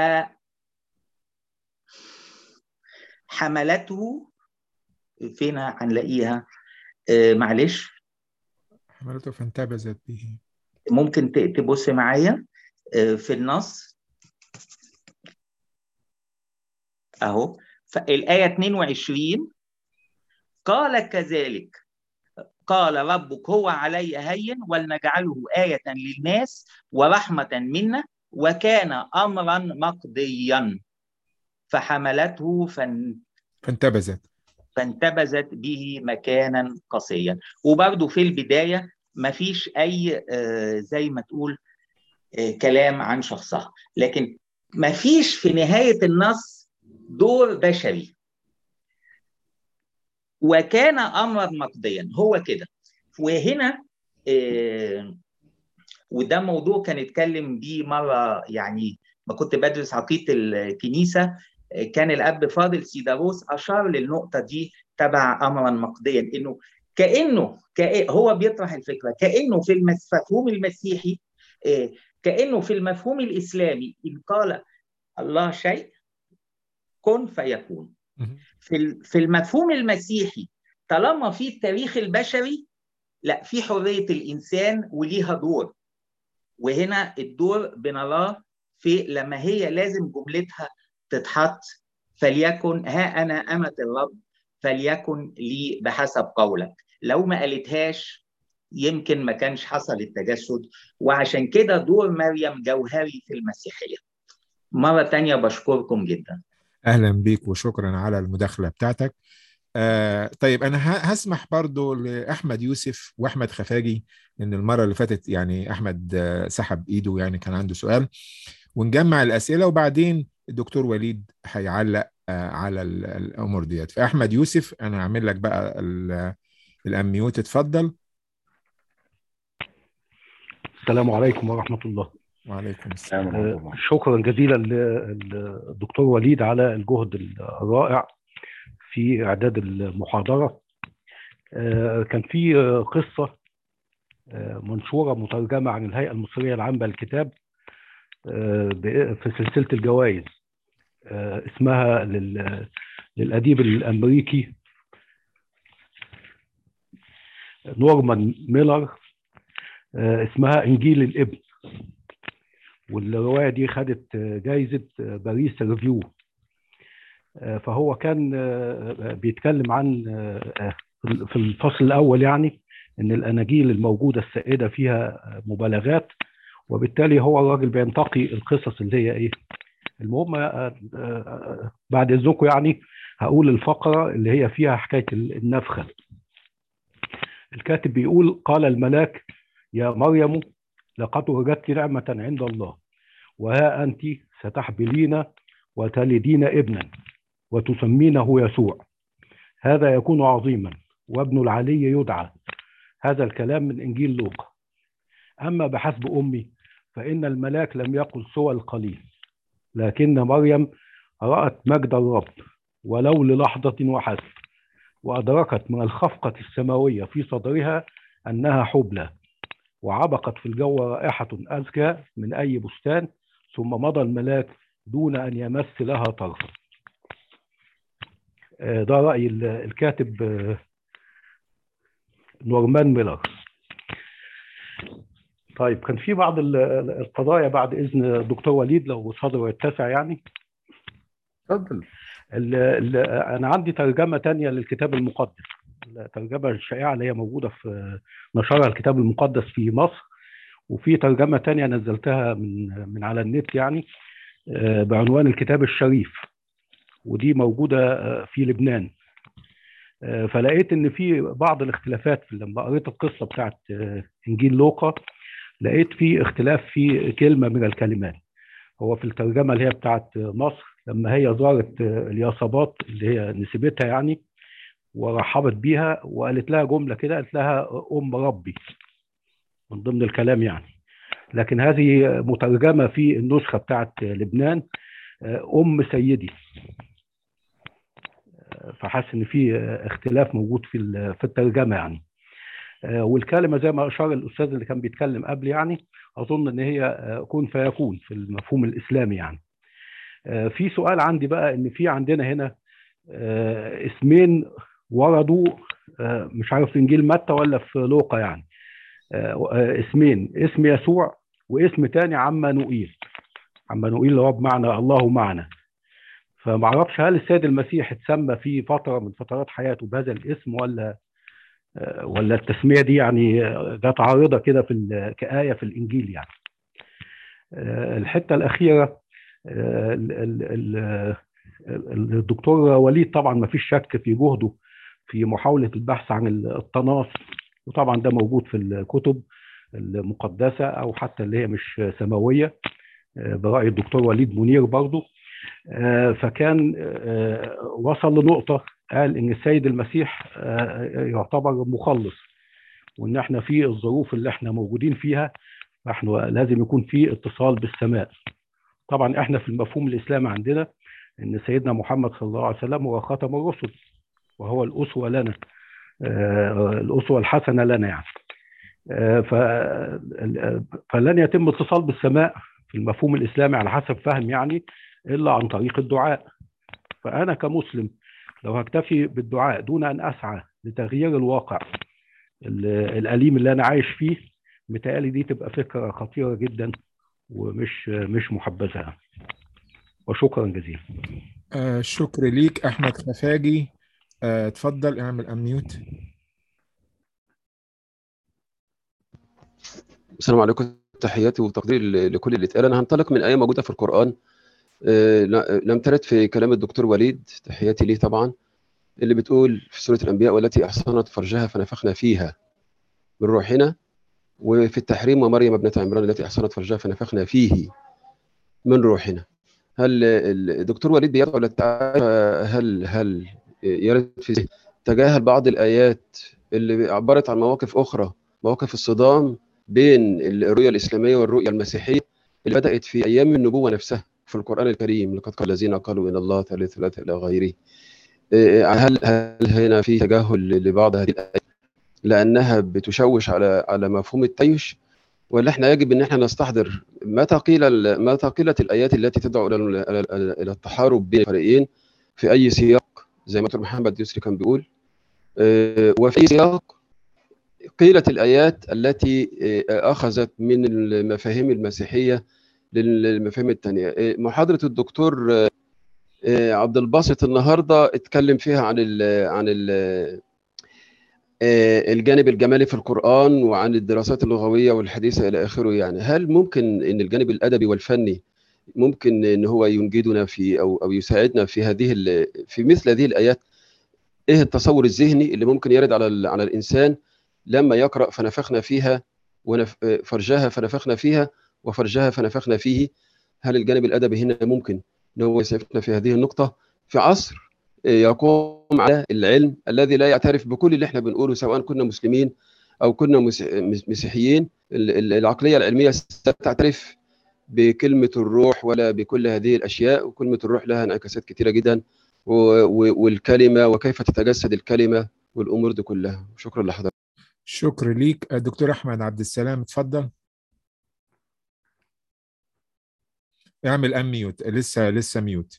حملته فين هنلاقيها آه معلش حملته فانتبذت به ممكن تبص معايا آه في النص اهو الآية 22 قال كذلك قال ربك هو علي هين ولنجعله آية للناس ورحمة منا وكان أمرا مقضيا فحملته فن... فانتبذت فانتبذت به مكانا قصيا وبرضه في البداية ما فيش أي آه زي ما تقول آه كلام عن شخصها لكن ما فيش في نهاية النص دور بشري وكان أمرا مقضيا هو كده وهنا آه وده موضوع كان اتكلم بيه مرة يعني ما كنت بدرس عقيدة الكنيسة كان الاب فاضل سيداروس اشار للنقطه دي تبع امرا مقضيا انه كانه كأ... هو بيطرح الفكره كانه في المفهوم المسيحي كانه في المفهوم الاسلامي ان قال الله شيء كن فيكون في في المفهوم المسيحي طالما في التاريخ البشري لا في حريه الانسان وليها دور وهنا الدور بنراه في لما هي لازم جملتها تتحط فليكن ها أنا أمة الرب فليكن لي بحسب قولك لو ما قالتهاش يمكن ما كانش حصل التجسد وعشان كده دور مريم جوهري في المسيحية مرة تانية بشكركم جدا أهلا بيك وشكرا على المداخلة بتاعتك آه طيب أنا هسمح برضو لأحمد يوسف وأحمد خفاجي إن المرة اللي فاتت يعني أحمد آه سحب إيده يعني كان عنده سؤال ونجمع الأسئلة وبعدين الدكتور وليد هيعلق على الامور ديت فاحمد يوسف انا هعمل لك بقى الاميوت اتفضل السلام عليكم ورحمه الله وعليكم السلام شكرا جزيلا للدكتور وليد على الجهد الرائع في اعداد المحاضره كان في قصه منشوره مترجمه عن الهيئه المصريه العامه للكتاب في سلسله الجوائز اسمها للاديب الامريكي نورمان ميلر اسمها انجيل الابن والروايه دي خدت جائزه باريس ريفيو فهو كان بيتكلم عن في الفصل الاول يعني ان الاناجيل الموجوده السائده فيها مبالغات وبالتالي هو الراجل بينتقي القصص اللي هي ايه المهم بعد اذنكم يعني هقول الفقره اللي هي فيها حكايه النفخه الكاتب بيقول قال الملاك يا مريم لقد وجدت نعمة عند الله وها أنت ستحبلين وتلدين ابنا وتسمينه يسوع هذا يكون عظيما وابن العلي يدعى هذا الكلام من إنجيل لوقا أما بحسب أمي فإن الملاك لم يقل سوى القليل لكن مريم رأت مجد الرب ولو للحظة وحسب وأدركت من الخفقة السماوية في صدرها أنها حبلى وعبقت في الجو رائحة أزكى من أي بستان ثم مضى الملاك دون أن يمس لها طرفا ده رأي الكاتب نورمان ميلر طيب كان في بعض القضايا بعد إذن الدكتور وليد لو صدر يتسع يعني اتفضل أنا عندي ترجمة تانية للكتاب المقدس الترجمة الشائعة اللي هي موجودة في نشرها الكتاب المقدس في مصر وفي ترجمة تانية نزلتها من من على النت يعني بعنوان الكتاب الشريف ودي موجودة في لبنان فلقيت ان في بعض الاختلافات لما قريت القصة بتاعت انجيل لوقا لقيت في اختلاف في كلمة من الكلمات هو في الترجمة اللي هي بتاعت مصر لما هي زارت الياصبات اللي هي نسبتها يعني ورحبت بيها وقالت لها جملة كده قالت لها أم ربي من ضمن الكلام يعني لكن هذه مترجمة في النسخة بتاعت لبنان أم سيدي فحس ان في اختلاف موجود في في الترجمه يعني والكلمه زي ما اشار الاستاذ اللي كان بيتكلم قبل يعني اظن ان هي كن فيكون في المفهوم الاسلامي يعني في سؤال عندي بقى ان في عندنا هنا اسمين وردوا مش عارف في انجيل متى ولا في لوقا يعني اسمين اسم يسوع واسم تاني عمانوئيل عمانوئيل اللي هو بمعنى الله معنا فما اعرفش هل السيد المسيح اتسمى في فتره من فترات حياته بهذا الاسم ولا ولا التسميه دي يعني جت عارضه كده في كآية في الانجيل يعني الحته الاخيره الدكتور وليد طبعا ما فيش شك في جهده في محاوله البحث عن التناص وطبعا ده موجود في الكتب المقدسه او حتى اللي هي مش سماويه براي الدكتور وليد منير برضه فكان وصل لنقطة قال إن السيد المسيح يعتبر مخلص وإن إحنا في الظروف اللي إحنا موجودين فيها فإحنا لازم يكون في اتصال بالسماء طبعا إحنا في المفهوم الإسلامي عندنا إن سيدنا محمد صلى الله عليه وسلم هو خاتم الرسل وهو الأسوة لنا الأسوة الحسنة لنا يعني فلن يتم اتصال بالسماء في المفهوم الإسلامي على حسب فهم يعني الا عن طريق الدعاء فانا كمسلم لو هكتفي بالدعاء دون ان اسعى لتغيير الواقع الاليم اللي انا عايش فيه متهيألي دي تبقى فكره خطيره جدا ومش مش محبذه وشكرا جزيلا آه شكر ليك احمد خفاجي آه اتفضل اعمل اميوت السلام عليكم تحياتي وتقديري لكل اللي اتقال انا هنطلق من ايه موجوده في القران لم ترد في كلام الدكتور وليد تحياتي ليه طبعا اللي بتقول في سورة الأنبياء والتي أحصنت فرجها فنفخنا فيها من روحنا وفي التحريم ومريم ابنة عمران التي أحصنت فرجها فنفخنا فيه من روحنا هل الدكتور وليد بيدعو للتعالى هل هل يرد في تجاهل بعض الآيات اللي عبرت عن مواقف أخرى مواقف الصدام بين الرؤية الإسلامية والرؤية المسيحية اللي بدأت في أيام النبوة نفسها في القرآن الكريم لقد قال الذين قالوا إن الله ثالث ثلاثة إلى غيره هل هل هنا في تجاهل لبعض هذه الآيات لأنها بتشوش على على مفهوم التيش ولا احنا يجب ان احنا نستحضر متى قيل متى قيلت الايات التي تدعو الى الى التحارب بين الفريقين في اي سياق زي ما دكتور محمد يسري كان بيقول وفي اي سياق قيلت الايات التي اخذت من المفاهيم المسيحيه للمفاهيم الثانيه محاضره الدكتور عبد الباسط النهارده اتكلم فيها عن ال عن ال الجانب الجمالي في القرآن وعن الدراسات اللغوية والحديثة إلى آخره يعني هل ممكن أن الجانب الأدبي والفني ممكن أن هو ينجدنا في أو أو يساعدنا في هذه في مثل هذه الآيات إيه التصور الذهني اللي ممكن يرد على على الإنسان لما يقرأ فنفخنا فيها وفرجها فنفخنا فيها وفرجها فنفخنا فيه هل الجانب الادبي هنا ممكن ان هو يسعفنا في هذه النقطه في عصر يقوم على العلم الذي لا يعترف بكل اللي احنا بنقوله سواء كنا مسلمين او كنا مسيحيين العقليه العلميه لا تعترف بكلمه الروح ولا بكل هذه الاشياء وكلمه الروح لها انعكاسات كثيره جدا والكلمه وكيف تتجسد الكلمه والامور دي كلها شكرا لحضرتك شكرا ليك دكتور احمد عبد السلام اتفضل اعمل ام ميوت لسه لسه ميوت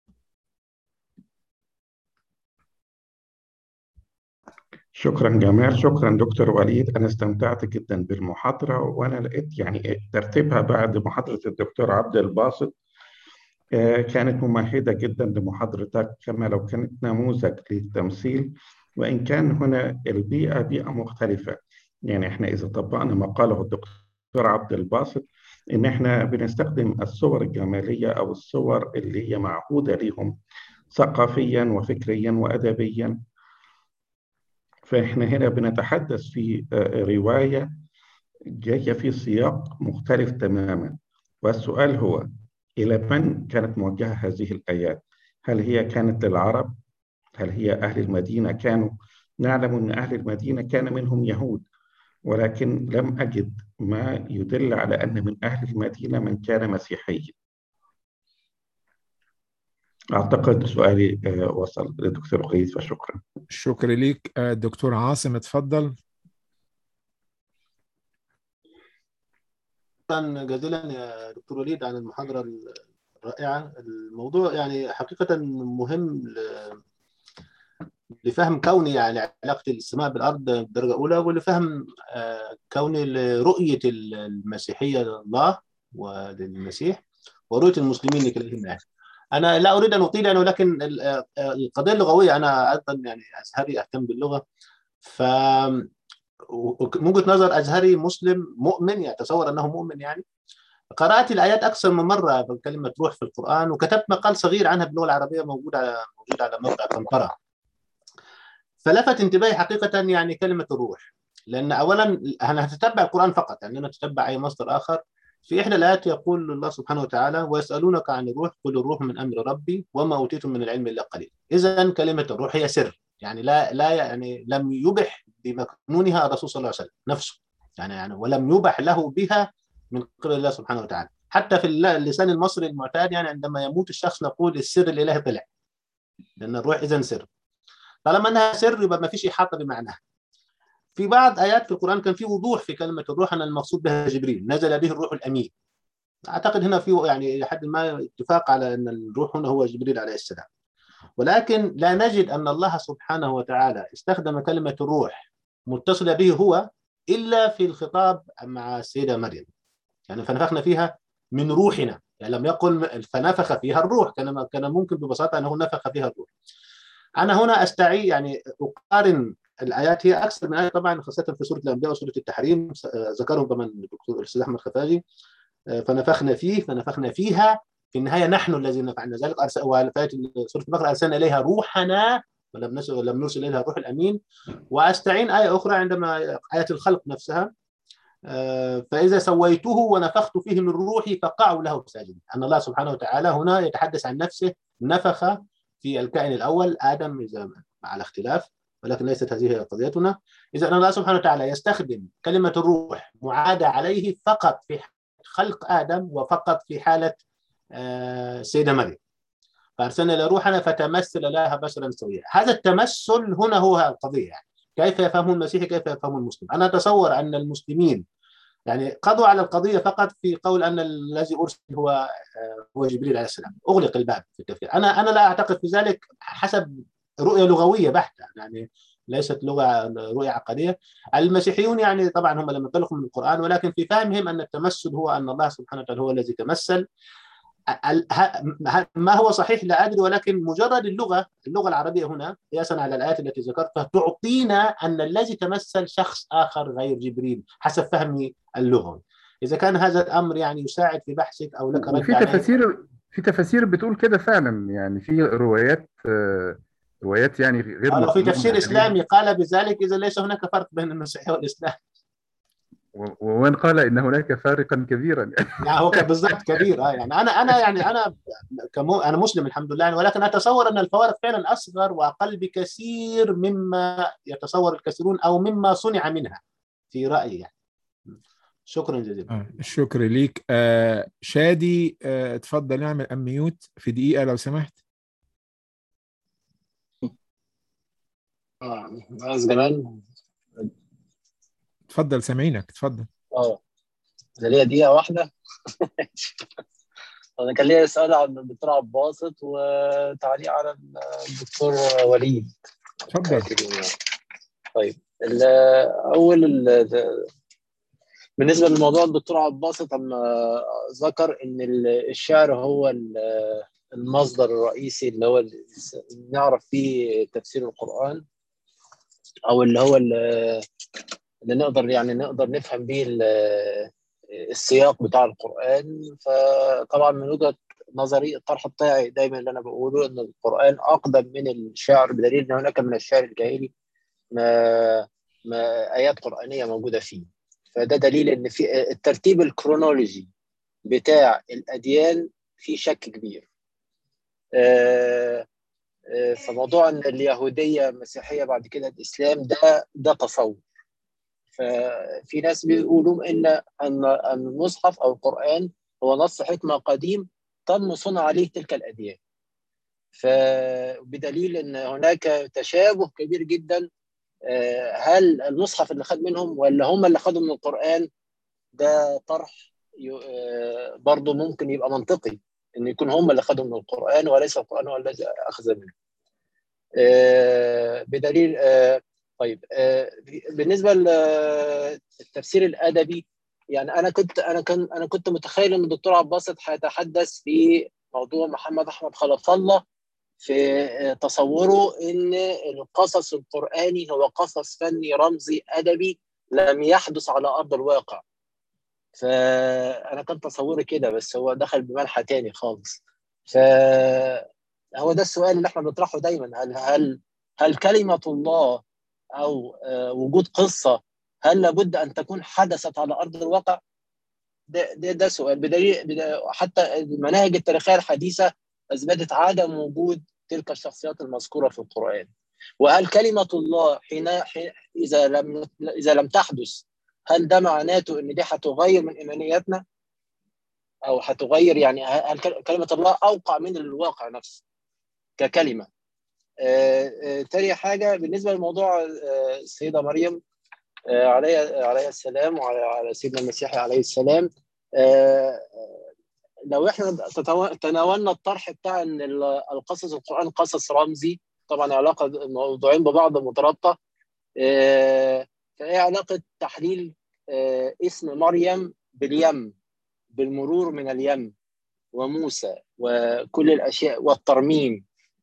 شكرا جمال شكرا دكتور وليد انا استمتعت جدا بالمحاضره وانا لقيت يعني ترتيبها بعد محاضره الدكتور عبد الباسط كانت ممهده جدا لمحاضرتك كما لو كانت نموذج للتمثيل وان كان هنا البيئه بيئه مختلفه يعني احنا اذا طبقنا ما قاله الدكتور عبد الباسط ان احنا بنستخدم الصور الجماليه او الصور اللي هي معهوده لهم ثقافيا وفكريا وادبيا فإحنا هنا بنتحدث في رواية جاية في سياق مختلف تماما والسؤال هو إلى من كانت موجهة هذه الآيات هل هي كانت للعرب هل هي أهل المدينة كانوا نعلم أن أهل المدينة كان منهم يهود ولكن لم أجد ما يدل على أن من أهل المدينة من كان مسيحيا أعتقد سؤالي وصل للدكتور قيس فشكرا شكرا لك دكتور عاصم اتفضل شكرا جزيلا يا دكتور وليد عن المحاضرة الرائعة الموضوع يعني حقيقة مهم لفهم كوني يعني علاقة السماء بالأرض بدرجة أولى ولفهم كوني لرؤية المسيحية لله وللمسيح ورؤية المسلمين لكلهم يعني. انا لا اريد ان اطيل يعني ولكن القضيه اللغويه انا ايضا يعني ازهري اهتم باللغه ف من وجهه نظر ازهري مسلم مؤمن يتصور انه مؤمن يعني قرات الايات اكثر من مره بكلمه روح في القران وكتبت مقال صغير عنها باللغه العربيه موجود على موجود على موقع قنطره فلفت انتباهي حقيقه يعني كلمه الروح لان اولا انا هتتبع القران فقط يعني انا اتتبع اي مصدر اخر في إحدى الآيات يقول الله سبحانه وتعالى ويسألونك عن الروح قل الروح من أمر ربي وما أوتيتم من العلم إلا قليل إذا كلمة الروح هي سر يعني لا لا يعني لم يبح بمكنونها الرسول صلى الله عليه وسلم نفسه يعني يعني ولم يبح له بها من قبل الله سبحانه وتعالى حتى في اللسان المصري المعتاد يعني عندما يموت الشخص نقول السر الإلهي طلع لأن الروح إذا سر طالما أنها سر يبقى ما فيش إحاطة بمعناها في بعض ايات في القران كان في وضوح في كلمه الروح ان المقصود بها جبريل نزل به الروح الامين اعتقد هنا في يعني الى حد ما اتفاق على ان الروح هنا هو جبريل عليه السلام ولكن لا نجد ان الله سبحانه وتعالى استخدم كلمه الروح متصله به هو الا في الخطاب مع السيده مريم يعني فنفخنا فيها من روحنا يعني لم يقل فنفخ فيها الروح كان كان ممكن ببساطه انه نفخ فيها الروح انا هنا استعي يعني اقارن الايات هي اكثر من ايه طبعا خاصه في سوره الانبياء وسوره التحريم ذكرهم طبعا الدكتور الاستاذ احمد خفاجي فنفخنا فيه فنفخنا فيها في النهايه نحن الذين فعلنا ذلك وفي سوره البقره ارسلنا اليها روحنا ولم نرسل ولم نرسل اليها الروح الامين واستعين ايه اخرى عندما ايه الخلق نفسها فاذا سويته ونفخت فيه من روحي فقعوا له ساجدين ان الله سبحانه وتعالى هنا يتحدث عن نفسه نفخ في الكائن الاول ادم اذا على اختلاف ولكن ليست هذه قضيتنا إذا أن الله سبحانه وتعالى يستخدم كلمة الروح معادة عليه فقط في خلق آدم وفقط في حالة سيدة مريم فأرسلنا إلى روحنا فتمثل لها بشرا سويا هذا التمثل هنا هو القضية يعني كيف يفهمون المسيحي كيف يفهمون المسلم أنا أتصور أن المسلمين يعني قضوا على القضية فقط في قول أن الذي أرسل هو هو جبريل عليه السلام أغلق الباب في التفكير أنا أنا لا أعتقد في ذلك حسب رؤيه لغويه بحته يعني ليست لغه رؤيه عقديه المسيحيون يعني طبعا هم لم ينطلقوا من القران ولكن في فهمهم ان التمثل هو ان الله سبحانه وتعالى هو الذي تمثل ما هو صحيح لا ادري ولكن مجرد اللغه اللغه العربيه هنا قياسا على الايات التي ذكرتها تعطينا ان الذي تمثل شخص اخر غير جبريل حسب فهمي اللغوي اذا كان هذا الامر يعني يساعد في بحثك او لك رد في تفاسير في تفاسير بتقول كده فعلا يعني في روايات روايات يعني غير في تفسير اسلامي قال بذلك اذا ليس هناك فرق بين المسيحيه والاسلام ومن قال ان هناك فارقا كبيرا يعني هو بالضبط كبير اه يعني انا انا يعني انا كمو انا مسلم الحمد لله يعني ولكن اتصور ان الفوارق فعلا اصغر واقل بكثير مما يتصور الكثيرون او مما صنع منها في رايي يعني شكرا جزيلا آه الشكر ليك آه شادي آه اتفضل اعمل اميوت في دقيقه لو سمحت اه عايز جمال اتفضل سامعينك اتفضل اه ده ليا دقيقه واحده انا كان ليا سؤال عن الدكتور عباسط وتعليق على الدكتور وليد اتفضل طيب اول بالنسبه لموضوع الدكتور عباسط لما ذكر ان الشعر هو المصدر الرئيسي اللي هو اللي نعرف فيه تفسير القران او اللي هو اللي نقدر يعني نقدر نفهم به السياق بتاع القران فطبعا من وجهه نظري الطرح بتاعي دايما اللي انا بقوله ان القران اقدم من الشعر بدليل ان هناك من الشعر الجاهلي ما ما ايات قرانيه موجوده فيه فده دليل ان في الترتيب الكرونولوجي بتاع الاديان في شك كبير فموضوع ان اليهوديه مسيحيه بعد كده الاسلام ده ده تصور ففي ناس بيقولوا ان ان المصحف او القران هو نص حكمه قديم تم صنع عليه تلك الاديان فبدليل ان هناك تشابه كبير جدا هل المصحف اللي خد منهم ولا هم اللي خدوا من القرآن ده طرح برضه ممكن يبقى منطقي ان يكون هم اللي خدوا من القرآن وليس القرآن هو الذي أخذ منه بدليل طيب بالنسبة للتفسير الأدبي يعني أنا كنت أنا كان أنا كنت متخيل إن الدكتور عباسط هيتحدث في موضوع محمد أحمد خلف الله في تصوره ان القصص القراني هو قصص فني رمزي ادبي لم يحدث على ارض الواقع فانا كان تصوري كده بس هو دخل بمنحى تاني خالص فهو ده السؤال اللي احنا بنطرحه دايما هل هل هل كلمه الله او وجود قصه هل لابد ان تكون حدثت على ارض الواقع؟ ده ده, ده سؤال بدليل حتى المناهج التاريخيه الحديثه اثبتت عدم وجود تلك الشخصيات المذكوره في القران وهل كلمه الله حين, حين اذا لم اذا لم تحدث هل ده معناته ان دي هتغير من ايمانياتنا او هتغير يعني هل كلمه الله اوقع من الواقع نفسه ككلمه آه آه تاني حاجه بالنسبه لموضوع آه السيده مريم عليه عليه السلام وعلى سيدنا المسيح عليه السلام لو احنا تناولنا الطرح بتاع ان القصص القران قصص رمزي طبعا علاقه الموضوعين ببعض مترابطه فايه علاقه تحليل اسم مريم باليم بالمرور من اليم وموسى وكل الاشياء والترميم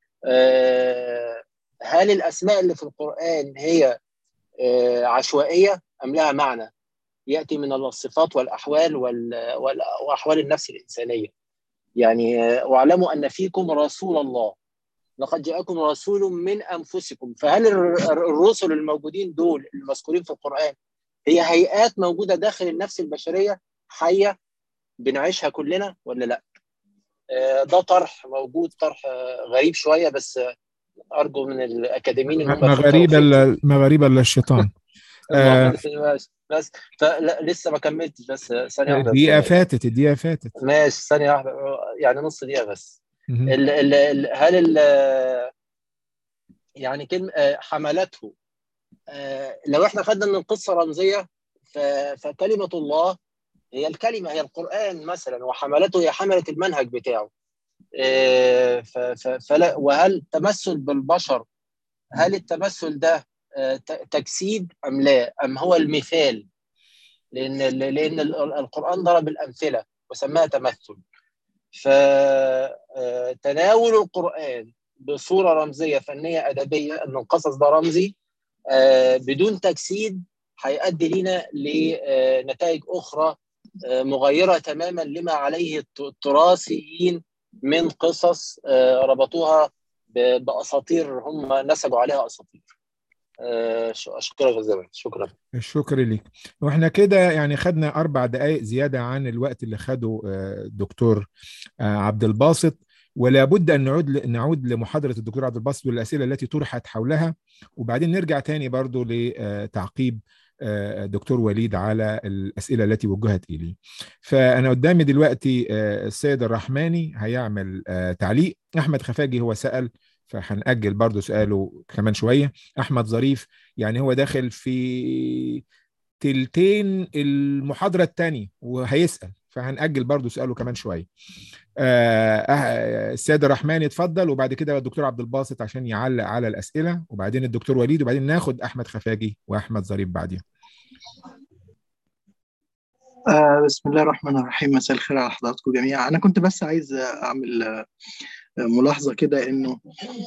هل الاسماء اللي في القران هي عشوائيه ام لها معنى ياتي من الصفات والاحوال واحوال النفس الانسانيه يعني واعلموا ان فيكم رسول الله لقد جاءكم رسول من انفسكم فهل الرسل الموجودين دول المذكورين في القران هي هيئات موجوده داخل النفس البشريه حيه بنعيشها كلنا ولا لا ده طرح موجود طرح غريب شويه بس ارجو من الاكاديميين ان هم ما غريب ما غريب الا الشيطان بس بس فلا لسه ما كملتش بس ثانيه واحده الدقيقه فاتت الدقيقه فاتت ماشي ثانيه واحده يعني نص دقيقه بس ال ال ال هل ال يعني كلمه حملته لو احنا خدنا ان القصه رمزيه فكلمه الله هي الكلمه هي القران مثلا وحملته هي حملت المنهج بتاعه فلا وهل تمثل بالبشر هل التمثل ده تجسيد ام لا ام هو المثال لان لان القران ضرب الامثله وسماها تمثل فتناول القران بصوره رمزيه فنيه ادبيه ان القصص ده رمزي بدون تجسيد هيؤدي لنا لنتائج اخرى مغايره تماما لما عليه التراثيين من قصص ربطوها باساطير هم نسجوا عليها اساطير اشكرك جزيلا شكرا الشكر ليك واحنا كده يعني خدنا اربع دقائق زياده عن الوقت اللي خده الدكتور عبد الباسط ولا بد ان نعود نعود لمحاضره الدكتور عبد الباسط والاسئله التي طرحت حولها وبعدين نرجع تاني برضو لتعقيب دكتور وليد على الاسئله التي وجهت الي فانا قدامي دلوقتي السيد الرحماني هيعمل تعليق احمد خفاجي هو سال فهنأجل برضو سؤاله كمان شوية أحمد ظريف يعني هو داخل في تلتين المحاضرة الثانية وهيسأل فهنأجل برضو سؤاله كمان شوية آه السيد الرحمن يتفضل وبعد كده الدكتور عبد الباسط عشان يعلق على الأسئلة وبعدين الدكتور وليد وبعدين ناخد أحمد خفاجي وأحمد ظريف بعدين آه بسم الله الرحمن الرحيم مساء الخير على حضراتكم جميعا أنا كنت بس عايز أعمل ملاحظه كده انه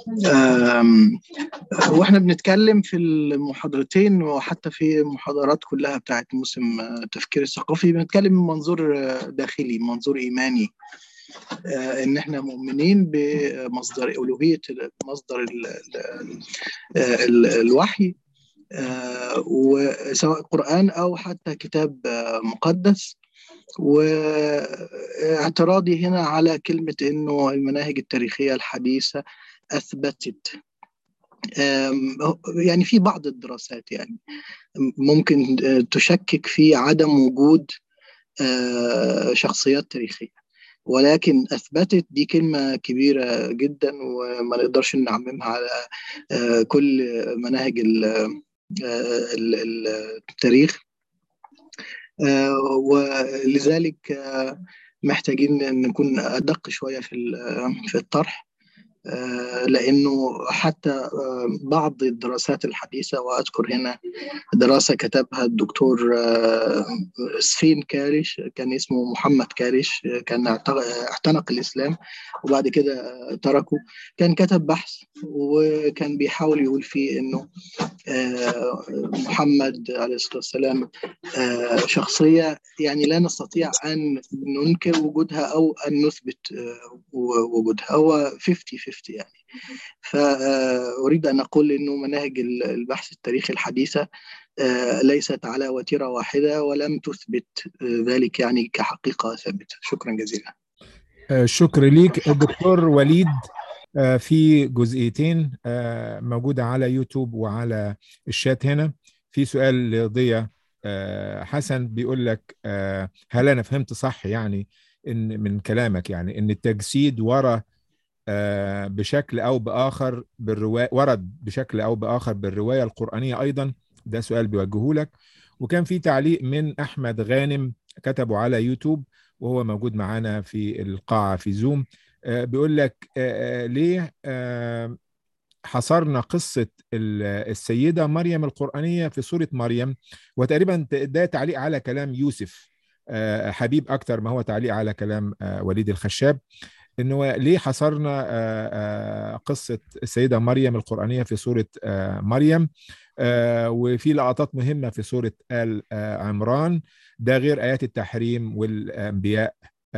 واحنا بنتكلم في المحاضرتين وحتى في المحاضرات كلها بتاعت موسم التفكير الثقافي بنتكلم من منظور داخلي منظور ايماني ان احنا مؤمنين بمصدر الوهيه مصدر ال ال الوحي وسواء قران او حتى كتاب مقدس واعتراضي هنا على كلمة إنه المناهج التاريخية الحديثة أثبتت يعني في بعض الدراسات يعني ممكن تشكك في عدم وجود شخصيات تاريخية ولكن أثبتت دي كلمة كبيرة جدا وما نقدرش نعممها على كل مناهج التاريخ ولذلك محتاجين نكون أدق شوية في في الطرح لأنه حتى بعض الدراسات الحديثة وأذكر هنا دراسة كتبها الدكتور سفين كارش كان اسمه محمد كارش كان اعتنق الإسلام وبعد كده تركه كان كتب بحث وكان بيحاول يقول فيه إنه محمد عليه الصلاة والسلام شخصية يعني لا نستطيع أن ننكر وجودها أو أن نثبت وجودها هو 50 50 يعني فأريد أن أقول أنه مناهج البحث التاريخي الحديثة ليست على وتيرة واحدة ولم تثبت ذلك يعني كحقيقة ثابتة شكرا جزيلا شكر ليك الدكتور وليد في جزئيتين موجودة على يوتيوب وعلى الشات هنا في سؤال لضياء حسن بيقول لك هل أنا فهمت صح يعني إن من كلامك يعني إن التجسيد ورا بشكل او باخر بالروايه ورد بشكل او باخر بالروايه القرانيه ايضا ده سؤال بيوجهه لك وكان في تعليق من احمد غانم كتبه على يوتيوب وهو موجود معانا في القاعه في زوم بيقول لك ليه حصرنا قصة السيدة مريم القرآنية في سورة مريم وتقريبا ده تعليق على كلام يوسف حبيب أكتر ما هو تعليق على كلام وليد الخشاب انه ليه حصرنا قصه السيده مريم القرانيه في سوره مريم وفي لقطات مهمه في سوره ال عمران ده غير ايات التحريم والانبياء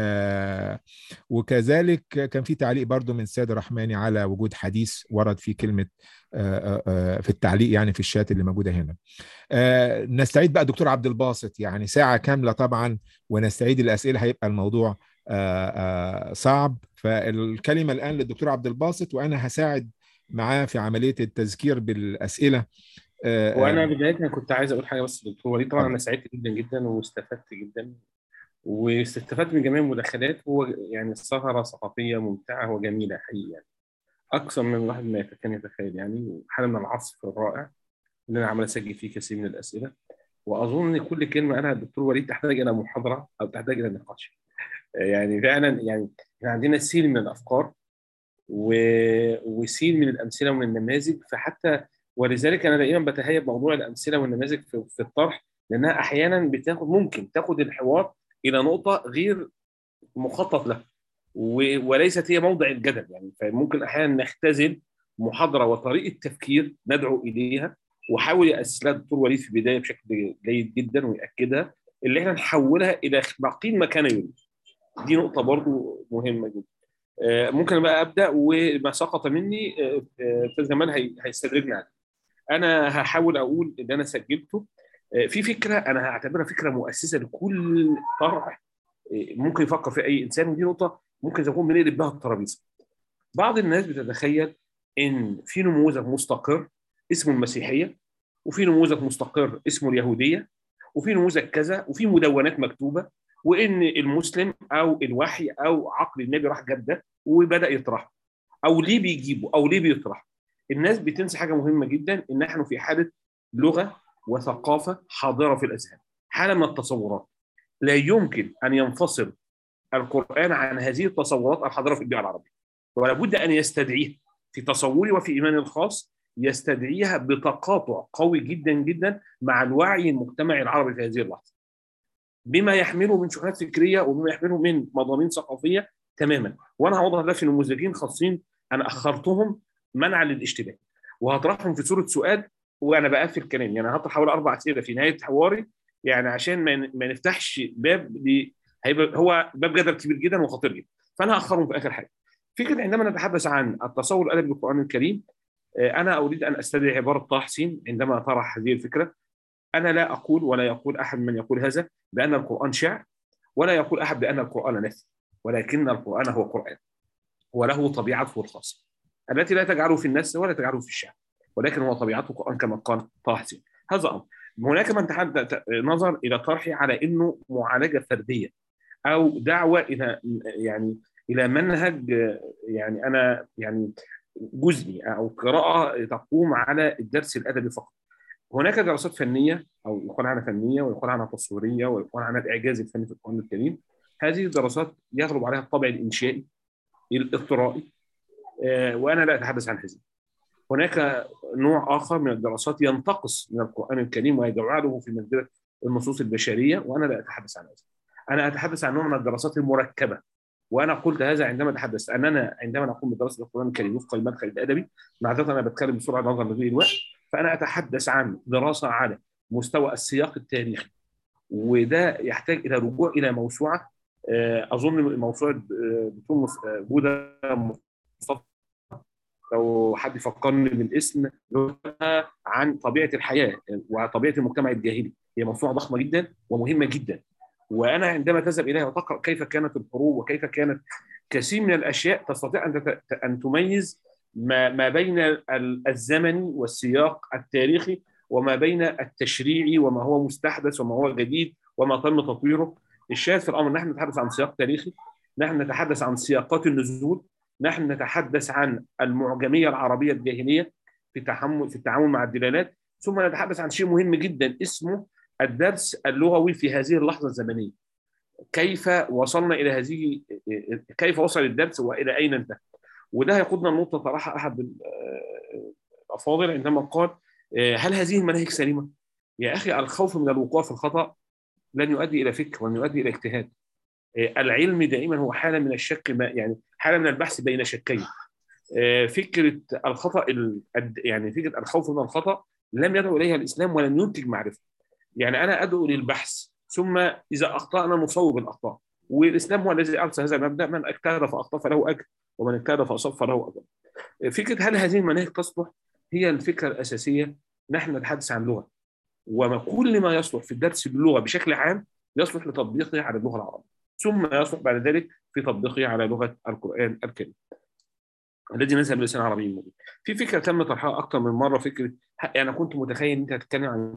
وكذلك كان في تعليق برضو من السيد الرحماني على وجود حديث ورد فيه كلمه في التعليق يعني في الشات اللي موجوده هنا نستعيد بقى دكتور عبد الباسط يعني ساعه كامله طبعا ونستعيد الاسئله هيبقى الموضوع صعب فالكلمة الآن للدكتور عبد الباسط وأنا هساعد معاه في عملية التذكير بالأسئلة وأنا بداية كنت عايز أقول حاجة بس دكتور وليد طبعا أنا سعدت جدا جدا واستفدت جدا واستفدت من جميع المداخلات هو يعني سهرة ثقافية ممتعة وجميلة حقيقة يعني أكثر من الواحد ما كان يتخيل يعني حالة من العصف الرائع اللي أنا عمال أسجل فيه كثير من الأسئلة وأظن إن كل كلمة قالها الدكتور وليد تحتاج إلى محاضرة أو تحتاج إلى نقاش يعني فعلا يعني احنا عندنا سيل من الافكار و... وسيل من الامثله ومن النماذج فحتى ولذلك انا دائما بتهيب موضوع الامثله والنماذج في, في الطرح لانها احيانا بتاخد ممكن تاخد الحوار الى نقطه غير مخطط لها و... وليست هي موضع الجدل يعني فممكن احيانا نختزل محاضره وطريقه تفكير ندعو اليها وحاول يأسسها الدكتور وليد في البدايه بشكل جيد جدا ويأكدها اللي احنا نحولها الى باقين ما كان يريد دي نقطة برضو مهمة جدا ممكن بقى أبدأ وما سقط مني أستاذ جمال هيستدرجني عليه انا هحاول اقول اللي انا سجلته في فكره انا هعتبرها فكره مؤسسه لكل طرح ممكن يفكر في اي انسان ودي نقطه ممكن تكون بنقلب بها الترابيزه. بعض الناس بتتخيل ان في نموذج مستقر اسمه المسيحيه وفي نموذج مستقر اسمه اليهوديه وفي نموذج كذا وفي مدونات مكتوبه وان المسلم او الوحي او عقل النبي راح جاب ده وبدا يطرحه او ليه بيجيبه او ليه بيطرحه الناس بتنسى حاجه مهمه جدا ان نحن في حاله لغه وثقافه حاضره في الاذهان حاله من التصورات لا يمكن ان ينفصل القران عن هذه التصورات الحاضره في البيئه العربيه ولا بد ان يستدعيها في تصوري وفي ايماني الخاص يستدعيها بتقاطع قوي جدا جدا مع الوعي المجتمعي العربي في هذه اللحظه بما يحمله من شحنات فكريه وبما يحمله من مضامين ثقافيه تماما وانا هوضح ده في نموذجين خاصين انا اخرتهم منعا للاشتباه وهطرحهم في صوره سؤال وانا بقفل كلامي يعني هطرح حوالي اربع اسئله في نهايه حواري يعني عشان ما نفتحش باب ل... هيبقى هو باب جدل كبير جدا وخطير جدا فانا هاخرهم في اخر حاجه فكره عندما نتحدث عن التصور الادبي للقران الكريم انا اريد ان استدعي عباره طه حسين عندما طرح هذه الفكره انا لا اقول ولا يقول احد من يقول هذا بان القران شعر ولا يقول احد بان القران نثر ولكن القران هو قران وله طبيعته الخاصه التي لا تجعله في النثر ولا تجعله في الشعر ولكن هو طبيعته القران كما قال طه حسين هذا امر هناك من تحدث نظر الى طرحي على انه معالجه فرديه او دعوه الى يعني الى منهج يعني انا يعني جزئي او قراءه تقوم على الدرس الادبي فقط. هناك دراسات فنيه او يقال عنها فنيه ويقال عنها تصويريه ويقال عنها الاعجاز الفني في القران الكريم. هذه الدراسات يغلب عليها الطابع الانشائي الاضطرائي وانا لا اتحدث عن هذه. هناك نوع اخر من الدراسات ينتقص من القران الكريم ويجعله في منزله النصوص البشريه وانا لا اتحدث عن هذا. انا اتحدث عن نوع من الدراسات المركبه وانا قلت هذا عندما تحدثت اننا عندما نقوم بدراسه القران الكريم وفق المدخل الادبي معذره انا بتكلم بسرعه نظرا لضيق الوقت فانا اتحدث عن دراسه على مستوى السياق التاريخي وده يحتاج الى رجوع الى موسوعه اظن موسوعه دكتور بودا مصطفى لو حد يفكرني بالاسم عن طبيعه الحياه وطبيعه المجتمع الجاهلي هي موسوعه ضخمه جدا ومهمه جدا وانا عندما تذهب اليها وتقرا كيف كانت الحروب وكيف كانت كثير من الاشياء تستطيع ان ان تميز ما ما بين الزمني والسياق التاريخي وما بين التشريعي وما هو مستحدث وما هو جديد وما تم تطويره الشاهد في الامر نحن نتحدث عن سياق تاريخي نحن نتحدث عن سياقات النزول نحن نتحدث عن المعجميه العربيه الجاهليه في التعامل في التعامل مع الدلالات ثم نتحدث عن شيء مهم جدا اسمه الدرس اللغوي في هذه اللحظه الزمنيه كيف وصلنا الى هذه كيف وصل الدرس والى اين انتهى وده هيقودنا لنقطه طرحها احد الافاضل عندما قال هل هذه المناهج سليمه؟ يا اخي الخوف من الوقوع في الخطا لن يؤدي الى فكر ولن يؤدي الى اجتهاد العلم دائما هو حاله من الشك ما يعني حاله من البحث بين شكين فكره الخطا يعني فكره الخوف من الخطا لم يدعو اليها الاسلام ولم ينتج معرفه يعني انا ادعو للبحث ثم اذا اخطانا نصوب الاخطاء والاسلام هو الذي ارسل هذا المبدا من اجتهد فاخطا فله اجر ومن اجتهد فاصاب فله اجر فكره هل هذه المناهج تصلح هي الفكره الاساسيه نحن نتحدث عن لغه وكل ما يصلح في الدرس باللغه بشكل عام يصلح لتطبيقه على اللغه العربيه ثم يصلح بعد ذلك في تطبيقه على لغه القران الكريم الذي نزل بلسان عربي مبين في فكره تم طرحها اكثر من مره فكره انا يعني كنت متخيل ان انت هتتكلم عن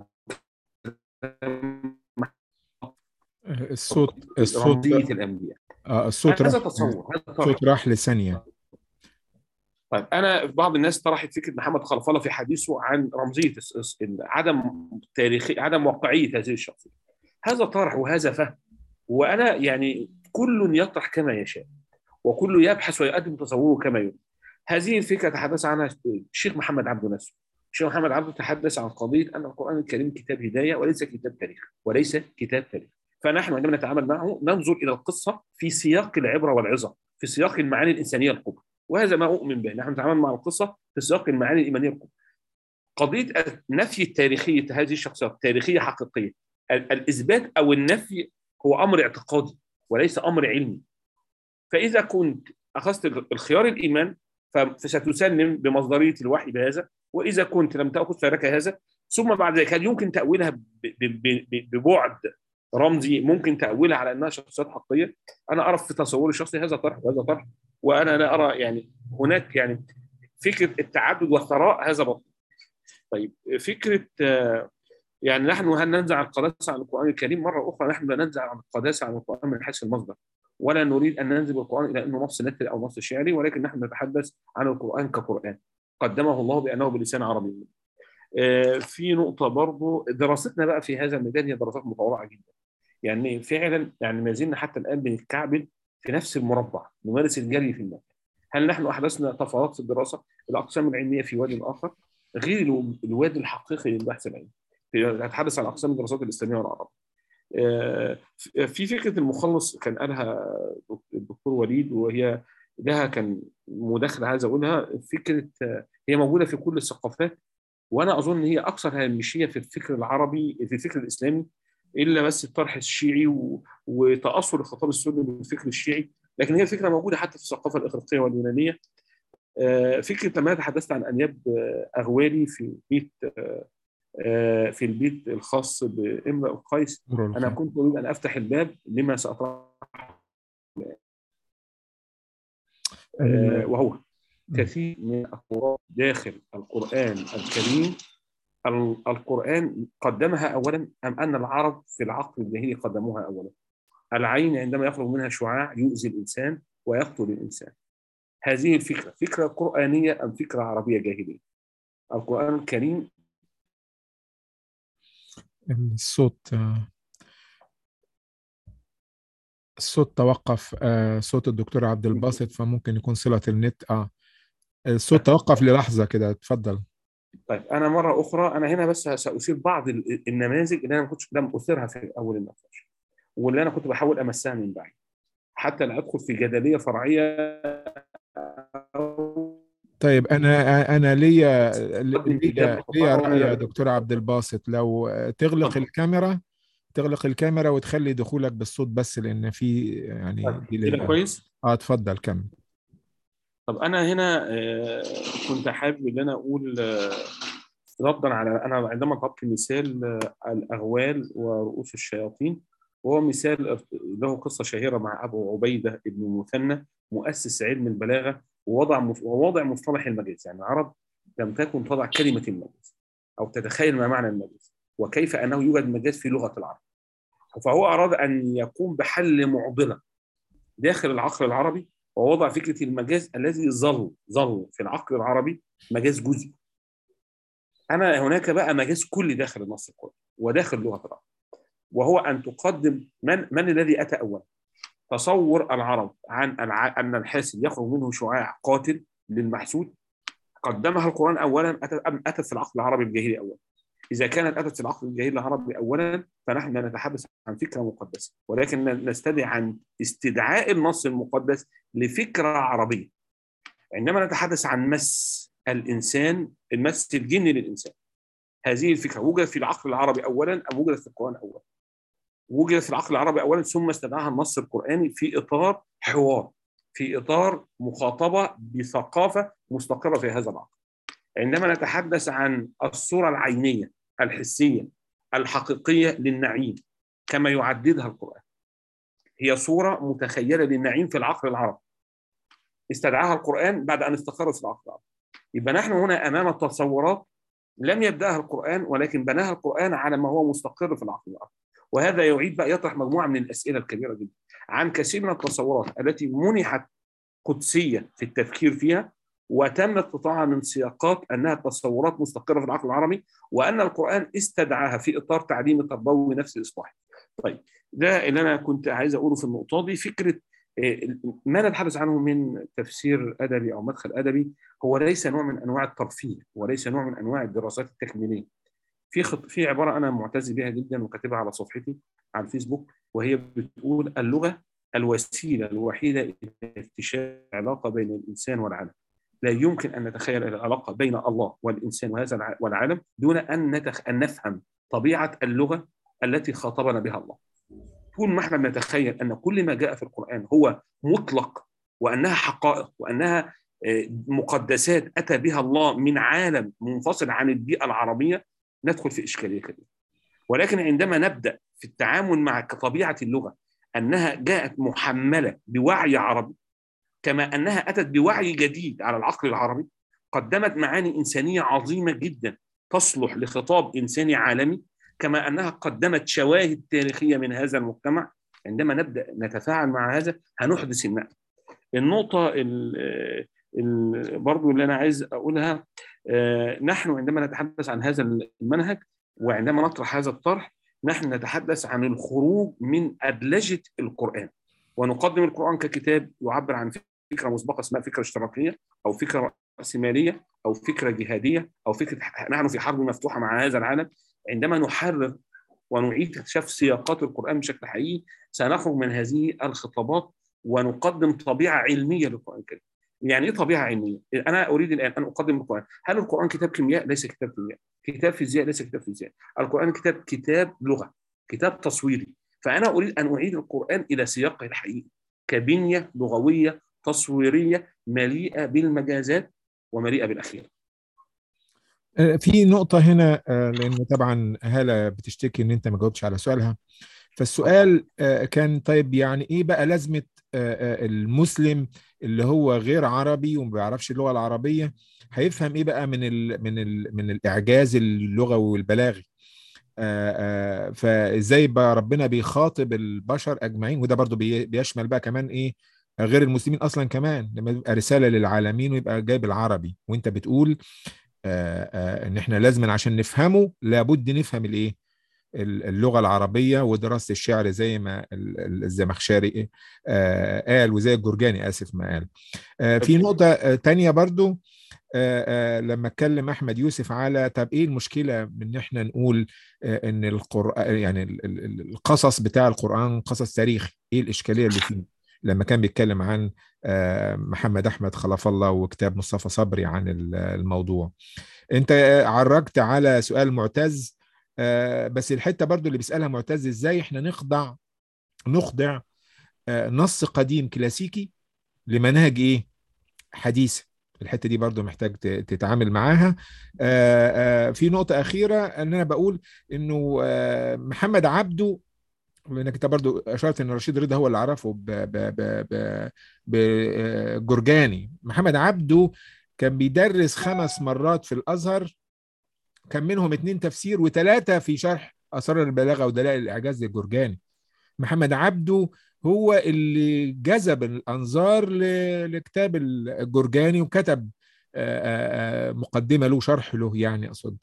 الصوت الصوت رمزيه الانبياء اه الصوت هذا راح تصور هذا الصوت راح لثانيه طيب انا بعض الناس طرحت فكره محمد خلف الله في حديثه عن رمزيه عدم تاريخي عدم واقعيه هذه الشخصيه هذا طرح وهذا فهم وانا يعني كل يطرح كما يشاء وكل يبحث ويقدم تصوره كما يريد هذه الفكره تحدث عنها الشيخ محمد عبده نفسه الشيخ محمد عبده تحدث عن قضيه ان القران الكريم كتاب هدايه وليس كتاب تاريخ وليس كتاب تاريخ فنحن عندما نتعامل معه ننظر الى القصه في سياق العبره والعظه في سياق المعاني الانسانيه الكبرى وهذا ما اؤمن به نحن نتعامل مع القصه في سياق المعاني الايمانيه الكبرى قضيه نفي التاريخيه هذه الشخصيات تاريخيه حقيقيه الاثبات او النفي هو امر اعتقادي وليس امر علمي فاذا كنت اخذت الخيار الايمان فستسلم بمصدريه الوحي بهذا واذا كنت لم تاخذ فلك هذا ثم بعد ذلك هل يمكن تاويلها ببعد رمزي ممكن تاويلها على انها شخصيات حقيقيه انا ارى في تصوري الشخصي هذا طرح وهذا طرح وانا لا ارى يعني هناك يعني فكره التعدد والثراء هذا بطل طيب فكره يعني نحن هل ننزع القداسه عن القران الكريم مره اخرى نحن لا ننزع عن القداسه عن القران من حيث المصدر ولا نريد ان ننزل القران الى انه نص نثري او نص شعري ولكن نحن نتحدث عن القران كقران قدمه الله بانه بلسان عربي في نقطة برضو دراستنا بقى في هذا المجال هي دراسات متواضعة جدا يعني فعلا يعني ما زلنا حتى الآن بنتكعبل في نفس المربع نمارس الجري في المكان هل نحن أحدثنا طفرات في الدراسة الأقسام العلمية في واد آخر غير الواد الحقيقي للبحث العلمي نتحدث عن أقسام الدراسات الإسلامية والعربية في فكرة المخلص كان قالها الدكتور وليد وهي لها كان مداخلة عايز أقولها فكرة هي موجودة في كل الثقافات وانا اظن هي اكثر هامشيه في الفكر العربي في الفكر الاسلامي الا بس الطرح الشيعي و... وتاثر الخطاب السني بالفكر الشيعي لكن هي فكره موجوده حتى في الثقافه الاغريقيه واليونانيه فكره لما تحدثت عن انياب اغوالي في بيت في البيت الخاص بامرأ القيس انا كنت اريد ان افتح الباب لما ساطرح وهو كثير من التراث داخل القرآن الكريم القرآن قدمها أولا أم أن العرب في العقل الجاهلي قدموها أولا العين عندما يخرج منها شعاع يؤذي الإنسان ويقتل الإنسان هذه الفكرة فكرة قرآنية أم فكرة عربية جاهلية القرآن الكريم الصوت الصوت توقف صوت الدكتور عبد الباسط فممكن يكون صلة النت اه الصوت توقف للحظة كده اتفضل طيب أنا مرة أخرى أنا هنا بس سأثير بعض النماذج اللي أنا ما كنتش لم أثيرها في أول النقاش واللي أنا كنت بحاول أمسها من بعيد حتى لا أدخل في جدلية فرعية طيب أنا أنا ليا ليا ليا رأي يا دكتور عبد الباسط لو تغلق الكاميرا تغلق الكاميرا وتخلي دخولك بالصوت بس لأن في يعني كده كويس؟ اه اتفضل كمل طب انا هنا كنت حابب ان انا اقول ردا على انا عندما طلبت مثال الاغوال ورؤوس الشياطين وهو مثال له قصه شهيره مع ابو عبيده بن مثنى مؤسس علم البلاغه ووضع ووضع مصطلح المجاز يعني العرب لم تكن تضع كلمه المجاز او تتخيل ما معنى المجاز وكيف انه يوجد مجاز في لغه العرب فهو اراد ان يقوم بحل معضله داخل العقل العربي ووضع فكره المجاز الذي ظل ظل في العقل العربي مجاز جزئي. انا هناك بقى مجاز كلي داخل النص القرآني وداخل لغه العرب. وهو ان تقدم من من الذي اتى اولا؟ تصور العرب عن الع... ان الحاسد يخرج منه شعاع قاتل للمحسود قدمها القران اولا اتت اتت في العقل العربي الجاهلي اولا. اذا كانت اتت في العقل الجاهلي العربي اولا فنحن نتحدث عن فكره مقدسه ولكن نستدعي عن استدعاء النص المقدس لفكره عربيه عندما نتحدث عن مس الانسان المس الجني للانسان هذه الفكره وجدت في العقل العربي اولا ام وجدت في القران اولا وجدت في العقل العربي اولا ثم استدعاها النص القراني في اطار حوار في اطار مخاطبه بثقافه مستقره في هذا العقل عندما نتحدث عن الصورة العينية الحسية الحقيقية للنعيم كما يعددها القرآن هي صورة متخيلة للنعيم في العقل العربي استدعاها القرآن بعد أن استقر في العقل العربي يبقى نحن هنا أمام تصورات لم يبدأها القرآن ولكن بناها القرآن على ما هو مستقر في العقل العربي وهذا يعيد بقى يطرح مجموعة من الأسئلة الكبيرة جدا عن كثير من التصورات التي منحت قدسية في التفكير فيها وتم قطاعها من سياقات انها تصورات مستقره في العقل العربي وان القران استدعاها في اطار تعليم تربوي نفسي اصلاحي. طيب ده اللي انا كنت عايز اقوله في النقطه دي فكره ما نتحدث عنه من تفسير ادبي او مدخل ادبي هو ليس نوع من انواع الترفيه وليس نوع من انواع الدراسات التكميليه. في خط... في عباره انا معتز بها جدا وكاتبها على صفحتي على الفيسبوك وهي بتقول اللغه الوسيله الوحيده الى اكتشاف علاقه بين الانسان والعالم. لا يمكن ان نتخيل العلاقه بين الله والانسان وهذا والعالم دون ان نتخ... ان نفهم طبيعه اللغه التي خاطبنا بها الله. طول ما احنا بنتخيل ان كل ما جاء في القران هو مطلق وانها حقائق وانها مقدسات اتى بها الله من عالم منفصل عن البيئه العربيه ندخل في اشكاليه كبيره ولكن عندما نبدا في التعامل مع كطبيعه اللغه انها جاءت محمله بوعي عربي كما انها اتت بوعي جديد على العقل العربي قدمت معاني انسانيه عظيمه جدا تصلح لخطاب انساني عالمي كما انها قدمت شواهد تاريخيه من هذا المجتمع عندما نبدا نتفاعل مع هذا هنحدث النقل. النقطه ال برضو اللي انا عايز اقولها نحن عندما نتحدث عن هذا المنهج وعندما نطرح هذا الطرح نحن نتحدث عن الخروج من أدلجة القرآن ونقدم القرآن ككتاب يعبر عن فكرة مسبقة اسمها فكرة اشتراكية أو فكرة رأسمالية أو فكرة جهادية أو فكرة نحن في حرب مفتوحة مع هذا العالم عندما نحرر ونعيد اكتشاف سياقات القرآن بشكل حقيقي سنخرج من هذه الخطابات ونقدم طبيعة علمية للقرآن الكريم يعني ايه طبيعه علميه؟ انا اريد الان ان اقدم القران، هل القران كتاب كيمياء؟ ليس كتاب كيمياء، كتاب فيزياء ليس كتاب فيزياء، القران كتاب كتاب لغه، كتاب تصويري، فانا اريد ان اعيد القران الى سياقه الحقيقي كبنيه لغويه تصويريه مليئه بالمجازات ومليئه بالاخير. في نقطة هنا لأن طبعا هالة بتشتكي إن أنت ما جاوبتش على سؤالها فالسؤال كان طيب يعني إيه بقى لازمة المسلم اللي هو غير عربي وما بيعرفش اللغه العربيه هيفهم ايه بقى من ال من ال من الاعجاز اللغوي والبلاغي فازاي بقى ربنا بيخاطب البشر اجمعين وده برضو بيشمل بقى كمان ايه غير المسلمين اصلا كمان لما يبقى رساله للعالمين ويبقى جايب العربي وانت بتقول ان احنا لازم عشان نفهمه لابد نفهم الايه اللغه العربيه ودراسه الشعر زي ما الزمخشري قال وزي الجرجاني اسف ما قال في نقطه تانية برضو لما اتكلم احمد يوسف على طب ايه المشكله من ان احنا نقول ان القران يعني القصص بتاع القران قصص تاريخي ايه الاشكاليه اللي فيه لما كان بيتكلم عن محمد احمد خلف الله وكتاب مصطفى صبري عن الموضوع انت عرجت على سؤال معتز آه بس الحته برضو اللي بيسالها معتز ازاي احنا نخضع نخضع آه نص قديم كلاسيكي لمناهج ايه حديثه الحته دي برضو محتاج تتعامل معاها آه في نقطه اخيره ان انا بقول انه محمد عبده لانك انت برضو اشرت ان رشيد رضا هو اللي عرفه بجرجاني محمد عبده كان بيدرس خمس مرات في الازهر كان منهم اتنين تفسير وثلاثة في شرح أسرار البلاغة ودلائل الإعجاز للجرجاني محمد عبده هو اللي جذب الأنظار لكتاب الجرجاني وكتب مقدمة له شرح له يعني أقصد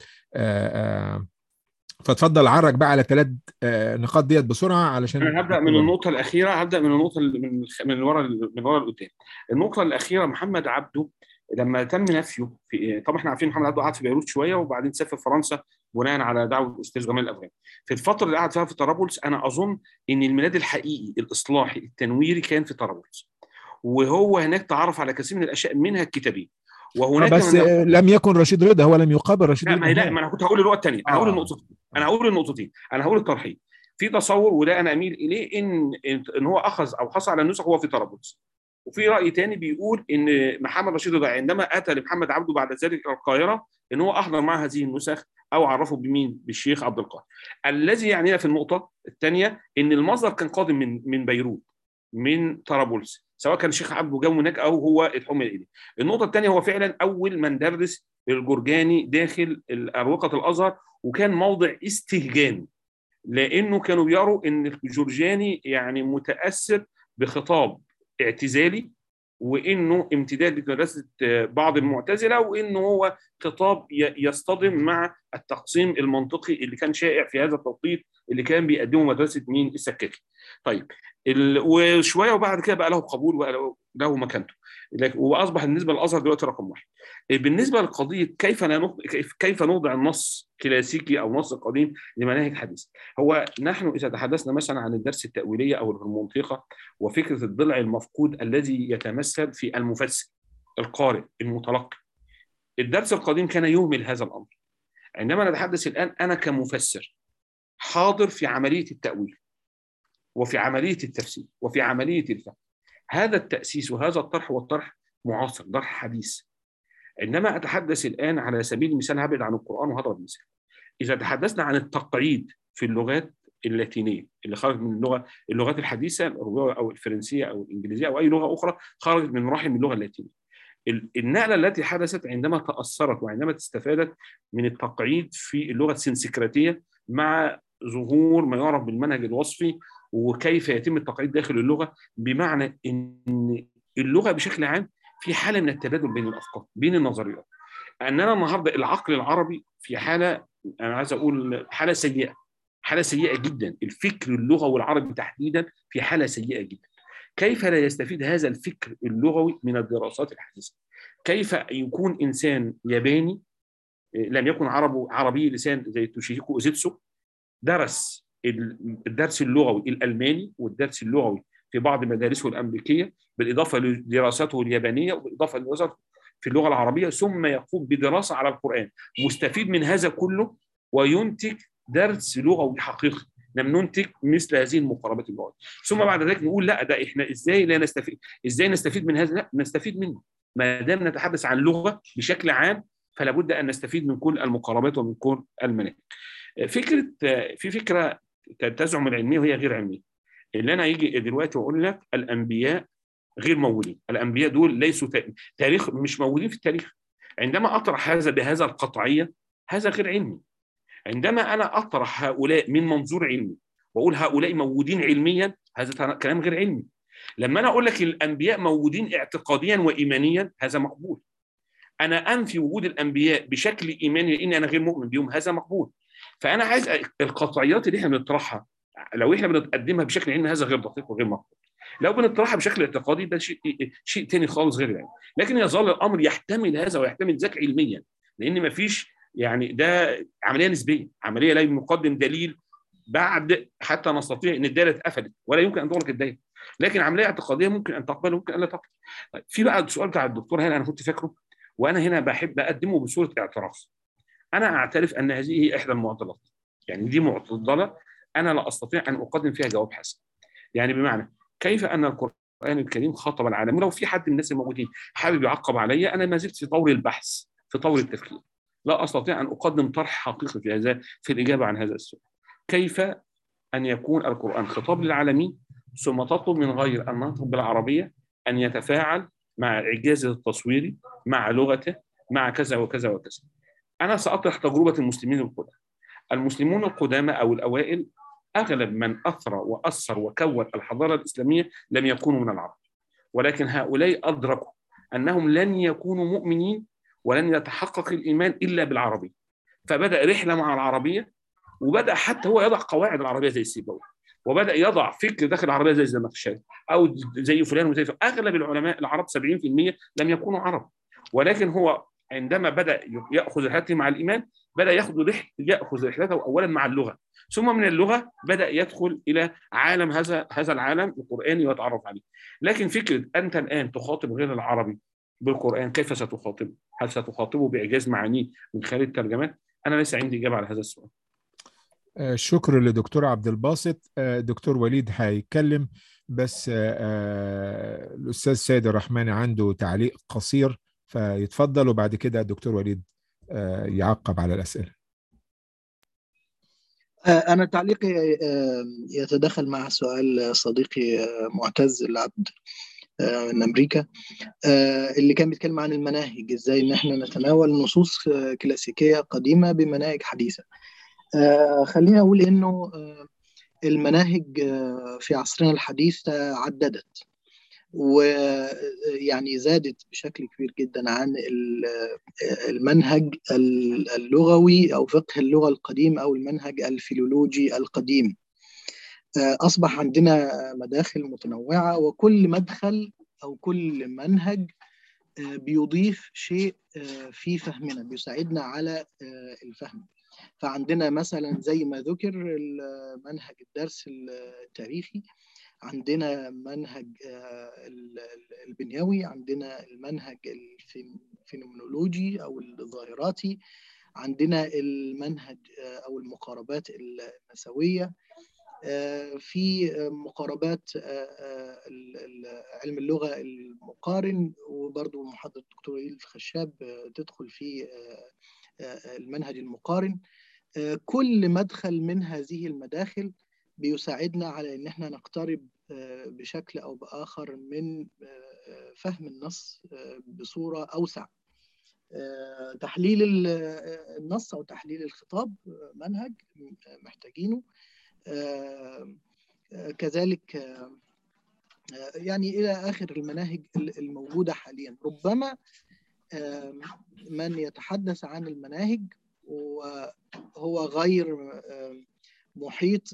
فتفضل عرج بقى على ثلاث نقاط ديت بسرعه علشان انا هبدا من النقطه الاخيره هبدا من النقطه من من ورا من ورا لقدام النقطه الاخيره محمد عبده لما تم نفيه في طبعا احنا عارفين محمد عبده قعد في بيروت شويه وبعدين سافر فرنسا بناء على دعوه الاستاذ جمال الافغاني في الفتره اللي قعد فيها في طرابلس انا اظن ان الميلاد الحقيقي الاصلاحي التنويري كان في طرابلس وهو هناك تعرف على كثير من الاشياء منها الكتابيه وهناك بس من... لم يكن رشيد رضا هو لم يقابل رشيد لا رضا لا ما انا كنت هقول النقطه الثانيه انا هقول آه. النقطتين انا هقول النقطتين انا هقول الطرحين في تصور وده انا اميل اليه ان ان هو اخذ او حصل على النسخ هو في طرابلس وفي راي تاني بيقول ان محمد رشيد رضا عندما اتى لمحمد عبده بعد ذلك الى القاهره ان هو احضر معه هذه النسخ او عرفه بمين؟ بالشيخ عبد القادر. الذي يعنينا في النقطه الثانيه ان المصدر كان قادم من من بيروت من طرابلس سواء كان الشيخ عبده جو هناك او هو اتحمل اليه. النقطه الثانيه هو فعلا اول من درس الجرجاني داخل اروقه الازهر وكان موضع استهجان لانه كانوا بيروا ان الجرجاني يعني متاثر بخطاب اعتزالي وانه امتداد لمدرسه بعض المعتزله وانه هو خطاب يصطدم مع التقسيم المنطقي اللي كان شائع في هذا التوقيت اللي كان بيقدمه مدرسه مين السكاكي. طيب وشويه وبعد كده بقى له قبول وبقى له مكانته واصبح بالنسبه للازهر دلوقتي رقم واحد. بالنسبه لقضيه كيف كيف كيف نوضع النص كلاسيكي او نص قديم لمناهج حديثه هو نحن اذا تحدثنا مثلا عن الدرس التاويليه او المنطقه وفكره الضلع المفقود الذي يتمثل في المفسر القارئ المتلقي الدرس القديم كان يهمل هذا الامر عندما نتحدث الان انا كمفسر حاضر في عمليه التاويل وفي عمليه التفسير وفي عمليه الفهم هذا التاسيس وهذا الطرح والطرح معاصر ضرح حديث عندما اتحدث الان على سبيل المثال هبعد عن القران وهضرب مثال اذا تحدثنا عن التقعيد في اللغات اللاتينيه اللي خرجت من اللغه اللغات الحديثه او الفرنسيه او الانجليزيه او اي لغه اخرى خرجت من رحم اللغه اللاتينيه النقله التي حدثت عندما تاثرت وعندما استفادت من التقعيد في اللغه السنسكريتيه مع ظهور ما يعرف بالمنهج الوصفي وكيف يتم التقعيد داخل اللغه بمعنى ان اللغه بشكل عام في حاله من التبادل بين الافكار بين النظريات اننا النهارده العقل العربي في حاله انا عايز اقول حاله سيئه حاله سيئه جدا الفكر اللغوي العربي تحديدا في حاله سيئه جدا كيف لا يستفيد هذا الفكر اللغوي من الدراسات الحديثه كيف يكون انسان ياباني لم يكن عربه عربي لسان زي توشيهيكو اوزيتسو درس الدرس اللغوي الالماني والدرس اللغوي في بعض مدارسه الامريكيه بالاضافه لدراسته اليابانيه وبالاضافه لدراسته في اللغه العربيه ثم يقوم بدراسه على القران مستفيد من هذا كله وينتج درس لغوي حقيقي لم ننتج مثل هذه المقاربات اللغويه ثم بعد ذلك نقول لا ده احنا ازاي لا نستفيد ازاي نستفيد من هذا لا نستفيد منه ما دام نتحدث عن لغه بشكل عام فلا بد ان نستفيد من كل المقاربات ومن كل المناهج فكره في فكره تزعم العلميه وهي غير علميه اللي انا يجي دلوقتي واقول لك الانبياء غير موجودين الانبياء دول ليسوا تاريخ مش موجودين في التاريخ عندما اطرح هذا بهذا القطعيه هذا غير علمي عندما انا اطرح هؤلاء من منظور علمي واقول هؤلاء موجودين علميا هذا كلام غير علمي لما انا اقول لك الانبياء موجودين اعتقاديا وايمانيا هذا مقبول انا انفي وجود الانبياء بشكل ايماني لان انا غير مؤمن بهم هذا مقبول فانا عايز القطعيات اللي احنا بنطرحها لو احنا بنقدمها بشكل علمي هذا غير دقيق وغير مقبول لو بنطرحها بشكل اعتقادي ده شيء شيء تاني خالص غير يعني لكن يظل الامر يحتمل هذا ويحتمل ذاك علميا لان ما فيش يعني ده عمليه نسبيه عمليه لا نقدم دليل بعد حتى نستطيع ان الدائره اتقفلت ولا يمكن ان تغلق الدائره لكن عمليه اعتقاديه ممكن ان تقبل وممكن ان لا تقبل طيب في بقى السؤال بتاع الدكتور هنا انا كنت فاكره وانا هنا بحب اقدمه بصوره اعتراف انا اعترف ان هذه هي احدى المعضلات يعني دي معضله انا لا استطيع ان اقدم فيها جواب حسن يعني بمعنى كيف ان القران الكريم خاطب العالم ولو في حد من الناس الموجودين حابب يعقب عليا انا ما زلت في طور البحث في طور التفكير لا استطيع ان اقدم طرح حقيقي في هذا في الاجابه عن هذا السؤال كيف ان يكون القران خطاب للعالمين ثم تطلب من غير ان نطلب بالعربيه ان يتفاعل مع اعجازه التصويري مع لغته مع كذا وكذا وكذا انا ساطرح تجربه المسلمين القدامى المسلمون القدامى او الاوائل اغلب من اثرى واثر وكون الحضاره الاسلاميه لم يكونوا من العرب ولكن هؤلاء ادركوا انهم لن يكونوا مؤمنين ولن يتحقق الايمان الا بالعربيه فبدا رحله مع العربيه وبدا حتى هو يضع قواعد العربيه زي السيبوي وبدا يضع فكر داخل العربيه زي الزمخشري او زي فلان وزي فلان اغلب العلماء العرب 70% لم يكونوا عرب ولكن هو عندما بدا ياخذ رحلته مع الايمان بدا ياخذ رحله ياخذ رحلته اولا مع اللغه ثم من اللغه بدا يدخل الى عالم هذا هذا العالم القراني ويتعرف عليه لكن فكره انت الان تخاطب غير العربي بالقران كيف ستخاطبه؟ هل ستخاطبه باعجاز معانيه من خلال الترجمات؟ انا ليس عندي اجابه على هذا السؤال. شكرا لدكتور عبد الباسط دكتور وليد هيتكلم بس الاستاذ سيد الرحمن عنده تعليق قصير فيتفضل وبعد كده الدكتور وليد يعقب على الاسئله. أنا تعليقي يتداخل مع سؤال صديقي معتز العبد من أمريكا اللي كان بيتكلم عن المناهج إزاي إن إحنا نتناول نصوص كلاسيكية قديمة بمناهج حديثة خليني أقول إنه المناهج في عصرنا الحديث عددت ويعني زادت بشكل كبير جدا عن المنهج اللغوي او فقه اللغه القديم او المنهج الفيلولوجي القديم اصبح عندنا مداخل متنوعه وكل مدخل او كل منهج بيضيف شيء في فهمنا بيساعدنا على الفهم فعندنا مثلا زي ما ذكر منهج الدرس التاريخي عندنا منهج البنيوي عندنا المنهج الفينومنولوجي او الظاهراتي عندنا المنهج او المقاربات النسويه في مقاربات علم اللغه المقارن وبرضه محاضره الدكتور ايل الخشاب تدخل في المنهج المقارن كل مدخل من هذه المداخل بيساعدنا على ان احنا نقترب بشكل او باخر من فهم النص بصوره اوسع تحليل النص او تحليل الخطاب منهج محتاجينه كذلك يعني الى اخر المناهج الموجوده حاليا ربما من يتحدث عن المناهج وهو غير محيط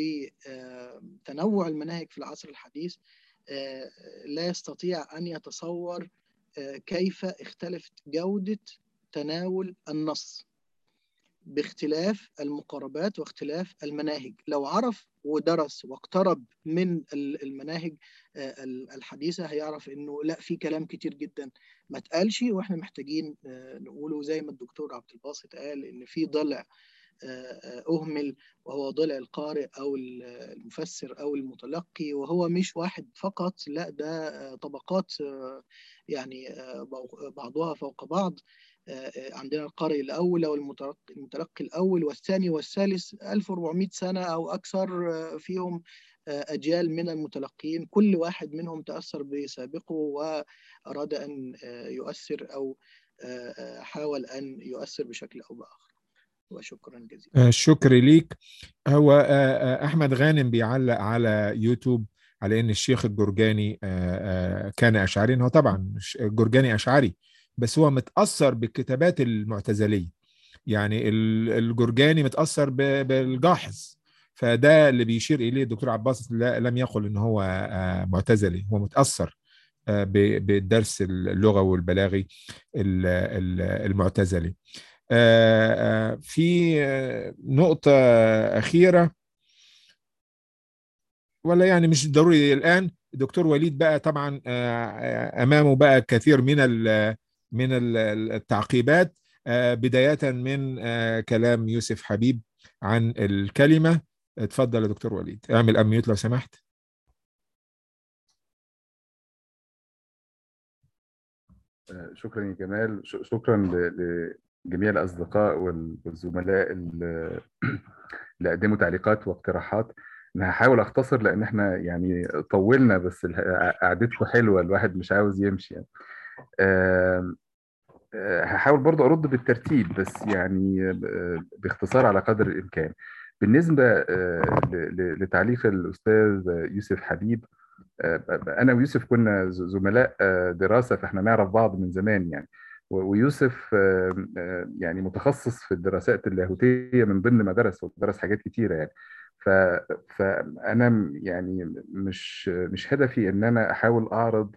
بتنوع المناهج في العصر الحديث لا يستطيع ان يتصور كيف اختلفت جوده تناول النص باختلاف المقاربات واختلاف المناهج لو عرف ودرس واقترب من المناهج الحديثه هيعرف انه لا في كلام كتير جدا ما اتقالش واحنا محتاجين نقوله زي ما الدكتور عبد الباسط قال ان في ضلع اهمل وهو ضلع القارئ او المفسر او المتلقي وهو مش واحد فقط لا ده طبقات يعني بعضها فوق بعض عندنا القارئ الأول أو المتلقي الأول والثاني والثالث 1400 سنة أو أكثر فيهم أجيال من المتلقين كل واحد منهم تأثر بسابقه وأراد أن يؤثر أو حاول أن يؤثر بشكل أو بآخر وشكرا جزيلا شكر ليك هو أحمد غانم بيعلق على يوتيوب على أن الشيخ الجرجاني كان أشعري هو طبعا الجرجاني أشعري بس هو متأثر بالكتابات المعتزلية يعني الجرجاني متأثر بالجاحظ فده اللي بيشير إليه الدكتور عباس لم يقل إن هو معتزلي هو متأثر بالدرس اللغوي والبلاغي المعتزلي في نقطة أخيرة ولا يعني مش ضروري الآن الدكتور وليد بقى طبعا أمامه بقى كثير من من التعقيبات بداية من كلام يوسف حبيب عن الكلمة اتفضل يا دكتور وليد اعمل أميوت لو سمحت شكرا يا جمال شكرا لجميع الأصدقاء والزملاء اللي قدموا تعليقات واقتراحات انا هحاول اختصر لان احنا يعني طولنا بس قعدتكم حلوه الواحد مش عاوز يمشي يعني. أه هحاول برضو ارد بالترتيب بس يعني باختصار على قدر الامكان بالنسبه لتعليق الاستاذ يوسف حبيب انا ويوسف كنا زملاء دراسه فاحنا نعرف بعض من زمان يعني ويوسف يعني متخصص في الدراسات اللاهوتيه من ضمن ما درس ودرس حاجات كتيره يعني فانا يعني مش مش هدفي ان انا احاول اعرض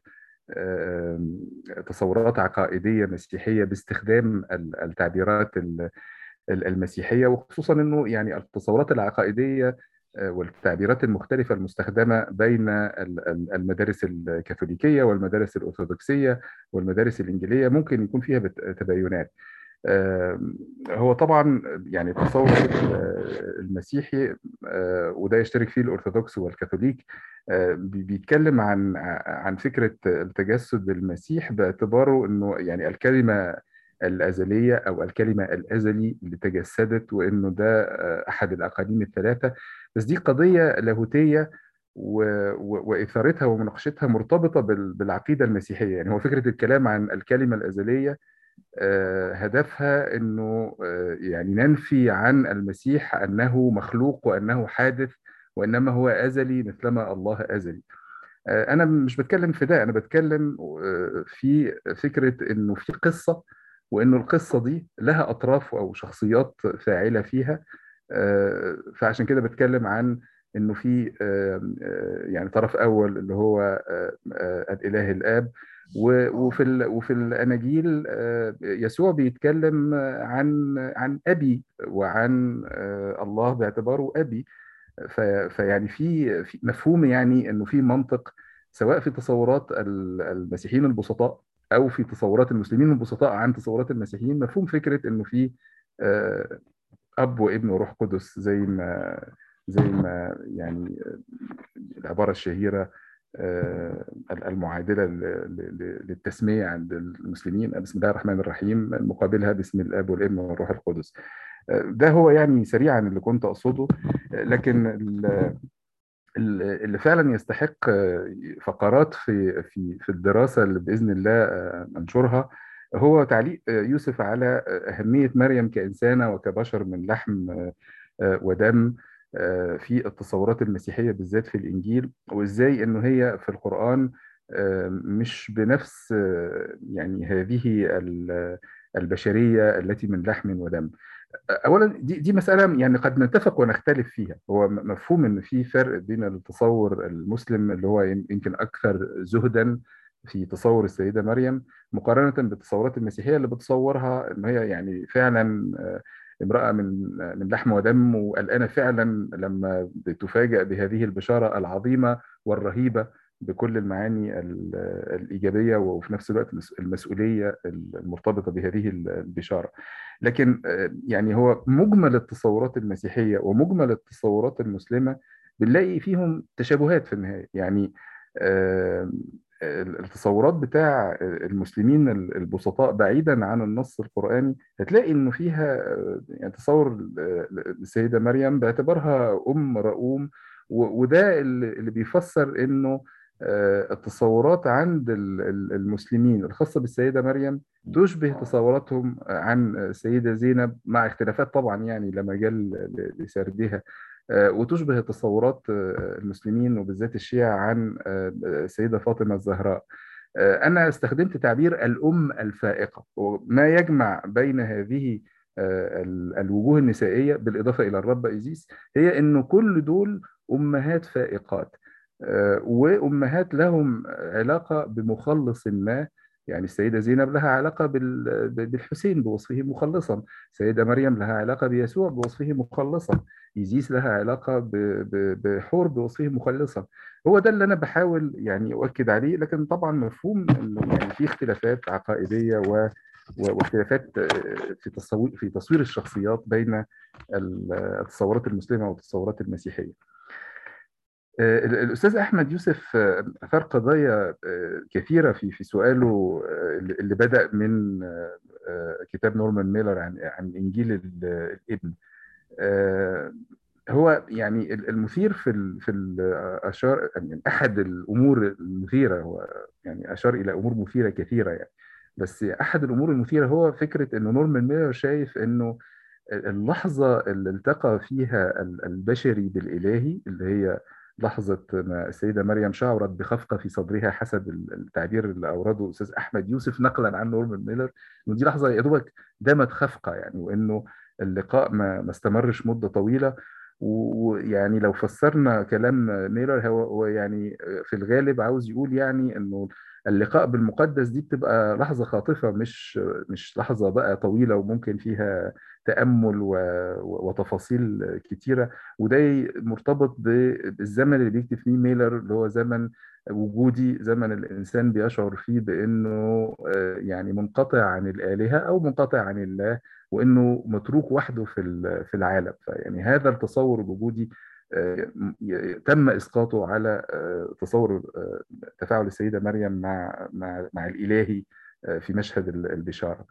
تصورات عقائديه مسيحيه باستخدام التعبيرات المسيحيه وخصوصا انه يعني التصورات العقائديه والتعبيرات المختلفة المستخدمة بين المدارس الكاثوليكية والمدارس الأرثوذكسية والمدارس الإنجيلية ممكن يكون فيها تباينات هو طبعا يعني التصور المسيحي وده يشترك فيه الأرثوذكس والكاثوليك بيتكلم عن عن فكرة التجسد بالمسيح باعتباره أنه يعني الكلمة الأزلية أو الكلمة الأزلي اللي تجسدت وإنه ده أحد الأقاليم الثلاثة بس دي قضية لاهوتية و... و... وإثارتها ومناقشتها مرتبطة بال... بالعقيدة المسيحية يعني هو فكرة الكلام عن الكلمة الأزلية هدفها انه يعني ننفي عن المسيح انه مخلوق وانه حادث وانما هو ازلي مثلما الله ازلي. انا مش بتكلم في ده انا بتكلم في فكره انه في قصه وانه القصه دي لها اطراف او شخصيات فاعله فيها فعشان كده بتكلم عن انه في يعني طرف اول اللي هو الاله الاب وفي وفي الاناجيل يسوع بيتكلم عن عن ابي وعن الله باعتباره ابي فيعني في في مفهوم يعني انه في منطق سواء في تصورات المسيحيين البسطاء او في تصورات المسلمين البسطاء عن تصورات المسيحيين مفهوم فكره انه في اب وابن وروح قدس زي ما زي ما يعني العباره الشهيره المعادلة للتسمية عند المسلمين بسم الله الرحمن الرحيم مقابلها باسم الآب والابن والروح القدس ده هو يعني سريعا اللي كنت أقصده لكن اللي فعلا يستحق فقرات في في في الدراسة اللي بإذن الله أنشرها هو تعليق يوسف على أهمية مريم كإنسانة وكبشر من لحم ودم في التصورات المسيحية بالذات في الإنجيل وإزاي إنه هي في القرآن مش بنفس يعني هذه البشرية التي من لحم ودم اولا دي دي مساله يعني قد نتفق ونختلف فيها هو مفهوم ان في فرق بين التصور المسلم اللي هو يمكن اكثر زهدا في تصور السيده مريم مقارنه بالتصورات المسيحيه اللي بتصورها ان هي يعني فعلا امراه من من لحم ودم وقلقانه فعلا لما بتفاجأ بهذه البشاره العظيمه والرهيبه بكل المعاني الإيجابية وفي نفس الوقت المسؤولية المرتبطة بهذه البشارة لكن يعني هو مجمل التصورات المسيحية ومجمل التصورات المسلمة بنلاقي فيهم تشابهات في النهاية يعني التصورات بتاع المسلمين البسطاء بعيدا عن النص القرآني هتلاقي انه فيها يعني تصور السيدة مريم باعتبارها أم رؤوم وده اللي بيفسر انه التصورات عند المسلمين الخاصة بالسيدة مريم تشبه تصوراتهم عن السيدة زينب مع اختلافات طبعا يعني لا مجال لسردها وتشبه تصورات المسلمين وبالذات الشيعة عن السيدة فاطمة الزهراء أنا استخدمت تعبير الأم الفائقة وما يجمع بين هذه الوجوه النسائية بالإضافة إلى الرب إيزيس هي أنه كل دول أمهات فائقات وأمهات لهم علاقة بمخلص ما يعني السيدة زينب لها علاقة بالحسين بوصفه مخلصا السيدة مريم لها علاقة بيسوع بوصفه مخلصا إيزيس لها علاقة بحور بوصفه مخلصا هو ده اللي أنا بحاول يعني أؤكد عليه لكن طبعا مفهوم إنه يعني في اختلافات عقائدية و واختلافات في تصوير في تصوير الشخصيات بين التصورات المسلمه والتصورات المسيحيه. الاستاذ احمد يوسف اثار قضايا كثيره في في سؤاله اللي بدا من كتاب نورمان ميلر عن عن انجيل الابن. هو يعني المثير في ال في الاشار يعني احد الامور المثيره هو يعني اشار الى امور مثيره كثيره يعني بس احد الامور المثيره هو فكره انه نورمان ميلر شايف انه اللحظه اللي التقى فيها البشري بالالهي اللي هي لحظه ما السيده مريم شعرت بخفقه في صدرها حسب التعبير اللي اورده الاستاذ احمد يوسف نقلا عن نورمان ميلر انه دي لحظه يا دوبك دامت خفقه يعني وانه اللقاء ما ما استمرش مده طويله ويعني لو فسرنا كلام ميلر هو هو يعني في الغالب عاوز يقول يعني انه اللقاء بالمقدس دي بتبقى لحظة خاطفة مش مش لحظة بقى طويلة وممكن فيها تأمل وتفاصيل كتيرة وده مرتبط بالزمن اللي بيكتب فيه ميلر اللي هو زمن وجودي زمن الإنسان بيشعر فيه بأنه يعني منقطع عن الآلهة أو منقطع عن الله وأنه متروك وحده في في العالم فيعني هذا التصور الوجودي تم اسقاطه على تصور تفاعل السيده مريم مع مع مع الالهي في مشهد البشاره.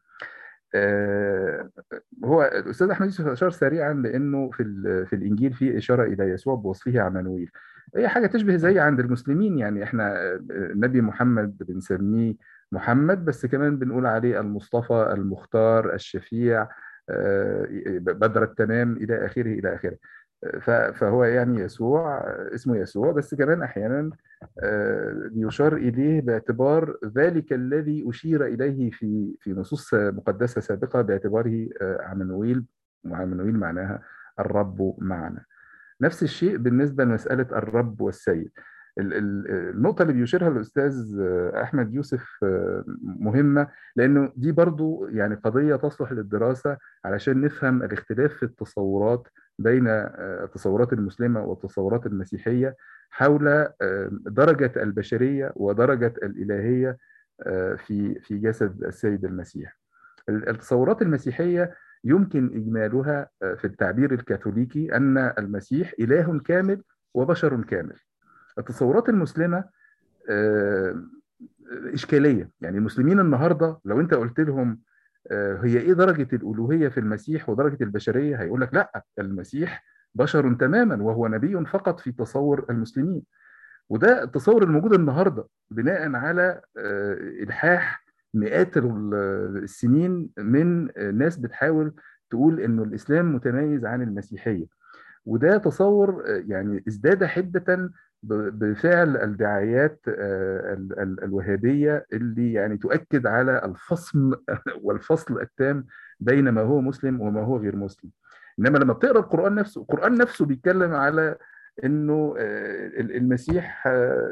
هو الاستاذ احمد يوسف اشار سريعا لانه في في الانجيل في اشاره الى يسوع بوصفه عمانويل. هي حاجه تشبه زي عند المسلمين يعني احنا النبي محمد بنسميه محمد بس كمان بنقول عليه المصطفى المختار الشفيع بدر التمام الى اخره الى اخره. فهو يعني يسوع اسمه يسوع بس كمان احيانا يشار اليه باعتبار ذلك الذي اشير اليه في في نصوص مقدسه سابقه باعتباره عمانويل وعمانويل معناها الرب معنا. نفس الشيء بالنسبه لمساله الرب والسيد. النقطة اللي بيشيرها الأستاذ أحمد يوسف مهمة لأنه دي برضو يعني قضية تصلح للدراسة علشان نفهم الاختلاف في التصورات بين التصورات المسلمة والتصورات المسيحية حول درجة البشرية ودرجة الإلهية في في جسد السيد المسيح. التصورات المسيحية يمكن إجمالها في التعبير الكاثوليكي أن المسيح إله كامل وبشر كامل. التصورات المسلمة اشكاليه يعني المسلمين النهارده لو انت قلت لهم هي ايه درجه الالوهيه في المسيح ودرجه البشريه هيقول لك لا المسيح بشر تماما وهو نبي فقط في تصور المسلمين وده التصور الموجود النهارده بناء على الحاح مئات السنين من ناس بتحاول تقول انه الاسلام متميز عن المسيحيه وده تصور يعني ازداد حده بفعل الدعايات الوهابيه اللي يعني تؤكد على الفصم والفصل التام بين ما هو مسلم وما هو غير مسلم انما لما بتقرا القران نفسه القران نفسه بيتكلم على انه المسيح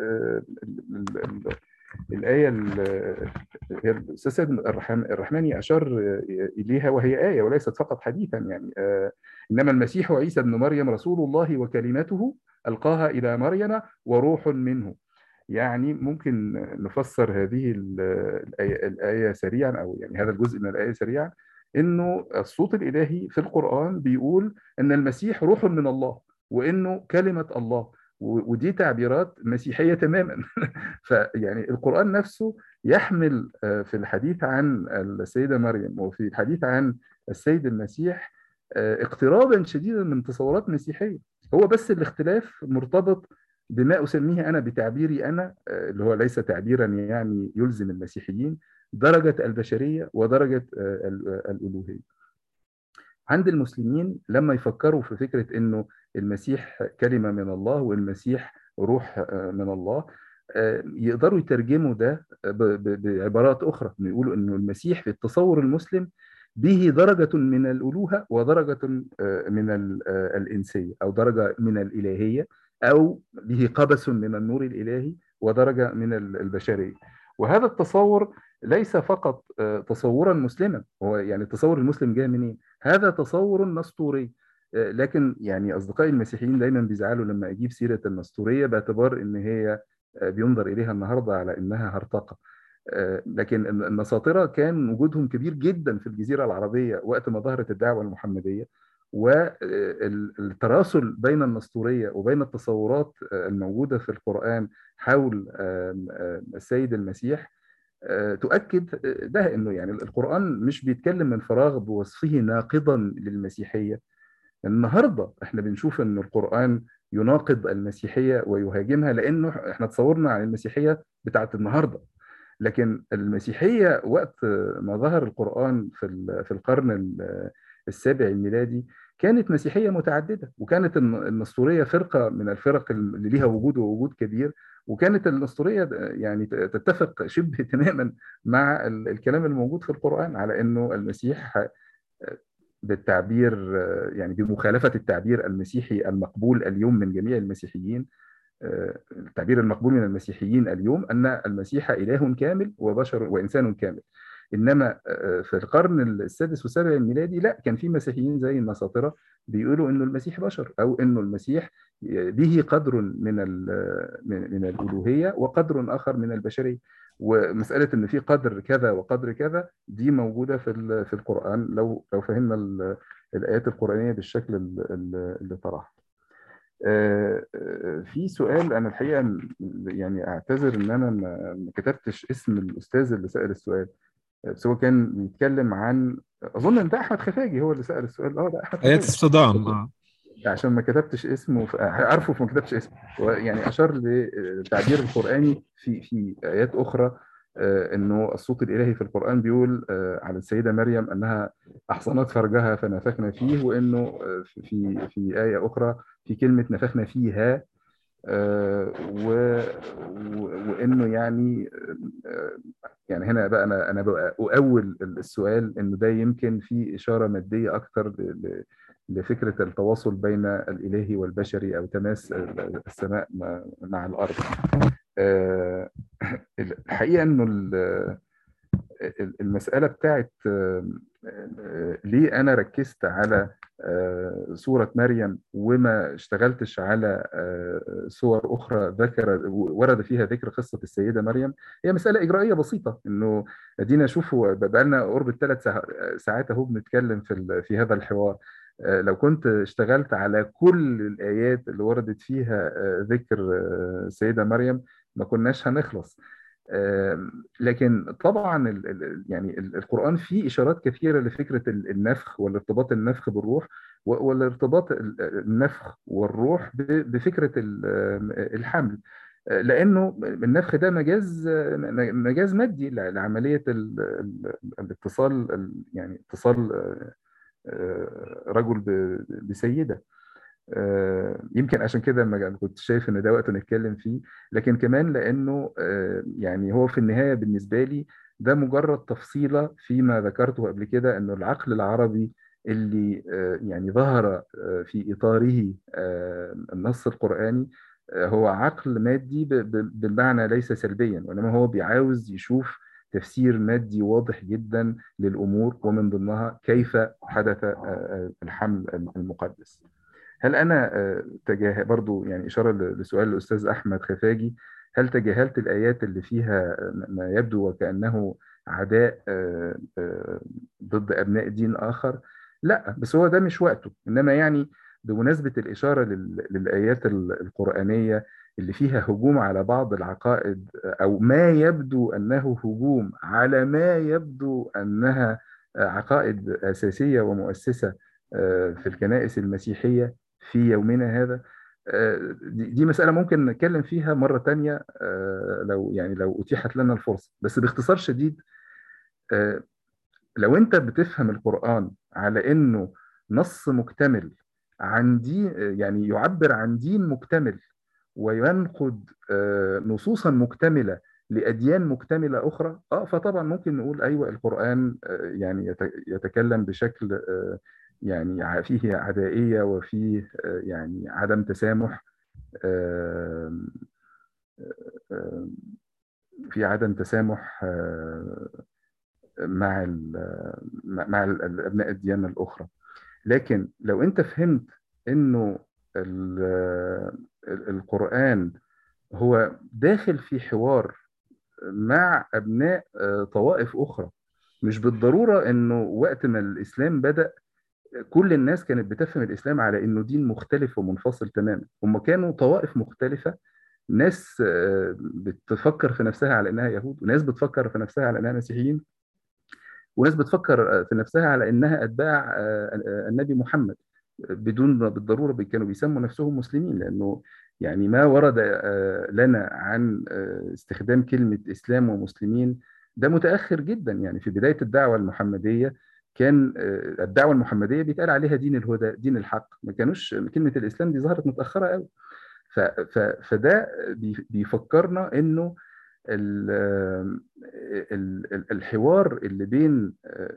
الآية الأستاذ سيد الرحماني أشار إليها وهي آية وليست فقط حديثا يعني إنما المسيح عيسى ابن مريم رسول الله وكلمته ألقاها إلى مريم وروح منه يعني ممكن نفسر هذه الآية, الآية سريعا أو يعني هذا الجزء من الآية سريعا إنه الصوت الإلهي في القرآن بيقول أن المسيح روح من الله وإنه كلمة الله ودي تعبيرات مسيحيه تماما فيعني القران نفسه يحمل في الحديث عن السيده مريم وفي الحديث عن السيد المسيح اقترابا شديدا من تصورات مسيحيه هو بس الاختلاف مرتبط بما اسميه انا بتعبيري انا اللي هو ليس تعبيرا يعني يلزم المسيحيين درجه البشريه ودرجه الالوهيه عند المسلمين لما يفكروا في فكره انه المسيح كلمه من الله والمسيح روح من الله يقدروا يترجموا ده بعبارات اخرى يقولوا انه المسيح في التصور المسلم به درجة من الألوهة ودرجة من الإنسية أو درجة من الإلهية أو به قبس من النور الإلهي ودرجة من البشرية وهذا التصور ليس فقط تصورا مسلما هو يعني التصور المسلم جاي منين؟ هذا تصور نسطوري لكن يعني اصدقائي المسيحيين دايما بيزعلوا لما اجيب سيره النسطوريه باعتبار ان هي بينظر اليها النهارده على انها هرطقه لكن النساطره كان وجودهم كبير جدا في الجزيره العربيه وقت ما ظهرت الدعوه المحمديه والتراسل بين النسطوريه وبين التصورات الموجوده في القران حول السيد المسيح تؤكد ده انه يعني القران مش بيتكلم من فراغ بوصفه ناقضا للمسيحيه النهارده احنا بنشوف ان القران يناقض المسيحيه ويهاجمها لانه احنا تصورنا عن المسيحيه بتاعت النهارده لكن المسيحيه وقت ما ظهر القران في في القرن السابع الميلادي كانت مسيحيه متعدده وكانت النسطوريه فرقه من الفرق اللي ليها وجود ووجود كبير وكانت النسطوريه يعني تتفق شبه تماما مع الكلام الموجود في القران على انه المسيح بالتعبير يعني بمخالفه التعبير المسيحي المقبول اليوم من جميع المسيحيين التعبير المقبول من المسيحيين اليوم ان المسيح اله كامل وبشر وانسان كامل انما في القرن السادس والسابع الميلادي لا كان في مسيحيين زي النساطره بيقولوا انه المسيح بشر او انه المسيح به قدر من من الالوهيه وقدر اخر من البشريه ومساله ان في قدر كذا وقدر كذا دي موجوده في في القران لو لو فهمنا الايات القرانيه بالشكل اللي طرحه في سؤال انا الحقيقه يعني اعتذر ان انا ما كتبتش اسم الاستاذ اللي سال السؤال بس هو كان بيتكلم عن اظن ان ده احمد خفاجي هو اللي سال السؤال اه ده احمد ايات الصدام اه عشان ما كتبتش اسمه عارفه فما كتبتش اسمه يعني اشار للتعبير القراني في في ايات اخرى انه الصوت الالهي في القران بيقول على السيده مريم انها احصنت فرجها فنفخنا فيه وانه في في ايه اخرى في كلمه نفخنا فيها و... وانه يعني يعني هنا بقى انا انا بقى اؤول السؤال انه ده يمكن في اشاره ماديه اكثر ل... لفكره التواصل بين الالهي والبشري او تماس السماء مع الارض الحقيقه انه المساله بتاعت ليه انا ركزت على سوره مريم وما اشتغلتش على صور اخرى ذكر ورد فيها ذكر قصه السيده مريم هي مساله اجرائيه بسيطه انه ادينا شوفوا بقى لنا قرب الثلاث ساعات اهو بنتكلم في في هذا الحوار لو كنت اشتغلت على كل الآيات اللي وردت فيها ذكر السيدة مريم ما كناش هنخلص لكن طبعا يعني القرآن فيه إشارات كثيرة لفكرة النفخ والارتباط النفخ بالروح والارتباط النفخ والروح بفكرة الحمل لأنه النفخ ده مجاز مجاز مادي لعملية الاتصال يعني اتصال رجل بسيدة يمكن عشان كده ما كنت شايف ان ده وقت نتكلم فيه لكن كمان لانه يعني هو في النهايه بالنسبه لي ده مجرد تفصيله فيما ذكرته قبل كده انه العقل العربي اللي يعني ظهر في اطاره النص القراني هو عقل مادي بالمعنى ليس سلبيا وانما هو بيعاوز يشوف تفسير مادي واضح جدا للامور ومن ضمنها كيف حدث الحمل المقدس. هل انا تجاه برضو يعني اشاره لسؤال الاستاذ احمد خفاجي هل تجاهلت الايات اللي فيها ما يبدو وكانه عداء ضد ابناء دين اخر لا بس هو ده مش وقته انما يعني بمناسبه الاشاره للايات القرانيه اللي فيها هجوم على بعض العقائد او ما يبدو انه هجوم على ما يبدو انها عقائد اساسيه ومؤسسه في الكنائس المسيحيه في يومنا هذا دي مسألة ممكن نتكلم فيها مرة تانية لو يعني لو أتيحت لنا الفرصة بس باختصار شديد لو أنت بتفهم القرآن على إنه نص مكتمل عن دين يعني يعبر عن دين مكتمل وينقد نصوصا مكتملة لأديان مكتملة أخرى آه فطبعا ممكن نقول أيوة القرآن يعني يتكلم بشكل يعني فيه عدائية وفيه يعني عدم تسامح في عدم تسامح مع مع ابناء الديانه الاخرى لكن لو انت فهمت انه القران هو داخل في حوار مع ابناء طوائف اخرى مش بالضروره انه وقت ما الاسلام بدا كل الناس كانت بتفهم الاسلام على انه دين مختلف ومنفصل تماما هم كانوا طوائف مختلفه ناس بتفكر في نفسها على انها يهود وناس بتفكر في نفسها على انها مسيحيين وناس بتفكر في نفسها على انها اتباع النبي محمد بدون بالضروره كانوا بيسموا نفسهم مسلمين لانه يعني ما ورد لنا عن استخدام كلمه اسلام ومسلمين ده متاخر جدا يعني في بدايه الدعوه المحمديه كان الدعوه المحمديه بيتقال عليها دين الهدى دين الحق ما كانوش كلمه الاسلام دي ظهرت متاخره قوي فده بيفكرنا انه الحوار اللي بين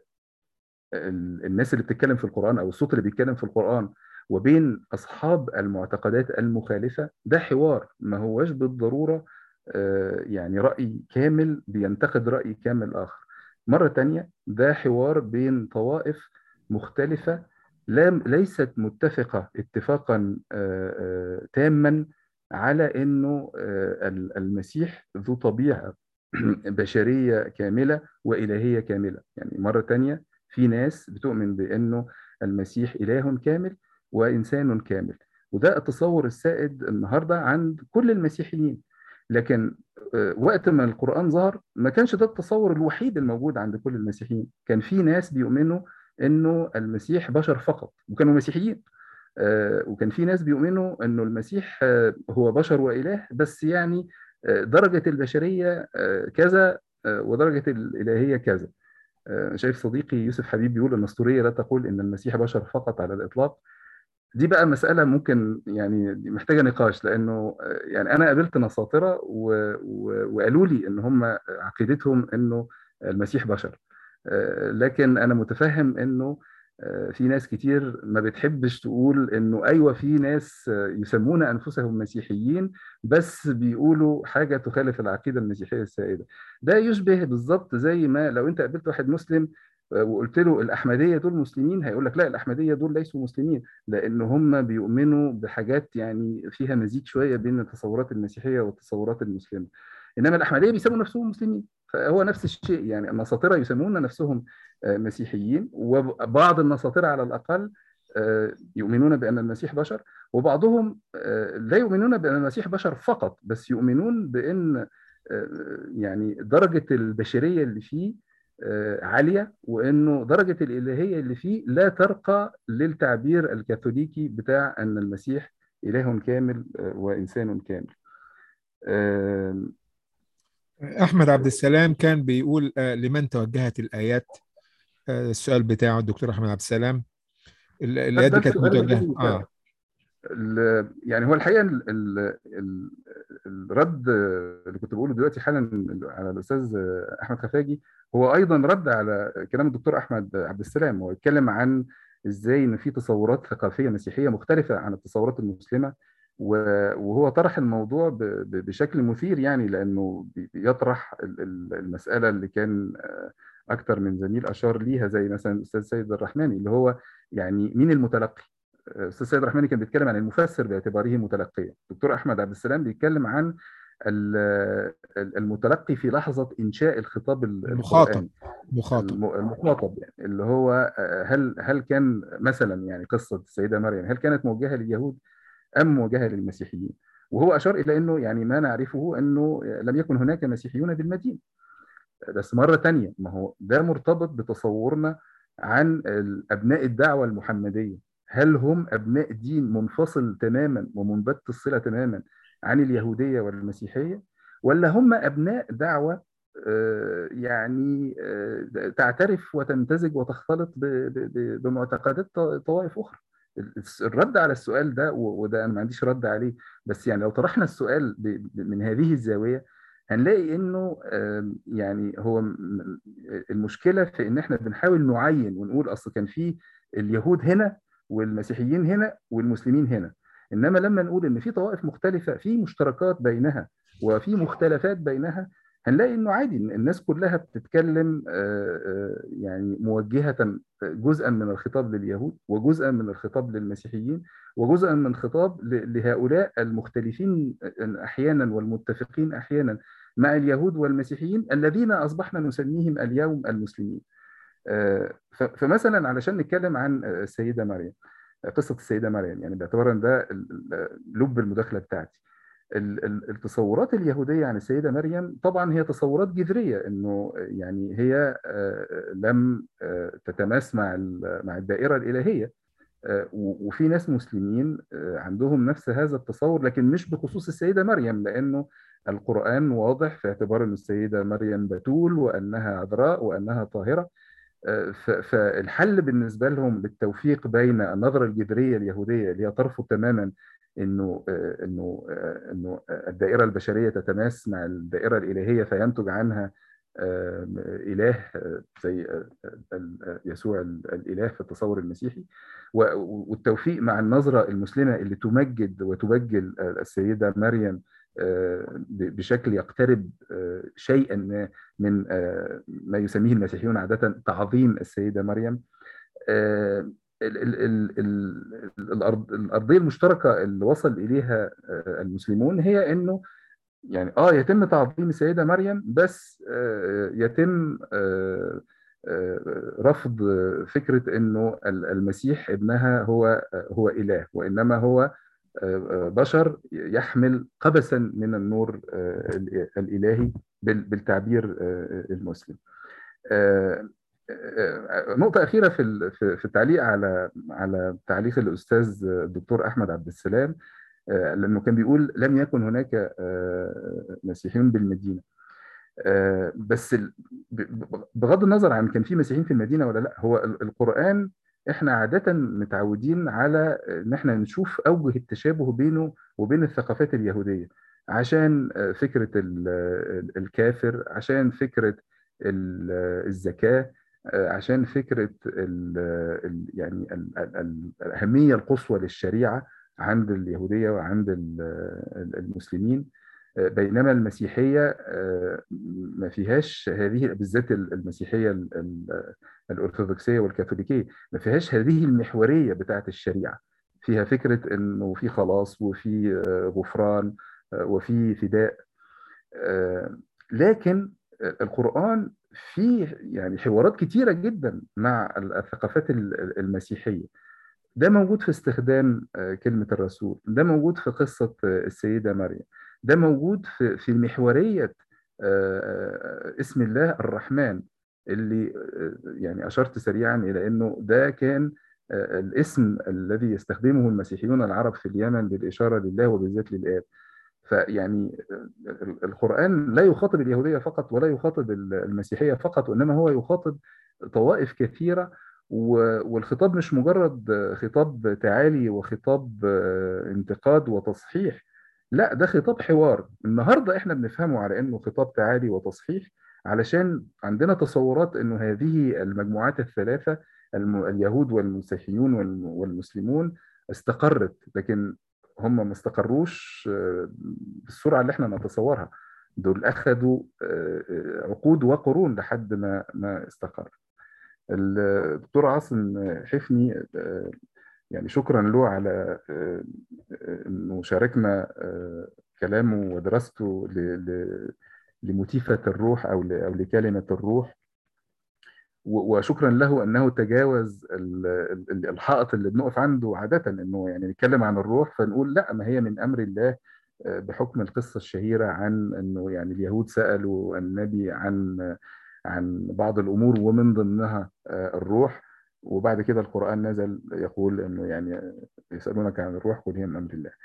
الناس اللي بتتكلم في القرآن أو الصوت اللي بيتكلم في القرآن وبين أصحاب المعتقدات المخالفة ده حوار ما هوش بالضرورة يعني رأي كامل بينتقد رأي كامل آخر مرة تانية ده حوار بين طوائف مختلفة ليست متفقة اتفاقا تاما على انه المسيح ذو طبيعه بشريه كامله والهيه كامله يعني مره تانية في ناس بتؤمن بانه المسيح اله كامل وانسان كامل وده التصور السائد النهارده عند كل المسيحيين لكن وقت ما القران ظهر ما كانش ده التصور الوحيد الموجود عند كل المسيحيين كان في ناس بيؤمنوا انه المسيح بشر فقط وكانوا مسيحيين وكان في ناس بيؤمنوا انه المسيح هو بشر واله بس يعني درجه البشريه كذا ودرجه الالهيه كذا شايف صديقي يوسف حبيب بيقول النسطوريه لا تقول ان المسيح بشر فقط على الاطلاق دي بقى مسألة ممكن يعني محتاجة نقاش لأنه يعني أنا قابلت نساطرة و... و... وقالوا لي إن هم عقيدتهم إنه المسيح بشر لكن أنا متفهم إنه في ناس كتير ما بتحبش تقول انه ايوه في ناس يسمون انفسهم مسيحيين بس بيقولوا حاجه تخالف العقيده المسيحيه السائده ده يشبه بالظبط زي ما لو انت قابلت واحد مسلم وقلت له الاحمديه دول مسلمين هيقول لك لا الاحمديه دول ليسوا مسلمين لان هم بيؤمنوا بحاجات يعني فيها مزيج شويه بين التصورات المسيحيه والتصورات المسلمه انما الاحمديه بيسموا نفسهم مسلمين فهو نفس الشيء يعني النساطره يسمون نفسهم مسيحيين وبعض النساطره على الاقل يؤمنون بأن المسيح بشر وبعضهم لا يؤمنون بأن المسيح بشر فقط بس يؤمنون بأن يعني درجة البشرية اللي فيه عالية وأنه درجة الإلهية اللي فيه لا ترقى للتعبير الكاثوليكي بتاع أن المسيح إله كامل وإنسان كامل أحمد عبد السلام كان بيقول لمن توجهت الآيات السؤال بتاعه الدكتور أحمد عبد السلام الآيات دي كانت متوجهة آه. يعني هو الحقيقه ال ال ال الرد اللي كنت بقوله دلوقتي حالا على الاستاذ احمد خفاجي هو ايضا رد على كلام الدكتور احمد عبد السلام هو اتكلم عن ازاي ان في تصورات ثقافيه مسيحيه مختلفه عن التصورات المسلمه وهو طرح الموضوع بشكل مثير يعني لانه بيطرح المساله اللي كان اكثر من زميل اشار ليها زي مثلا الاستاذ سيد الرحماني اللي هو يعني مين المتلقي الاستاذ سيد الرحماني كان بيتكلم عن المفسر باعتباره متلقيا دكتور احمد عبد السلام بيتكلم عن المتلقي في لحظه انشاء الخطاب المخاطب مخاطب المخاطب يعني اللي هو هل هل كان مثلا يعني قصه السيده مريم هل كانت موجهه لليهود ام موجهه للمسيحيين وهو اشار الى انه يعني ما نعرفه انه لم يكن هناك مسيحيون بالمدينه بس مره ثانيه ما هو ده مرتبط بتصورنا عن ابناء الدعوه المحمديه هل هم ابناء دين منفصل تماما ومنبت الصله تماما عن اليهوديه والمسيحيه ولا هم ابناء دعوه يعني تعترف وتمتزج وتختلط بمعتقدات طوائف اخرى الرد على السؤال ده وده انا ما عنديش رد عليه بس يعني لو طرحنا السؤال من هذه الزاويه هنلاقي انه يعني هو المشكله في ان احنا بنحاول نعين ونقول اصل كان في اليهود هنا والمسيحيين هنا والمسلمين هنا انما لما نقول ان في طوائف مختلفه في مشتركات بينها وفي مختلفات بينها هنلاقي انه عادي الناس كلها بتتكلم يعني موجهه جزءا من الخطاب لليهود وجزءا من الخطاب للمسيحيين وجزءا من خطاب لهؤلاء المختلفين احيانا والمتفقين احيانا مع اليهود والمسيحيين الذين اصبحنا نسميهم اليوم المسلمين. فمثلا علشان نتكلم عن السيده مريم قصه السيده مريم يعني باعتبار ان ده لب المداخله بتاعتي. التصورات اليهوديه عن السيده مريم طبعا هي تصورات جذريه انه يعني هي لم تتماس مع مع الدائره الالهيه وفي ناس مسلمين عندهم نفس هذا التصور لكن مش بخصوص السيده مريم لانه القران واضح في اعتبار ان السيده مريم بتول وانها عذراء وانها طاهره فالحل بالنسبه لهم للتوفيق بين النظره الجذريه اليهوديه اللي هي ترفض تماما انه انه انه الدائره البشريه تتماس مع الدائره الالهيه فينتج عنها اله زي يسوع الاله في التصور المسيحي والتوفيق مع النظره المسلمه اللي تمجد وتبجل السيده مريم بشكل يقترب شيئا ما من ما يسميه المسيحيون عاده تعظيم السيده مريم الارضيه المشتركه اللي وصل اليها المسلمون هي انه يعني اه يتم تعظيم السيده مريم بس يتم رفض فكره انه المسيح ابنها هو هو اله وانما هو بشر يحمل قبسا من النور الالهي بالتعبير المسلم نقطة أخيرة في في التعليق على على تعليق الأستاذ الدكتور أحمد عبد السلام لأنه كان بيقول لم يكن هناك مسيحيون بالمدينة بس بغض النظر عن كان في مسيحيين في المدينة ولا لا هو القرآن احنا عادة متعودين على ان احنا نشوف اوجه التشابه بينه وبين الثقافات اليهودية عشان فكرة الكافر عشان فكرة الزكاة عشان فكرة ال ال يعني ال ال الأهمية القصوى للشريعة عند اليهودية وعند المسلمين بينما المسيحية ما فيهاش هذه بالذات المسيحية الأرثوذكسية والكاثوليكية ما فيهاش هذه المحورية بتاعت الشريعة فيها فكرة أنه في خلاص وفي غفران وفي فداء لكن القرآن فيه يعني حوارات كتيرة جدا مع الثقافات المسيحية ده موجود في استخدام كلمة الرسول ده موجود في قصة السيدة مريم ده موجود في في محورية اسم الله الرحمن اللي يعني أشرت سريعا إلى أنه ده كان الاسم الذي يستخدمه المسيحيون العرب في اليمن للإشارة لله وبالذات للآب فيعني القرآن لا يخاطب اليهودية فقط ولا يخاطب المسيحية فقط وإنما هو يخاطب طوائف كثيرة والخطاب مش مجرد خطاب تعالي وخطاب انتقاد وتصحيح لا ده خطاب حوار النهاردة احنا بنفهمه على انه خطاب تعالي وتصحيح علشان عندنا تصورات انه هذه المجموعات الثلاثة اليهود والمسيحيون والمسلمون استقرت لكن هم ما استقروش بالسرعة اللي احنا نتصورها دول أخذوا عقود وقرون لحد ما ما استقر الدكتور عاصم حفني يعني شكرا له على انه شاركنا كلامه ودراسته لموتيفة الروح او او لكلمة الروح وشكرا له انه تجاوز الحائط اللي بنقف عنده عاده انه يعني نتكلم عن الروح فنقول لا ما هي من امر الله بحكم القصه الشهيره عن انه يعني اليهود سالوا النبي عن عن بعض الامور ومن ضمنها الروح وبعد كده القران نزل يقول انه يعني يسالونك عن الروح قل هي من امر الله.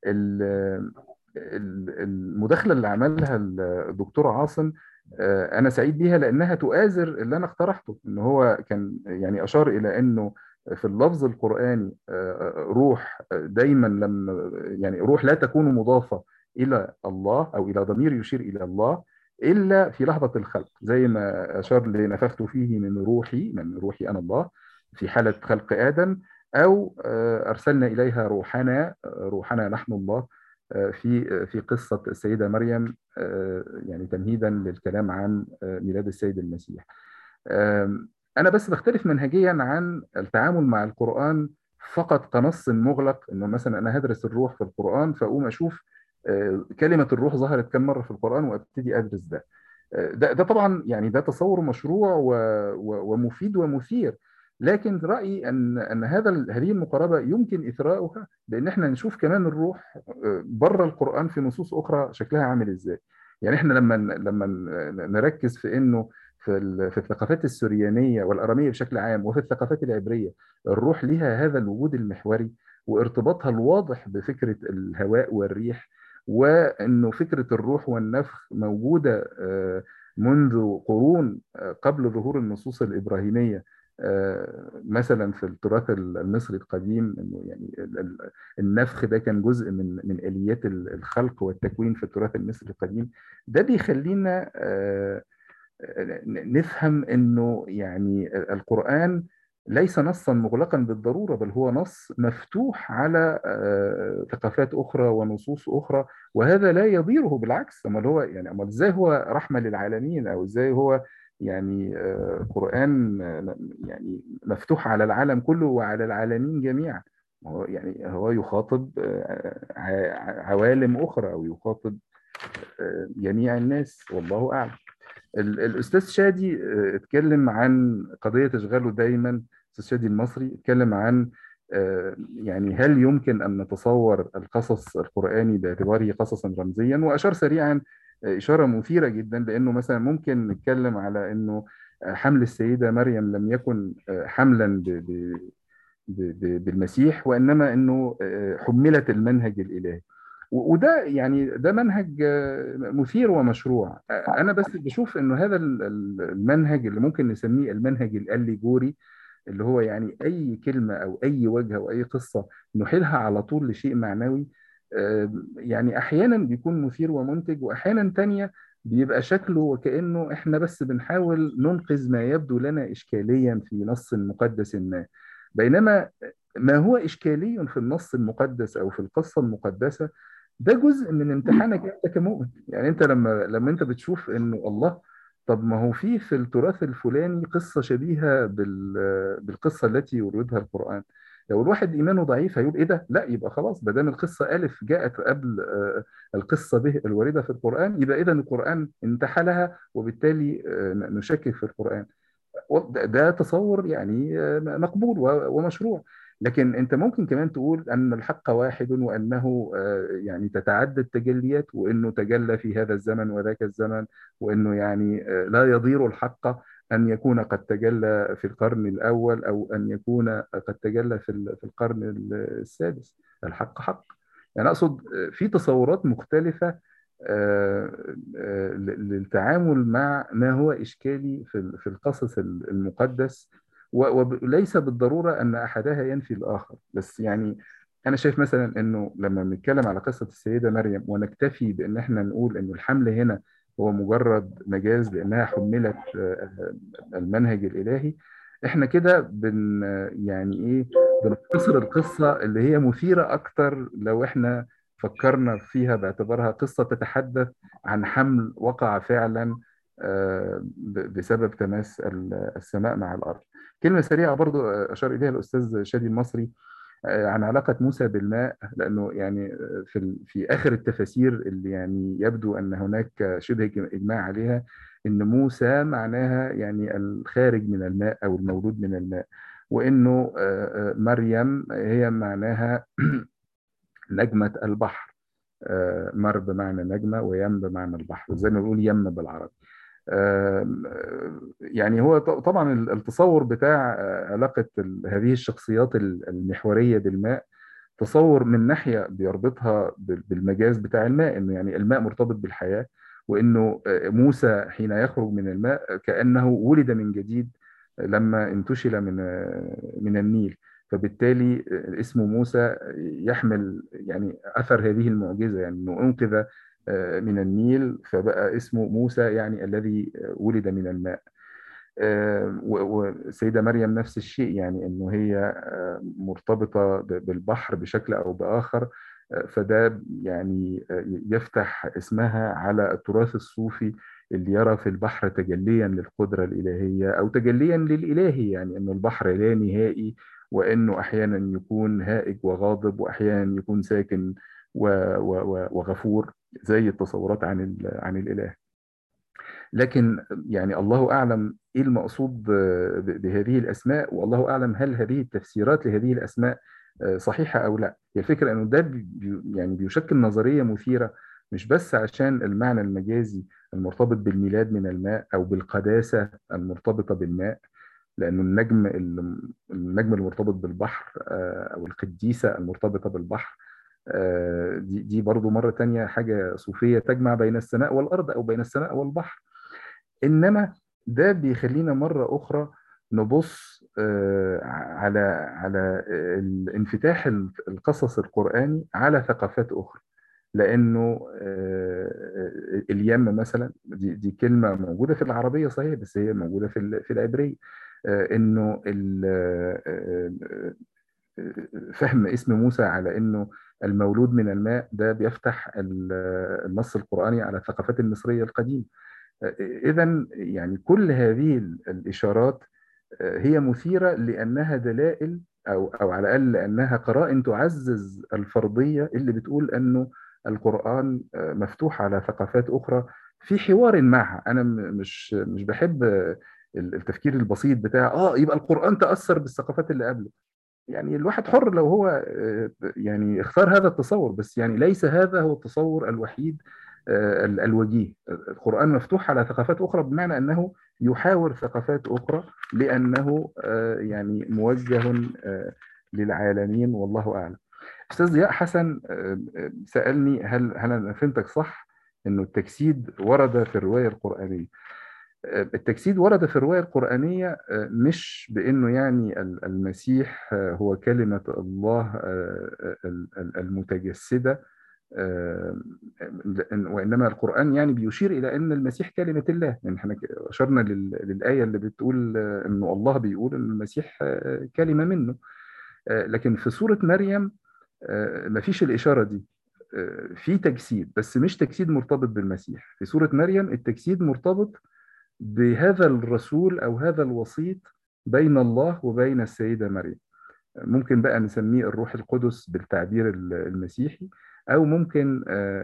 المداخله اللي عملها الدكتور عاصم انا سعيد بيها لانها تؤازر اللي انا اقترحته ان هو كان يعني اشار الى انه في اللفظ القراني روح دايما لما يعني روح لا تكون مضافه الى الله او الى ضمير يشير الى الله الا في لحظه الخلق زي ما اشار لنفخت فيه من روحي من روحي انا الله في حاله خلق ادم او ارسلنا اليها روحنا روحنا نحن الله في في قصه السيده مريم يعني تمهيدا للكلام عن ميلاد السيد المسيح. انا بس بختلف منهجيا عن التعامل مع القران فقط كنص مغلق انه مثلا انا هدرس الروح في القران فاقوم اشوف كلمه الروح ظهرت كم مره في القران وابتدي ادرس ده. ده ده طبعا يعني ده تصور مشروع ومفيد ومثير لكن رايي ان ان هذا هذه المقاربه يمكن اثراؤها بان احنا نشوف كمان الروح بره القران في نصوص اخرى شكلها عامل ازاي يعني احنا لما لما نركز في انه في في الثقافات السريانيه والاراميه بشكل عام وفي الثقافات العبريه الروح لها هذا الوجود المحوري وارتباطها الواضح بفكره الهواء والريح وانه فكره الروح والنفخ موجوده منذ قرون قبل ظهور النصوص الابراهيميه مثلا في التراث المصري القديم انه يعني النفخ ده كان جزء من من اليات الخلق والتكوين في التراث المصري القديم ده بيخلينا نفهم انه يعني القران ليس نصا مغلقا بالضروره بل هو نص مفتوح على ثقافات اخرى ونصوص اخرى وهذا لا يضيره بالعكس امال هو يعني امال ازاي هو رحمه للعالمين او ازاي هو يعني قرآن يعني مفتوح على العالم كله وعلى العالمين جميعا هو يعني هو يخاطب عوالم أخرى أو يخاطب جميع الناس والله أعلم الأستاذ شادي اتكلم عن قضية إشغاله دايما الأستاذ شادي المصري اتكلم عن يعني هل يمكن أن نتصور القصص القرآني باعتباره قصصا رمزيا وأشار سريعا إشارة مثيرة جدا لأنه مثلا ممكن نتكلم على أنه حمل السيدة مريم لم يكن حملا ب ب ب بالمسيح وإنما أنه حملت المنهج الإلهي وده يعني ده منهج مثير ومشروع أنا بس بشوف أنه هذا المنهج اللي ممكن نسميه المنهج الأليجوري اللي هو يعني أي كلمة أو أي وجه أو أي قصة نحيلها على طول لشيء معنوي يعني احيانا بيكون مثير ومنتج واحيانا تانية بيبقى شكله وكانه احنا بس بنحاول ننقذ ما يبدو لنا اشكاليا في نص مقدس ما بينما ما هو اشكالي في النص المقدس او في القصه المقدسه ده جزء من امتحانك انت كمؤمن يعني انت لما لما انت بتشوف انه الله طب ما هو في في التراث الفلاني قصه شبيهه بالقصه التي يوردها القران لو الواحد ايمانه ضعيف هيقول ايه ده؟ لا يبقى خلاص ما دام القصه الف جاءت قبل القصه به الوارده في القران يبقى اذا القران انتحلها وبالتالي نشكك في القران ده تصور يعني مقبول ومشروع لكن انت ممكن كمان تقول ان الحق واحد وانه يعني تتعدد تجليات وانه تجلى في هذا الزمن وذاك الزمن وانه يعني لا يضير الحق ان يكون قد تجلى في القرن الاول او ان يكون قد تجلى في في القرن السادس الحق حق يعني اقصد في تصورات مختلفه للتعامل مع ما هو اشكالي في القصص المقدس وليس بالضروره ان احدها ينفي الاخر بس يعني انا شايف مثلا انه لما بنتكلم على قصه السيده مريم ونكتفي بان احنا نقول انه الحمل هنا هو مجرد مجاز لانها حملت المنهج الالهي احنا كده بن يعني ايه بنختصر القصه اللي هي مثيره اكتر لو احنا فكرنا فيها باعتبارها قصه تتحدث عن حمل وقع فعلا بسبب تماس السماء مع الارض. كلمه سريعه برضو اشار اليها الاستاذ شادي المصري عن علاقه موسى بالماء لانه يعني في في اخر التفاسير اللي يعني يبدو ان هناك شبه اجماع عليها ان موسى معناها يعني الخارج من الماء او المولود من الماء وانه مريم هي معناها نجمه البحر مر بمعنى نجمه ويم بمعنى البحر زي ما بنقول يم بالعربي يعني هو طبعا التصور بتاع علاقة هذه الشخصيات المحورية بالماء تصور من ناحية بيربطها بالمجاز بتاع الماء انه يعني الماء مرتبط بالحياة وانه موسى حين يخرج من الماء كأنه ولد من جديد لما انتشل من من النيل فبالتالي اسمه موسى يحمل يعني اثر هذه المعجزه يعني انه انقذ من النيل فبقى اسمه موسى يعني الذي ولد من الماء والسيدة مريم نفس الشيء يعني انه هي مرتبطة بالبحر بشكل او باخر فده يعني يفتح اسمها على التراث الصوفي اللي يرى في البحر تجليا للقدرة الإلهية أو تجليا للإلهي يعني أنه البحر لا نهائي وأنه أحيانا يكون هائج وغاضب وأحيانا يكون ساكن وغفور زي التصورات عن عن الاله لكن يعني الله اعلم ايه المقصود بهذه الاسماء والله اعلم هل هذه التفسيرات لهذه الاسماء صحيحه او لا هي الفكره انه ده بي يعني بيشكل نظريه مثيره مش بس عشان المعنى المجازي المرتبط بالميلاد من الماء او بالقداسه المرتبطه بالماء لانه النجم النجم المرتبط بالبحر او القديسه المرتبطه بالبحر دي دي برضو مرة تانية حاجة صوفية تجمع بين السماء والأرض أو بين السماء والبحر إنما ده بيخلينا مرة أخرى نبص على على انفتاح القصص القرآني على ثقافات أخرى لأنه اليم مثلا دي, دي كلمة موجودة في العربية صحيح بس هي موجودة في في العبرية إنه فهم اسم موسى على انه المولود من الماء ده بيفتح النص القراني على الثقافات المصريه القديمه. اذا يعني كل هذه الاشارات هي مثيره لانها دلائل او او على الاقل لانها قرائن تعزز الفرضيه اللي بتقول انه القران مفتوح على ثقافات اخرى في حوار معها، انا مش مش بحب التفكير البسيط بتاع اه يبقى القران تاثر بالثقافات اللي قبله يعني الواحد حر لو هو يعني اختار هذا التصور بس يعني ليس هذا هو التصور الوحيد الوجيه القرآن مفتوح على ثقافات أخرى بمعنى أنه يحاور ثقافات أخرى لأنه يعني موجه للعالمين والله أعلم أستاذ ضياء حسن سألني هل هل أنا فهمتك صح أنه التجسيد ورد في الرواية القرآنية التجسيد ورد في الرواية القرآنية مش بأنه يعني المسيح هو كلمة الله المتجسدة وإنما القرآن يعني بيشير إلى أن المسيح كلمة الله يعني احنا أشرنا للآية اللي بتقول أنه الله بيقول أن المسيح كلمة منه لكن في سورة مريم مفيش الإشارة دي في تجسيد بس مش تجسيد مرتبط بالمسيح في سورة مريم التجسيد مرتبط بهذا الرسول او هذا الوسيط بين الله وبين السيده مريم ممكن بقى نسميه الروح القدس بالتعبير المسيحي او ممكن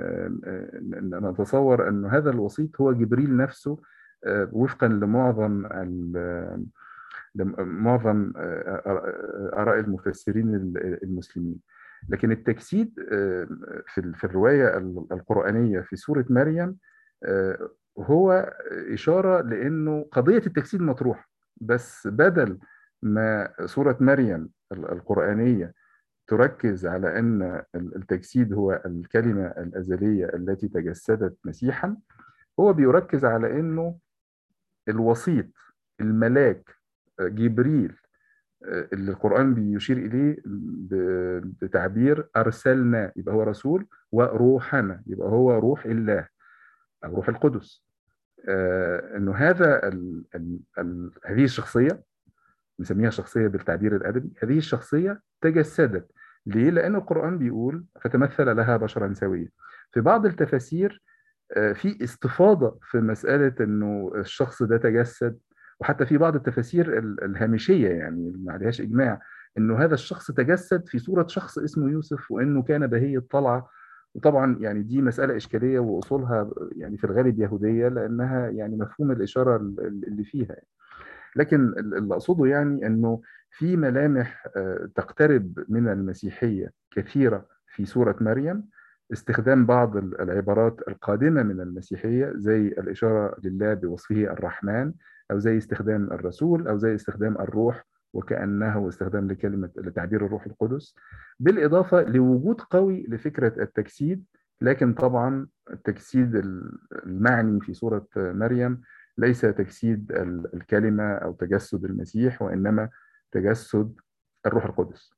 نتصور ان هذا الوسيط هو جبريل نفسه وفقا لمعظم لمعظم آراء المفسرين المسلمين لكن التجسيد في في الرواية القرآنية في سورة مريم هو إشارة لأنه قضية التجسيد مطروحة بس بدل ما سورة مريم القرآنية تركز على أن التجسيد هو الكلمة الأزلية التي تجسدت مسيحا هو بيركز على أنه الوسيط الملاك جبريل اللي القرآن بيشير إليه بتعبير أرسلنا يبقى هو رسول وروحنا يبقى هو روح الله أو روح القدس انه هذا ال ال ال هذه الشخصيه نسميها شخصيه بالتعبير الادبي هذه الشخصيه تجسدت ليه؟ لان القران بيقول فتمثل لها بشرا سويا في بعض التفاسير في استفاضه في مساله انه الشخص ده تجسد وحتى في بعض التفاسير الهامشيه يعني ما عليهاش اجماع انه هذا الشخص تجسد في صوره شخص اسمه يوسف وانه كان بهي الطلعه وطبعا يعني دي مسألة إشكالية وأصولها يعني في الغالب يهودية لأنها يعني مفهوم الإشارة اللي فيها يعني. لكن اللي أقصده يعني أنه في ملامح تقترب من المسيحية كثيرة في سورة مريم استخدام بعض العبارات القادمة من المسيحية زي الإشارة لله بوصفه الرحمن أو زي استخدام الرسول أو زي استخدام الروح وكأنه استخدام لكلمة لتعبير الروح القدس بالإضافة لوجود قوي لفكرة التجسيد لكن طبعا التجسيد المعني في سورة مريم ليس تجسيد الكلمة أو تجسد المسيح وإنما تجسد الروح القدس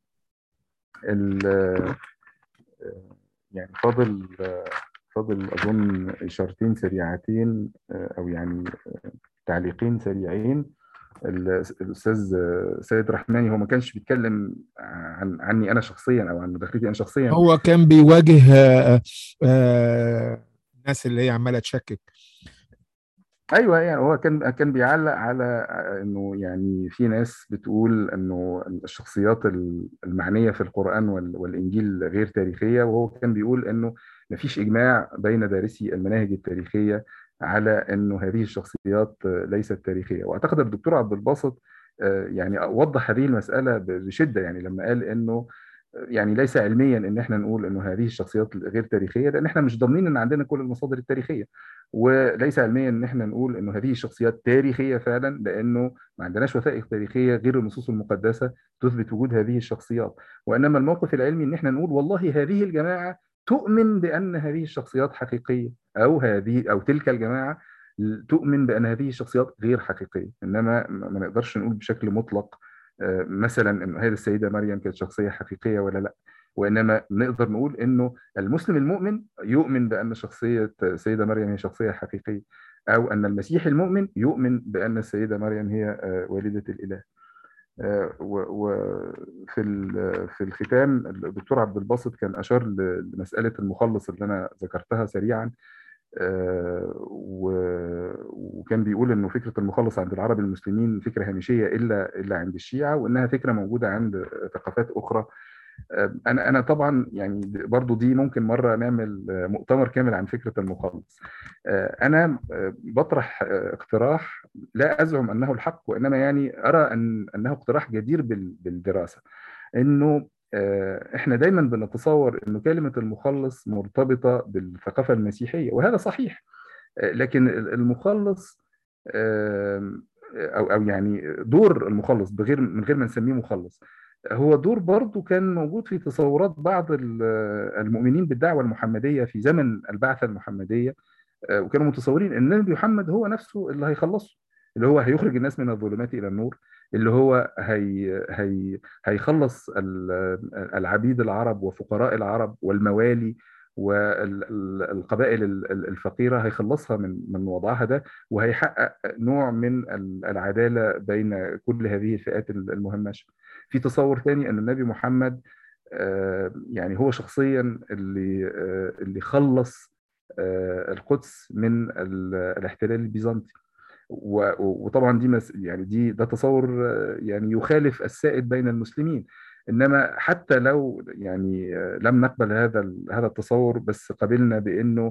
يعني فاضل فاضل أظن إشارتين سريعتين أو يعني تعليقين سريعين الاستاذ سيد رحماني هو ما كانش بيتكلم عن عني انا شخصيا او عن مداخلتي انا شخصيا هو كان بيواجه الناس اللي هي عماله تشكك ايوه يعني هو كان كان بيعلق على انه يعني في ناس بتقول انه الشخصيات المعنيه في القران والانجيل غير تاريخيه وهو كان بيقول انه ما فيش اجماع بين دارسي المناهج التاريخيه على انه هذه الشخصيات ليست تاريخيه واعتقد الدكتور عبد الباسط يعني وضح هذه المساله بشده يعني لما قال انه يعني ليس علميا ان احنا نقول انه هذه الشخصيات غير تاريخيه لان احنا مش ضامنين ان عندنا كل المصادر التاريخيه وليس علميا ان احنا نقول انه هذه الشخصيات تاريخيه فعلا لانه ما عندناش وثائق تاريخيه غير النصوص المقدسه تثبت وجود هذه الشخصيات وانما الموقف العلمي ان احنا نقول والله هذه الجماعه تؤمن بان هذه الشخصيات حقيقيه او هذه او تلك الجماعه تؤمن بان هذه الشخصيات غير حقيقيه انما ما نقدرش نقول بشكل مطلق مثلا ان هذه السيده مريم كانت شخصيه حقيقيه ولا لا وانما نقدر نقول انه المسلم المؤمن يؤمن بان شخصيه السيده مريم هي شخصيه حقيقيه او ان المسيح المؤمن يؤمن بان السيده مريم هي والده الاله وفي في الختام الدكتور عبد الباسط كان اشار لمساله المخلص اللي انا ذكرتها سريعا وكان بيقول انه فكره المخلص عند العرب المسلمين فكره هامشيه الا الا عند الشيعه وانها فكره موجوده عند ثقافات اخرى انا انا طبعا يعني برضو دي ممكن مره نعمل مؤتمر كامل عن فكره المخلص انا بطرح اقتراح لا ازعم انه الحق وانما يعني ارى ان انه اقتراح جدير بالدراسه انه احنا دايما بنتصور انه كلمه المخلص مرتبطه بالثقافه المسيحيه وهذا صحيح لكن المخلص او او يعني دور المخلص بغير من غير ما نسميه مخلص هو دور برضه كان موجود في تصورات بعض المؤمنين بالدعوه المحمديه في زمن البعثه المحمديه وكانوا متصورين ان النبي محمد هو نفسه اللي هيخلصه اللي هو هيخرج الناس من الظلمات الى النور اللي هو هي هي هيخلص العبيد العرب وفقراء العرب والموالي والقبائل الفقيرة هيخلصها من من وضعها ده وهيحقق نوع من العدالة بين كل هذه الفئات المهمشة في تصور ثاني أن النبي محمد يعني هو شخصيا اللي اللي خلص القدس من الاحتلال البيزنطي وطبعا دي مس يعني دي ده تصور يعني يخالف السائد بين المسلمين انما حتى لو يعني لم نقبل هذا هذا التصور بس قبلنا بانه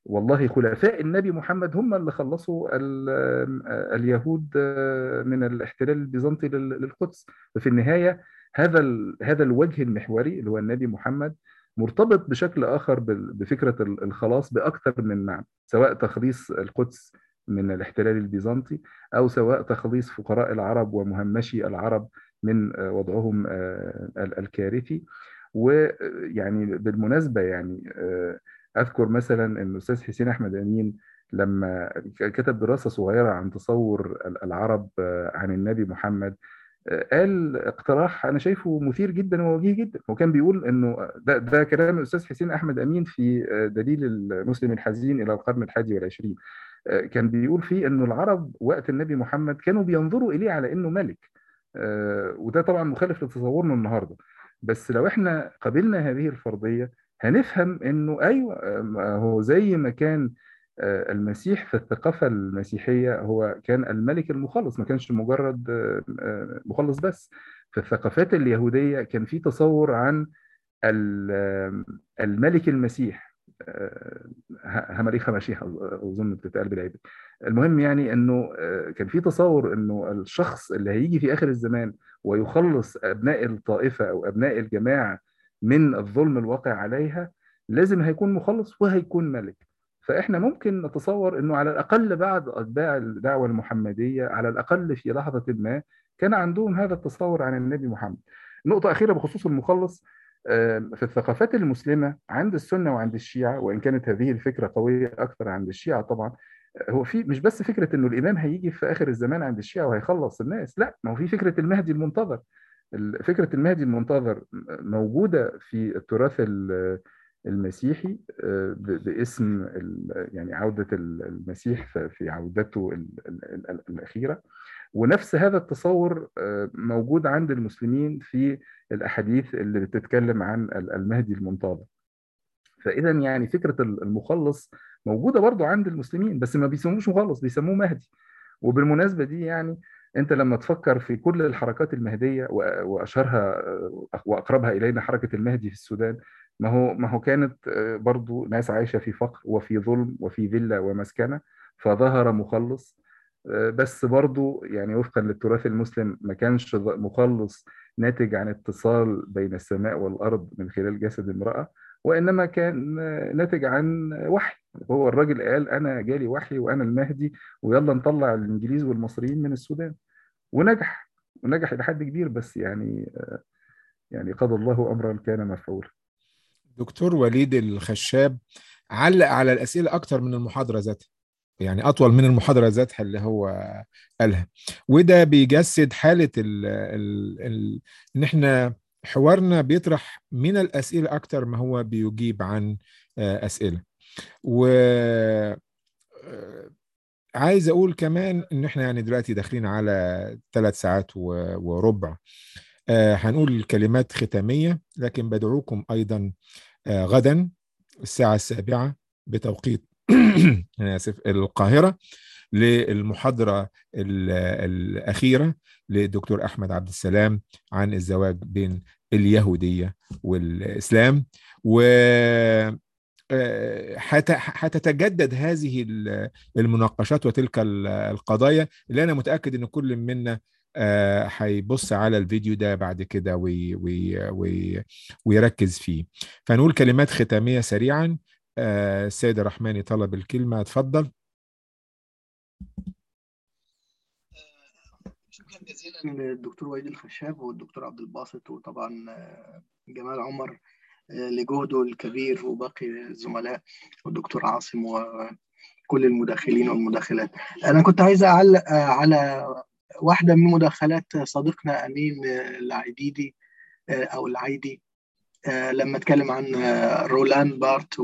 والله خلفاء النبي محمد هم اللي خلصوا اليهود من الاحتلال البيزنطي للقدس ففي النهايه هذا هذا الوجه المحوري اللي هو النبي محمد مرتبط بشكل اخر بفكره الخلاص باكثر من معنى سواء تخليص القدس من الاحتلال البيزنطي او سواء تخليص فقراء العرب ومهمشي العرب من وضعهم الكارثي ويعني بالمناسبه يعني اذكر مثلا ان الاستاذ حسين احمد امين لما كتب دراسه صغيره عن تصور العرب عن النبي محمد قال اقتراح انا شايفه مثير جدا ووجيه جدا هو كان بيقول انه ده, ده كلام الاستاذ حسين احمد امين في دليل المسلم الحزين الى القرن الحادي والعشرين كان بيقول فيه انه العرب وقت النبي محمد كانوا بينظروا اليه على انه ملك وده طبعا مخالف لتصورنا النهارده بس لو احنا قبلنا هذه الفرضيه هنفهم انه ايوه هو زي ما كان المسيح في الثقافة المسيحية هو كان الملك المخلص ما كانش مجرد مخلص بس في الثقافات اليهودية كان في تصور عن الملك المسيح همريخ مشيح اظن بتتقال بالعبري المهم يعني انه كان في تصور انه الشخص اللي هيجي في اخر الزمان ويخلص ابناء الطائفه او ابناء الجماعه من الظلم الواقع عليها لازم هيكون مخلص وهيكون ملك فاحنا ممكن نتصور انه على الاقل بعد اتباع الدعوه المحمديه على الاقل في لحظه ما كان عندهم هذا التصور عن النبي محمد. نقطه اخيره بخصوص المخلص في الثقافات المسلمه عند السنه وعند الشيعه وان كانت هذه الفكره قويه اكثر عند الشيعه طبعا هو في مش بس فكره انه الامام هيجي في اخر الزمان عند الشيعه وهيخلص الناس لا ما هو في فكره المهدي المنتظر فكره المهدي المنتظر موجوده في التراث المسيحي باسم يعني عودة المسيح في عودته الأخيرة ونفس هذا التصور موجود عند المسلمين في الأحاديث اللي بتتكلم عن المهدي المنتظر فإذا يعني فكرة المخلص موجودة برضو عند المسلمين بس ما بيسموش مخلص بيسموه مهدي وبالمناسبة دي يعني انت لما تفكر في كل الحركات المهديه واشهرها واقربها الينا حركه المهدي في السودان ما هو ما هو كانت برضو ناس عايشه في فقر وفي ظلم وفي ذله ومسكنه فظهر مخلص بس برضو يعني وفقا للتراث المسلم ما كانش مخلص ناتج عن اتصال بين السماء والارض من خلال جسد امراه وانما كان ناتج عن وحي هو الراجل قال انا جالي وحي وانا المهدي ويلا نطلع الانجليز والمصريين من السودان ونجح ونجح الى حد كبير بس يعني يعني قضى الله امرا كان مفعولا دكتور وليد الخشاب علق على الاسئله اكتر من المحاضره ذاتها يعني اطول من المحاضره ذاتها اللي هو قالها وده بيجسد حاله ال ال ال ان احنا حوارنا بيطرح من الاسئله اكتر ما هو بيجيب عن اسئله و عايز اقول كمان ان احنا يعني دلوقتي داخلين على ثلاث ساعات وربع هنقول كلمات ختاميه لكن بدعوكم ايضا غدا الساعه السابعه بتوقيت انا اسف القاهره للمحاضره الاخيره للدكتور احمد عبد السلام عن الزواج بين اليهوديه والاسلام و حتتجدد هذه المناقشات وتلك القضايا اللي انا متاكد ان كل منا هيبص على الفيديو ده بعد كده وي وي وي ويركز فيه فنقول كلمات ختاميه سريعا السيد الرحماني طلب الكلمه اتفضل شكرا جزيلا للدكتور وليد الخشاب والدكتور عبد الباسط وطبعا جمال عمر لجهده الكبير وباقي الزملاء والدكتور عاصم وكل المداخلين والمداخلات أنا كنت عايز أعلق على واحدة من مداخلات صديقنا أمين العيديدي أو العيدي لما اتكلم عن رولان بارت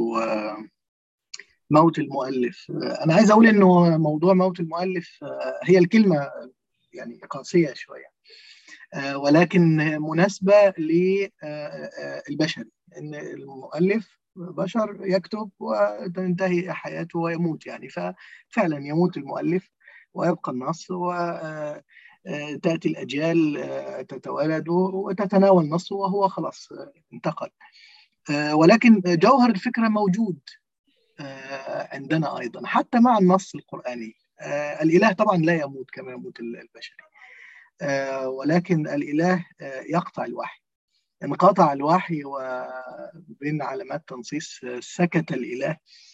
وموت المؤلف أنا عايز أقول إنه موضوع موت المؤلف هي الكلمة يعني قاسية شوية ولكن مناسبة للبشري ان المؤلف بشر يكتب وتنتهي حياته ويموت يعني ففعلا يموت المؤلف ويبقى النص وتأتي الأجيال تتوالد وتتناول النص وهو خلاص انتقل ولكن جوهر الفكرة موجود عندنا أيضا حتى مع النص القرآني الإله طبعا لا يموت كما يموت البشري ولكن الإله يقطع الوحي انقطع الوحي وبين علامات تنصيص سكت الإله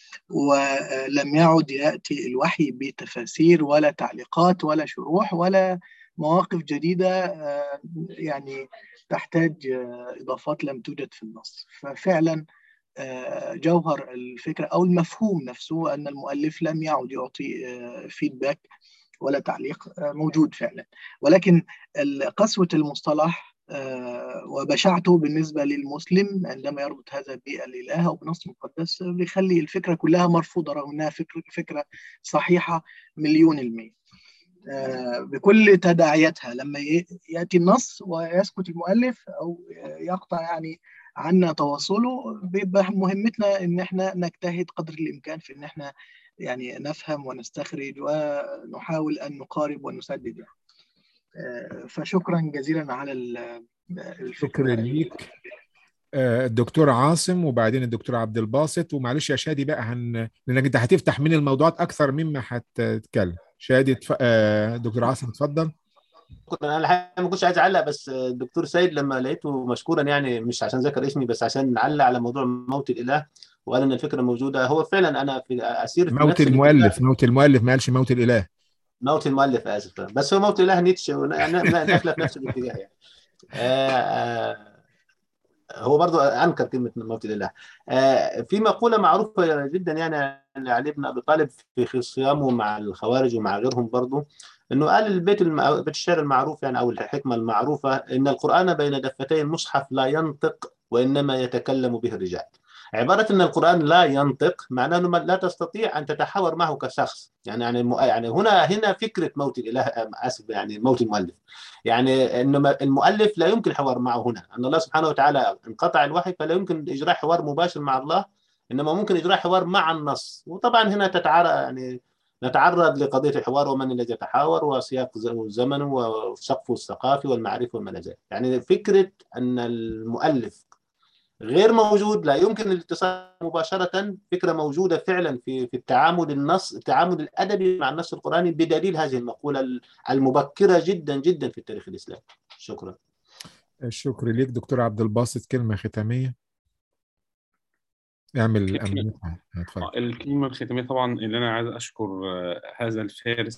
ولم يعد يأتي الوحي بتفاسير ولا تعليقات ولا شروح ولا مواقف جديدة يعني تحتاج إضافات لم توجد في النص ففعلا جوهر الفكرة أو المفهوم نفسه أن المؤلف لم يعد يعطي فيدباك ولا تعليق موجود فعلا ولكن قسوة المصطلح وبشاعته بالنسبة للمسلم عندما يربط هذا بالإله أو بنص مقدس بيخلي الفكرة كلها مرفوضة رغم أنها فكرة, فكرة صحيحة مليون المية بكل تداعياتها لما يأتي النص ويسكت المؤلف أو يقطع يعني عنا تواصله بيبقى مهمتنا ان احنا نجتهد قدر الامكان في ان احنا يعني نفهم ونستخرج ونحاول ان نقارب ونسدد يعني. فشكرا جزيلا على شكرا ليك الدكتور عاصم وبعدين الدكتور عبد الباسط ومعلش يا شادي بقى هن... لانك انت هتفتح من الموضوعات اكثر مما هتتكلم شادي تف... دكتور عاصم اتفضل انا الحقيقه ما كنتش عايز اعلق بس الدكتور سيد لما لقيته مشكورا يعني مش عشان ذكر اسمي بس عشان نعلق على موضوع موت الاله وقال ان الفكره موجوده هو فعلا انا في اسير في موت المؤلف موت المؤلف ما قالش موت الاله موت المؤلف اسف بس هو موت الاله نيتشه يعني داخله في نفس الاتجاه يعني آآ آآ هو برضو انكر كلمه موت الاله في مقوله معروفه جدا يعني علي بن ابي طالب في صيامه مع الخوارج ومع غيرهم برضو انه قال البيت الم... بيت الشعر المعروف يعني او الحكمه المعروفه ان القران بين دفتي المصحف لا ينطق وانما يتكلم به الرجال. عباره ان القران لا ينطق معناه انه لا تستطيع ان تتحاور معه كشخص يعني يعني يعني هنا هنا فكره موت الاله اسف يعني موت المؤلف يعني انه المؤلف لا يمكن الحوار معه هنا ان الله سبحانه وتعالى انقطع الوحي فلا يمكن اجراء حوار مباشر مع الله انما ممكن اجراء حوار مع النص وطبعا هنا تتعارض يعني نتعرض لقضيه الحوار ومن الذي يتحاور وسياق الزمن وسقفه الثقافي والمعرفي وما الى ذلك يعني فكره ان المؤلف غير موجود لا يمكن الاتصال مباشرة فكرة موجودة فعلا في في التعامل النص التعامل الأدبي مع النص القرآني بدليل هذه المقولة المبكرة جدا جدا في التاريخ الإسلامي شكرا الشكر ليك دكتور عبد الباسط كلمة ختامية اعمل الكلمة الختامية طبعا اللي أنا عايز أشكر هذا الفارس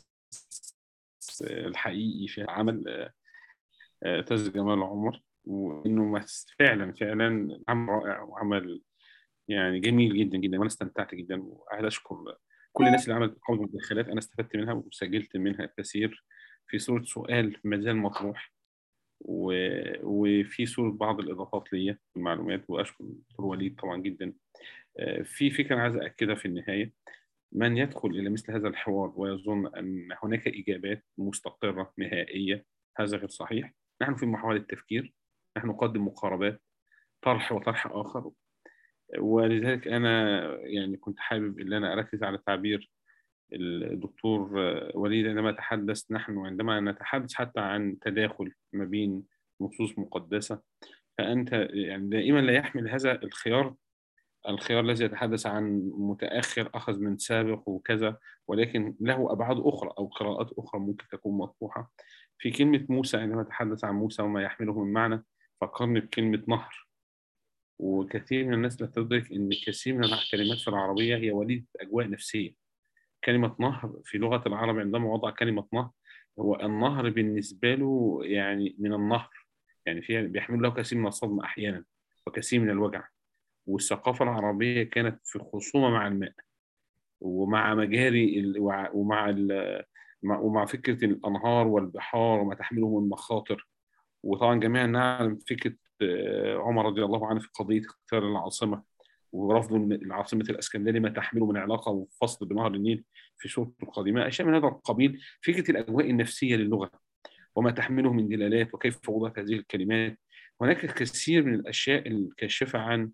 الحقيقي في عمل تاج جمال عمر وانه فعلا فعلا عمل رائع وعمل يعني جميل جدا جدا وانا استمتعت جدا وعايز اشكر كل الناس اللي عملت قوة المداخلات انا استفدت منها وسجلت منها الكثير في صورة سؤال ما زال مطروح و... وفي صورة بعض الإضافات ليا في المعلومات وأشكر الدكتور وليد طبعا جدا في فكرة عايز أكدها في النهاية من يدخل إلى مثل هذا الحوار ويظن أن هناك إجابات مستقرة نهائية هذا غير صحيح نحن في محاولة تفكير نحن نقدم مقاربات طرح وطرح آخر ولذلك أنا يعني كنت حابب أن أنا أركز على تعبير الدكتور وليد عندما تحدث نحن عندما نتحدث حتى عن تداخل ما بين نصوص مقدسة فأنت يعني دائما لا يحمل هذا الخيار الخيار الذي يتحدث عن متأخر أخذ من سابق وكذا ولكن له أبعاد أخرى أو قراءات أخرى ممكن تكون مطروحة في كلمة موسى عندما تحدث عن موسى وما يحمله من معنى فكرني بكلمة نهر وكثير من الناس لا تدرك أن كثير من الكلمات في العربية هي وليدة أجواء نفسية كلمة نهر في لغة العرب عندما وضع كلمة نهر هو النهر بالنسبة له يعني من النهر يعني فيها بيحمل له كثير من الصدمة أحيانا وكثير من الوجع والثقافة العربية كانت في خصومة مع الماء ومع مجاري ال... ومع ال... ومع فكرة الأنهار والبحار وما تحمله من مخاطر وطبعا جميعا نعلم فكرة عمر رضي الله عنه في قضية اختيار العاصمة ورفض العاصمة الإسكندرية ما تحمله من علاقة وفصل بنهر النيل في سورته القادمة أشياء من هذا القبيل فكرة الأجواء النفسية للغة وما تحمله من دلالات وكيف وضعت هذه الكلمات هناك الكثير من الأشياء الكاشفة عن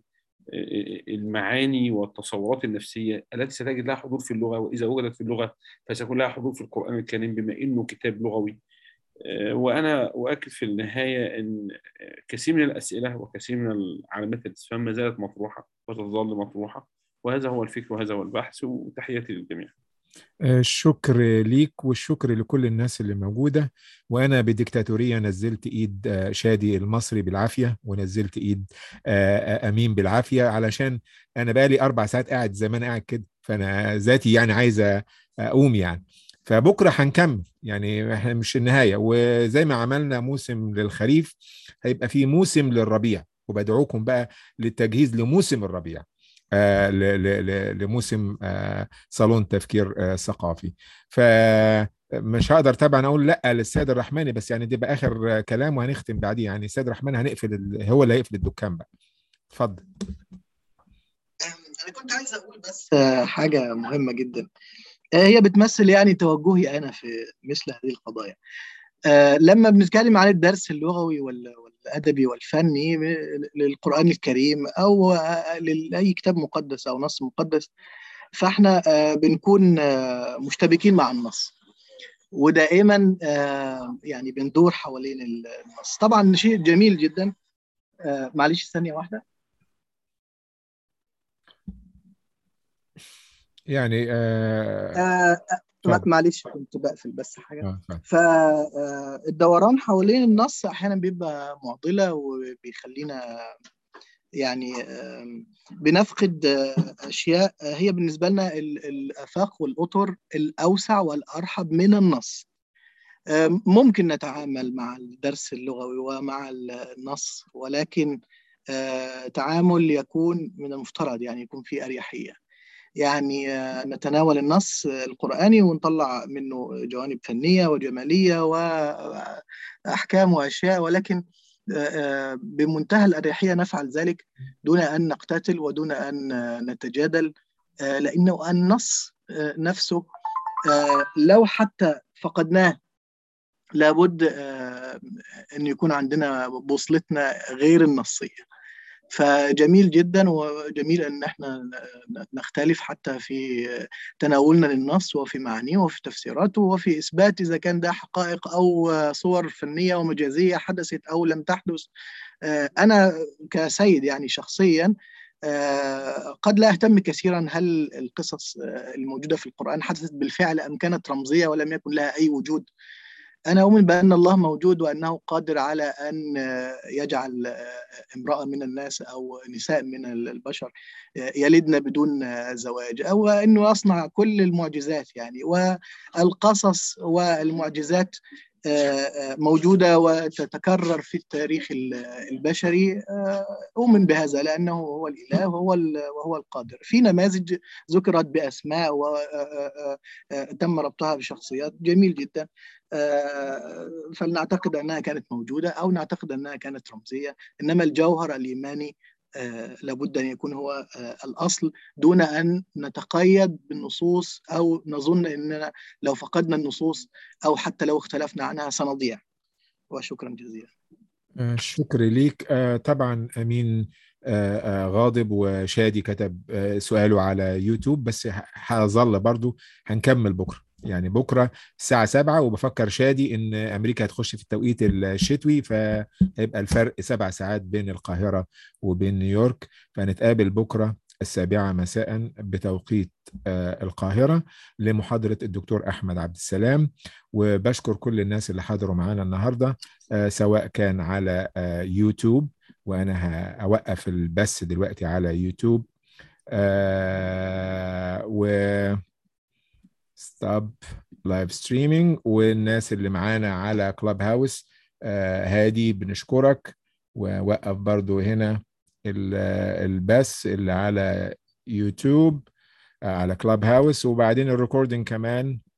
المعاني والتصورات النفسية التي ستجد لها حضور في اللغة وإذا وجدت في اللغة فسيكون لها حضور في القرآن الكريم بما إنه كتاب لغوي وأنا أؤكد في النهاية أن كثير من الأسئلة وكثير من علامات الاستفهام ما زالت مطروحة وتظل مطروحة وهذا هو الفكر وهذا هو البحث وتحياتي للجميع الشكر ليك والشكر لكل الناس اللي موجودة وأنا بديكتاتورية نزلت إيد شادي المصري بالعافية ونزلت إيد أمين بالعافية علشان أنا بقالي أربع ساعات قاعد زي ما أنا قاعد كده فأنا ذاتي يعني عايزة أقوم يعني فبكرة هنكمل يعني احنا مش النهاية وزي ما عملنا موسم للخريف هيبقى في موسم للربيع وبدعوكم بقى للتجهيز لموسم الربيع آه لموسم آه صالون تفكير آه ثقافي فمش هقدر طبعا اقول لا للسيد الرحماني بس يعني دي بقى اخر كلام وهنختم بعديه يعني السيد الرحماني هنقفل هو اللي هيقفل الدكان بقى اتفضل انا كنت عايز اقول بس حاجه مهمه جدا هي بتمثل يعني توجهي انا في مثل هذه القضايا لما بنتكلم عن الدرس اللغوي والادبي والفني للقران الكريم او لاي كتاب مقدس او نص مقدس فاحنا بنكون مشتبكين مع النص ودائما يعني بندور حوالين النص طبعا شيء جميل جدا معلش ثانيه واحده يعني آه آه معلش كنت بقفل بس حاجه آه فالدوران حوالين النص احيانا بيبقى معضله وبيخلينا يعني بنفقد اشياء هي بالنسبه لنا الافاق والاطر الاوسع والارحب من النص ممكن نتعامل مع الدرس اللغوي ومع النص ولكن تعامل يكون من المفترض يعني يكون في اريحيه يعني نتناول النص القرآني ونطلع منه جوانب فنية وجمالية وأحكام وأشياء ولكن بمنتهى الأريحية نفعل ذلك دون أن نقتتل ودون أن نتجادل لأنه النص نفسه لو حتى فقدناه لابد أن يكون عندنا بوصلتنا غير النصية فجميل جدا وجميل ان احنا نختلف حتى في تناولنا للنص وفي معانيه وفي تفسيراته وفي اثبات اذا كان ده حقائق او صور فنيه ومجازيه حدثت او لم تحدث انا كسيد يعني شخصيا قد لا اهتم كثيرا هل القصص الموجوده في القران حدثت بالفعل ام كانت رمزيه ولم يكن لها اي وجود أنا أؤمن بأن الله موجود وأنه قادر على أن يجعل امرأة من الناس أو نساء من البشر يلدن بدون زواج أو أنه يصنع كل المعجزات يعني والقصص والمعجزات موجودة وتتكرر في التاريخ البشري أؤمن بهذا لأنه هو الإله وهو وهو القادر في نماذج ذكرت بأسماء وتم ربطها بشخصيات جميل جدا فلنعتقد أنها كانت موجودة أو نعتقد أنها كانت رمزية إنما الجوهر الإيماني لابد أن يكون هو الأصل دون أن نتقيد بالنصوص أو نظن أننا لو فقدنا النصوص أو حتى لو اختلفنا عنها سنضيع وشكرا جزيلا شكر ليك طبعا أمين غاضب وشادي كتب سؤاله على يوتيوب بس هظل برضو هنكمل بكره يعني بكره الساعه 7 وبفكر شادي ان امريكا هتخش في التوقيت الشتوي فهيبقى الفرق سبع ساعات بين القاهره وبين نيويورك فنتقابل بكره السابعة مساء بتوقيت القاهرة لمحاضرة الدكتور أحمد عبد السلام وبشكر كل الناس اللي حضروا معانا النهاردة سواء كان على يوتيوب وأنا هوقف البث دلوقتي على يوتيوب و ستوب لايف ستريمينج والناس اللي معانا على كلاب هاوس هادي بنشكرك ووقف برضو هنا البث اللي على يوتيوب على كلاب هاوس وبعدين الريكوردنج كمان